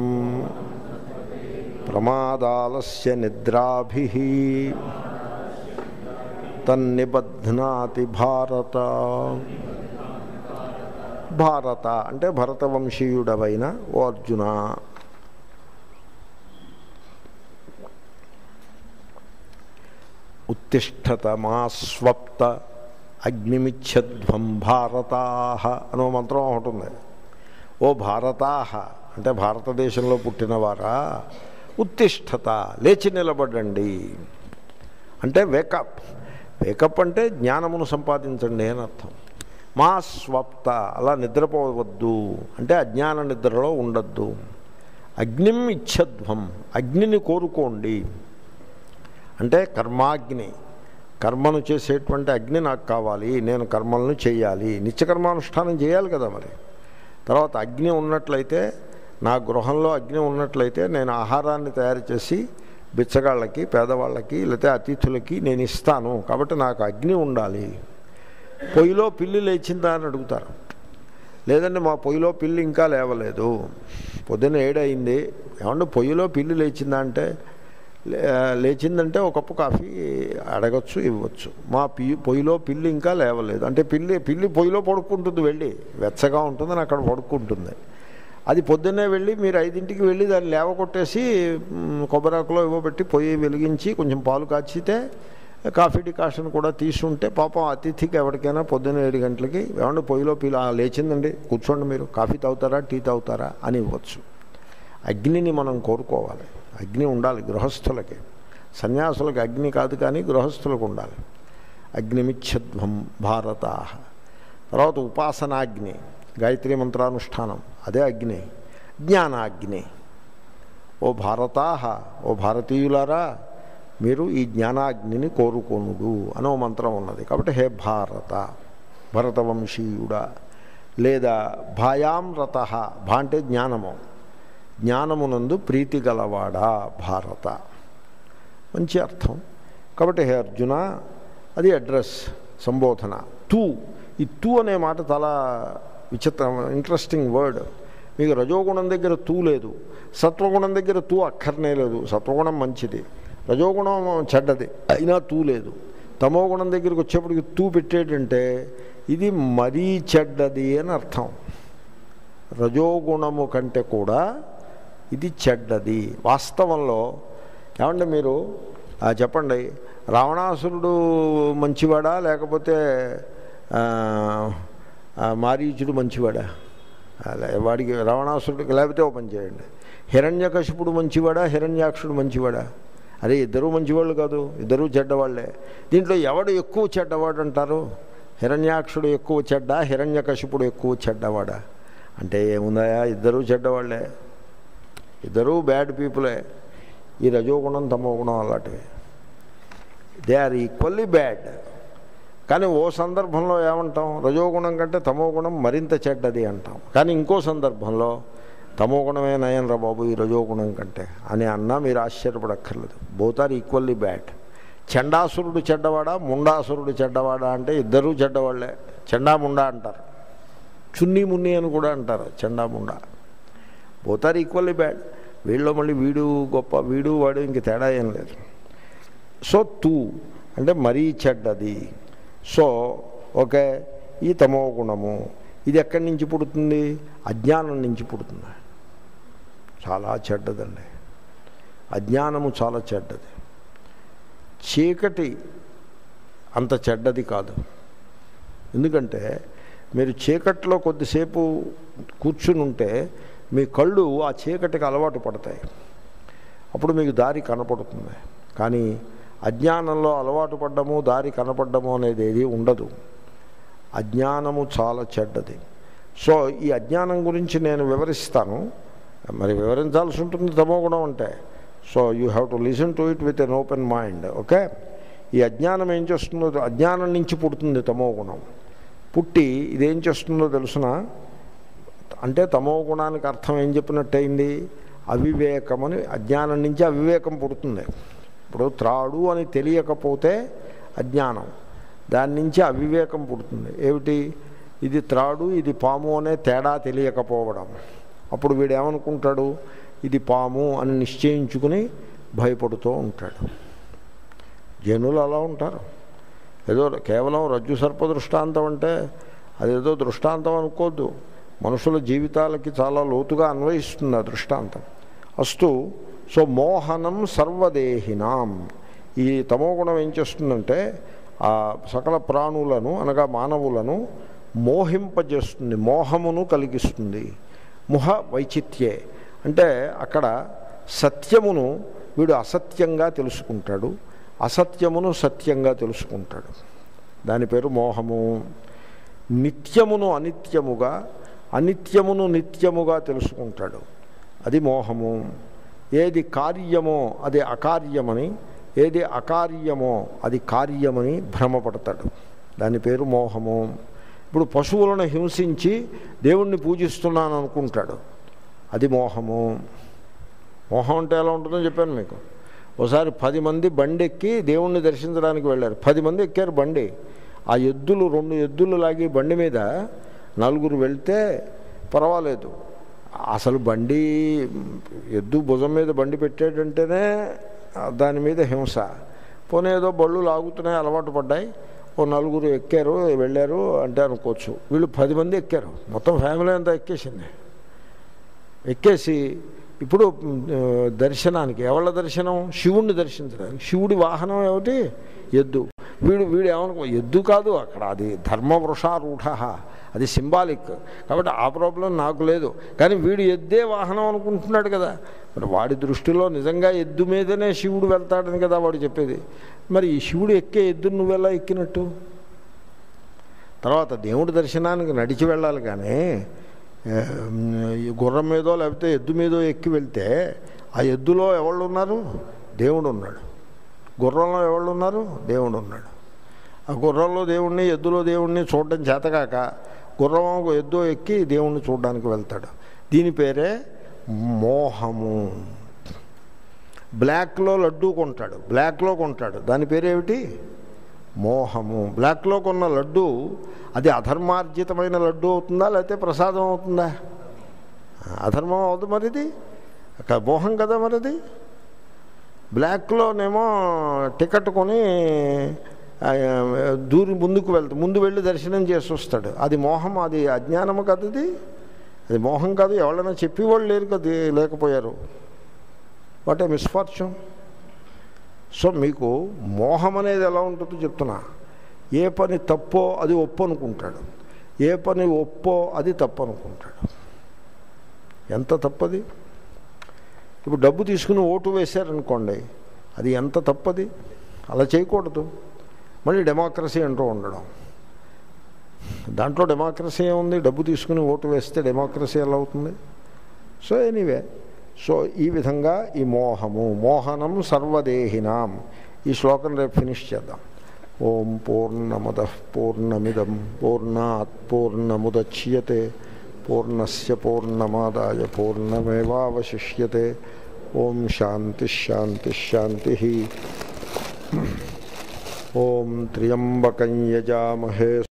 ప్రమాదాలస్య నిద్రాభి తన్నిబధ్నాతి భారత భారత అంటే భరతవంశీయుడవైన ఓ అర్జున ఉత్తిష్టత మా స్వప్త అగ్నిమిచ్చధ్వం భారతా అనో మంత్రం ఒకటి ఉంది ఓ భారతా అంటే భారతదేశంలో పుట్టినవారా ఉత్తిష్టత లేచి నిలబడండి అంటే వేకప్ వేకప్ అంటే జ్ఞానమును సంపాదించండి అని అర్థం మా స్వప్త అలా నిద్రపోవద్దు అంటే అజ్ఞాన నిద్రలో ఉండద్దు అగ్నిం ఇచ్చధ్వం అగ్నిని కోరుకోండి అంటే కర్మాగ్ని కర్మను చేసేటువంటి అగ్ని నాకు కావాలి నేను కర్మలను చేయాలి నిత్యకర్మానుష్ఠానం చేయాలి కదా మరి తర్వాత అగ్ని ఉన్నట్లయితే నా గృహంలో అగ్ని ఉన్నట్లయితే నేను ఆహారాన్ని తయారు చేసి బిచ్చగాళ్ళకి పేదవాళ్ళకి లేకపోతే అతిథులకి నేను ఇస్తాను కాబట్టి నాకు అగ్ని ఉండాలి పొయ్యిలో పిల్లి లేచిందా అని అడుగుతారు లేదండి మా పొయ్యిలో పిల్లి ఇంకా లేవలేదు పొద్దున్న ఏడయింది ఏమంటే పొయ్యిలో పిల్లి లేచిందా అంటే లే- లేచిందంటే ఒక కప్పు కాఫీ అడగచ్చు ఇవ్వచ్చు మా పి పొయ్యిలో పిల్లి ఇంకా లేవలేదు అంటే పిల్లి పిల్లి పొయ్యిలో పడుకుంటుంది వెళ్ళి వెచ్చగా ఉంటుందని అక్కడ పడుకుంటుంది అది పొద్దున్నే వెళ్ళి మీరు ఐదింటికి వెళ్ళి దాన్ని లేవకొట్టేసి మ్, కొబ్బరాకులో ఇవ్వబెట్టి పొయ్యి వెలిగించి కొంచెం పాలు కాచితే కాఫీ డికాషన్ కూడా తీసుంటే పాపం అతిథికి ఎవరికైనా పొద్దున్న ఏడు గంటలకి ఏమంటే పొయ్యిలో పిల్ల "ఆ, లేచిందండి కూర్చోండి మీరు కాఫీ తాగుతారా టీ తాగుతారా అని ఇవ్వచ్చు అగ్నిని మనం కోరుకోవాలి అగ్ని ఉండాలి గృహస్థులకి సన్యాసులకు అగ్ని కాదు కానీ గృహస్థులకు ఉండాలి అగ్నిమిచ్చధ్వం భారత తర్వాత ఉపాసనాగ్ని గాయత్రి మంత్రానుష్ఠానం అదే అగ్ని జ్ఞానాగ్ని ఓ భారతా ఓ భారతీయులారా మీరు ఈ జ్ఞానాగ్నిని కోరుకొనుడు అనో మంత్రం ఉన్నది కాబట్టి హే భారత భరతవంశీయుడా లేదా భాయాం రత భా అంటే జ్ఞానము జ్ఞానమునందు ప్రీతి గలవాడా భారత మంచి అర్థం కాబట్టి హే అర్జున అది అడ్రస్ సంబోధన తూ ఈ తూ అనే మాట చాలా విచిత్రం ఇంట్రెస్టింగ్ వర్డ్ మీకు రజోగుణం దగ్గర తూ లేదు సత్వగుణం దగ్గర తూ అక్కర్నే లేదు సత్వగుణం మంచిది రజోగుణం చెడ్డది అయినా తూ లేదు తమో గుణం దగ్గరికి వచ్చేప్పటికి తూ పెట్టేటంటే ఇది మరీ చెడ్డది అని అర్థం రజోగుణము కంటే కూడా ఇది చెడ్డది వాస్తవంలో ఏమంటే మీరు ఆ, చెప్పండి రావణాసురుడు మంచివాడా లేకపోతే ఆ, ఆ, మారీచుడు మంచివాడా అలా వాడికి రావణాసురుడికి లేకపోతే ఓ పని చేయండి హిరణ్యకశిపుడు మంచివాడా హిరణ్యాక్షుడు మంచివాడా అదే ఇద్దరూ మంచివాళ్ళు కాదు ఇద్దరూ చెడ్డవాళ్లే దీంట్లో ఎవడు ఎక్కువ చెడ్డవాడు అంటారు హిరణ్యాక్షుడు ఎక్కువ చెడ్డ హిరణ్యకశిపుడు ఎక్కువ చెడ్డవాడా అంటే ఏముందాయా ఇద్దరూ చెడ్డవాళ్లే ఇద్దరూ బ్యాడ్ పీపులే ఈ రజోగుణం తమో గుణం అలాంటివి దే ఆర్ ఈక్వల్లీ బ్యాడ్ కానీ ఓ సందర్భంలో ఏమంటాం రజోగుణం కంటే తమో గుణం మరింత చెడ్డది అంటాం కానీ ఇంకో సందర్భంలో తమో గుణమే నయం రా బాబు ఈ రజోగుణం కంటే అని అన్నా మీరు ఆశ్చర్యపడక్కర్లేదు బోత్ ఆర్ ఈక్వల్లీ బ్యాడ్ చండాసురుడు చెడ్డవాడా ముండాసురుడు చెడ్డవాడా అంటే ఇద్దరూ చెడ్డవాళ్లే చండా ముండా అంటారు చున్నీ మున్ని అని కూడా అంటారు Chanda Munda both are equally bad వీళ్ళు మళ్ళీ వీడు గొప్ప వీడు వాడు ఇంక తేడా ఏం లేదు సో తూ అంటే మరీ చెడ్డది సో ఓకే ఈ తమో గుణము ఇది ఎక్కడి నుంచి పుడుతుంది అజ్ఞానం నుంచి పుడుతుంది చాలా చెడ్డదండి అజ్ఞానము చాలా చెడ్డది చీకటి అంత చెడ్డది కాదు ఎందుకంటే మీరు చీకట్లో కొద్దిసేపు కూర్చుని ఉంటే మీ కళ్ళు ఆ చీకటికి అలవాటు పడతాయి అప్పుడు మీకు దారి కనపడుతుంది కానీ అజ్ఞానంలో అలవాటు పడ్డము దారి కనపడ్డము అనేది ఏది ఉండదు అజ్ఞానము చాలా చెడ్డది సో ఈ అజ్ఞానం గురించి నేను వివరిస్తాను మరి వివరించాల్సి ఉంటుంది తమో గుణం అంటే so you have to listen to it with an open mind okay ఈ అజ్ఞానం ఏం చేస్తుందో అజ్ఞానం నుంచి పుడుతుంది తమో గుణం పుట్టి ఇదేం చేస్తుందో తెలుసిన అంటే తమో గుణానికి అర్థం ఏం చెప్పినట్టయింది అవివేకమని అజ్ఞానం నుంచి అవివేకం పుడుతుంది ఇప్పుడు త్రాడు అని తెలియకపోతే అజ్ఞానం దాని నుంచి అవివేకం పుడుతుంది ఏమిటి ఇది త్రాడు ఇది పాము అనే తేడా తెలియకపోవడం అప్పుడు వీడు ఏమనుకుంటాడు ఇది పాము అని నిశ్చయించుకుని భయపడుతూ ఉంటాడు జనులు అలా ఉంటారు ఏదో కేవలం రజ్జు సర్ప దృష్టాంతం అంటే అదేదో దృష్టాంతం అనుకోవద్దు మనుషుల జీవితాలకి చాలా లోతుగా అన్వయిస్తుంది ఆ దృష్టాంతం అస్తు సో మోహనం సర్వదేహినాం ఈ తమోగుణం ఏం చేస్తుందంటే ఆ సకల ప్రాణులను అనగా మానవులను మోహింపజేస్తుంది మోహమును కలిగిస్తుంది ముహ వైచిత్యే అంటే అక్కడ సత్యమును వీడు అసత్యంగా తెలుసుకుంటాడు అసత్యమును సత్యంగా తెలుసుకుంటాడు దాని పేరు మోహము నిత్యమును అనిత్యముగా అనిత్యమును నిత్యముగా తెలుసుకుంటాడు అది మోహము ఏది కార్యమో అది అకార్యమని ఏది అకార్యమో అది కార్యమని భ్రమపడతాడు దాని పేరు మోహము ఇప్పుడు పశువులను హింసించి దేవుణ్ణి పూజిస్తున్నాను అనుకుంటాడు అది మోహము మోహం అంటే ఎలా ఉంటుందో చెప్పాను మీకు ఒకసారి పది మంది బండి ఎక్కి దేవుణ్ణి దర్శించడానికి వెళ్ళారు పది మంది ఎక్కారు బండి ఆ ఎద్దులు రెండు ఎద్దులు లాగి బండి మీద నలుగురు వెళ్తే పర్వాలేదు అసలు బండి ఎద్దు భుజం మీద బండి పెట్టాడంటేనే దాని మీద హింస పోనీ ఏదో బళ్ళు లాగుతున్నాయి అలవాటు పడ్డాయి ఓ నలుగురు ఎక్కారు వెళ్ళారు అంటే అనుకోవచ్చు వీళ్ళు పది మంది ఎక్కారు మొత్తం ఫ్యామిలీ అంతా ఎక్కేసింది ఎక్కేసి ఇప్పుడు ఆ, దర్శనానికి ఎవళ్ళ దర్శనం శివుణ్ణి దర్శించడానికి శివుడి వాహనం ఏమిటి ఎద్దు వీడు వీడు ఏమనుకో ఎద్దు కాదు అక్కడ అది ధర్మవృషారూఢ అది సింబాలిక్ కాబట్టి ఆ ప్రాబ్లం నాకు లేదు కానీ వీడు ఎద్దే వాహనం అనుకుంటున్నాడు కదా మరి వాడి దృష్టిలో నిజంగా ఎద్దు మీదనే శివుడు వెళ్తాడని కదా వాడు చెప్పేది మరి ఈ శివుడు ఎక్కే ఎద్దు నువ్వెలా ఎక్కినట్టు తర్వాత దేవుడి దర్శనానికి నడిచి వెళ్ళాలి కానీ ఏ, ఈ గుర్రం మీదో లేకపోతే ఎద్దు మీదో ఎక్కి వెళ్తే ఆ ఎద్దులో ఎవళ్ళు ఉన్నారు దేవుడు ఉన్నాడు గుర్రంలో ఎవళ్ళు ఉన్నారు దేవుడు ఉన్నాడు ఆ గుర్రంలో దేవుణ్ణి ఎద్దులో దేవుణ్ణి చూడడం చేతకాక గుర్రం ఎద్దు ఎక్కి దేవుణ్ణి చూడడానికి వెళ్తాడు దీని పేరే మోహము బ్లాక్లో లడ్డూ కొంటాడు బ్లాక్లో కొంటాడు దాని పేరేమిటి మోహము బ్లాక్లో కొన్న లడ్డు అది అధర్మార్జితమైన లడ్డు అవుతుందా లేకపోతే ప్రసాదం అవుతుందా అధర్మం అవుతుంది మరిది అక్కడ మోహం కదా మరిది బ్లాక్లోనేమో టికెట్ కొని ఆ, దూరి ముందుకు వెళ్తాడు ముందు వెళ్ళి దర్శనం చేసి వస్తాడు అది మోహం అది అజ్ఞానము కదా అది అది మోహం కాదు ఎవరైనా చెప్పేవాళ్ళు లేరు కదా లేకపోయారు వాట్ ఏ మిస్ఫార్చ్యూన్ సో మీకు మోహం అనేది ఎలా ఉంటుందో చెప్తున్నా ఏ పని తప్పో అది ఒప్పు అనుకుంటాడు ఏ పని ఒప్పో అది తప్పు అనుకుంటాడు ఎంత తప్పది ఇప్పుడు డబ్బు తీసుకుని ఓటు వేశారనుకోండి అది ఎంత తప్పది అలా చేయకూడదు మళ్ళీ డెమోక్రసీ అంటూ ఉండడం దాంట్లో డెమోక్రసీ ఏముంది డబ్బు తీసుకుని ఓటు వేస్తే డెమోక్రసీ ఎలా అవుతుంది సో ఎనీవే సో ఈ విధంగా ఈ మోహము మోహనం సర్వదేహినాం ఈ శ్లోకం రేపు ఫినిష్ చేద్దాం ఓం పూర్ణమద పూర్ణమిదం పూర్ణాత్ పూర్ణముద్యతే పూర్ణస్య పూర్ణమాదాయ పూర్ణమేవాశిష్యతే ఓం శాంతి శాంతి శాంతి ఓం త్ర్యంబకం యజామహే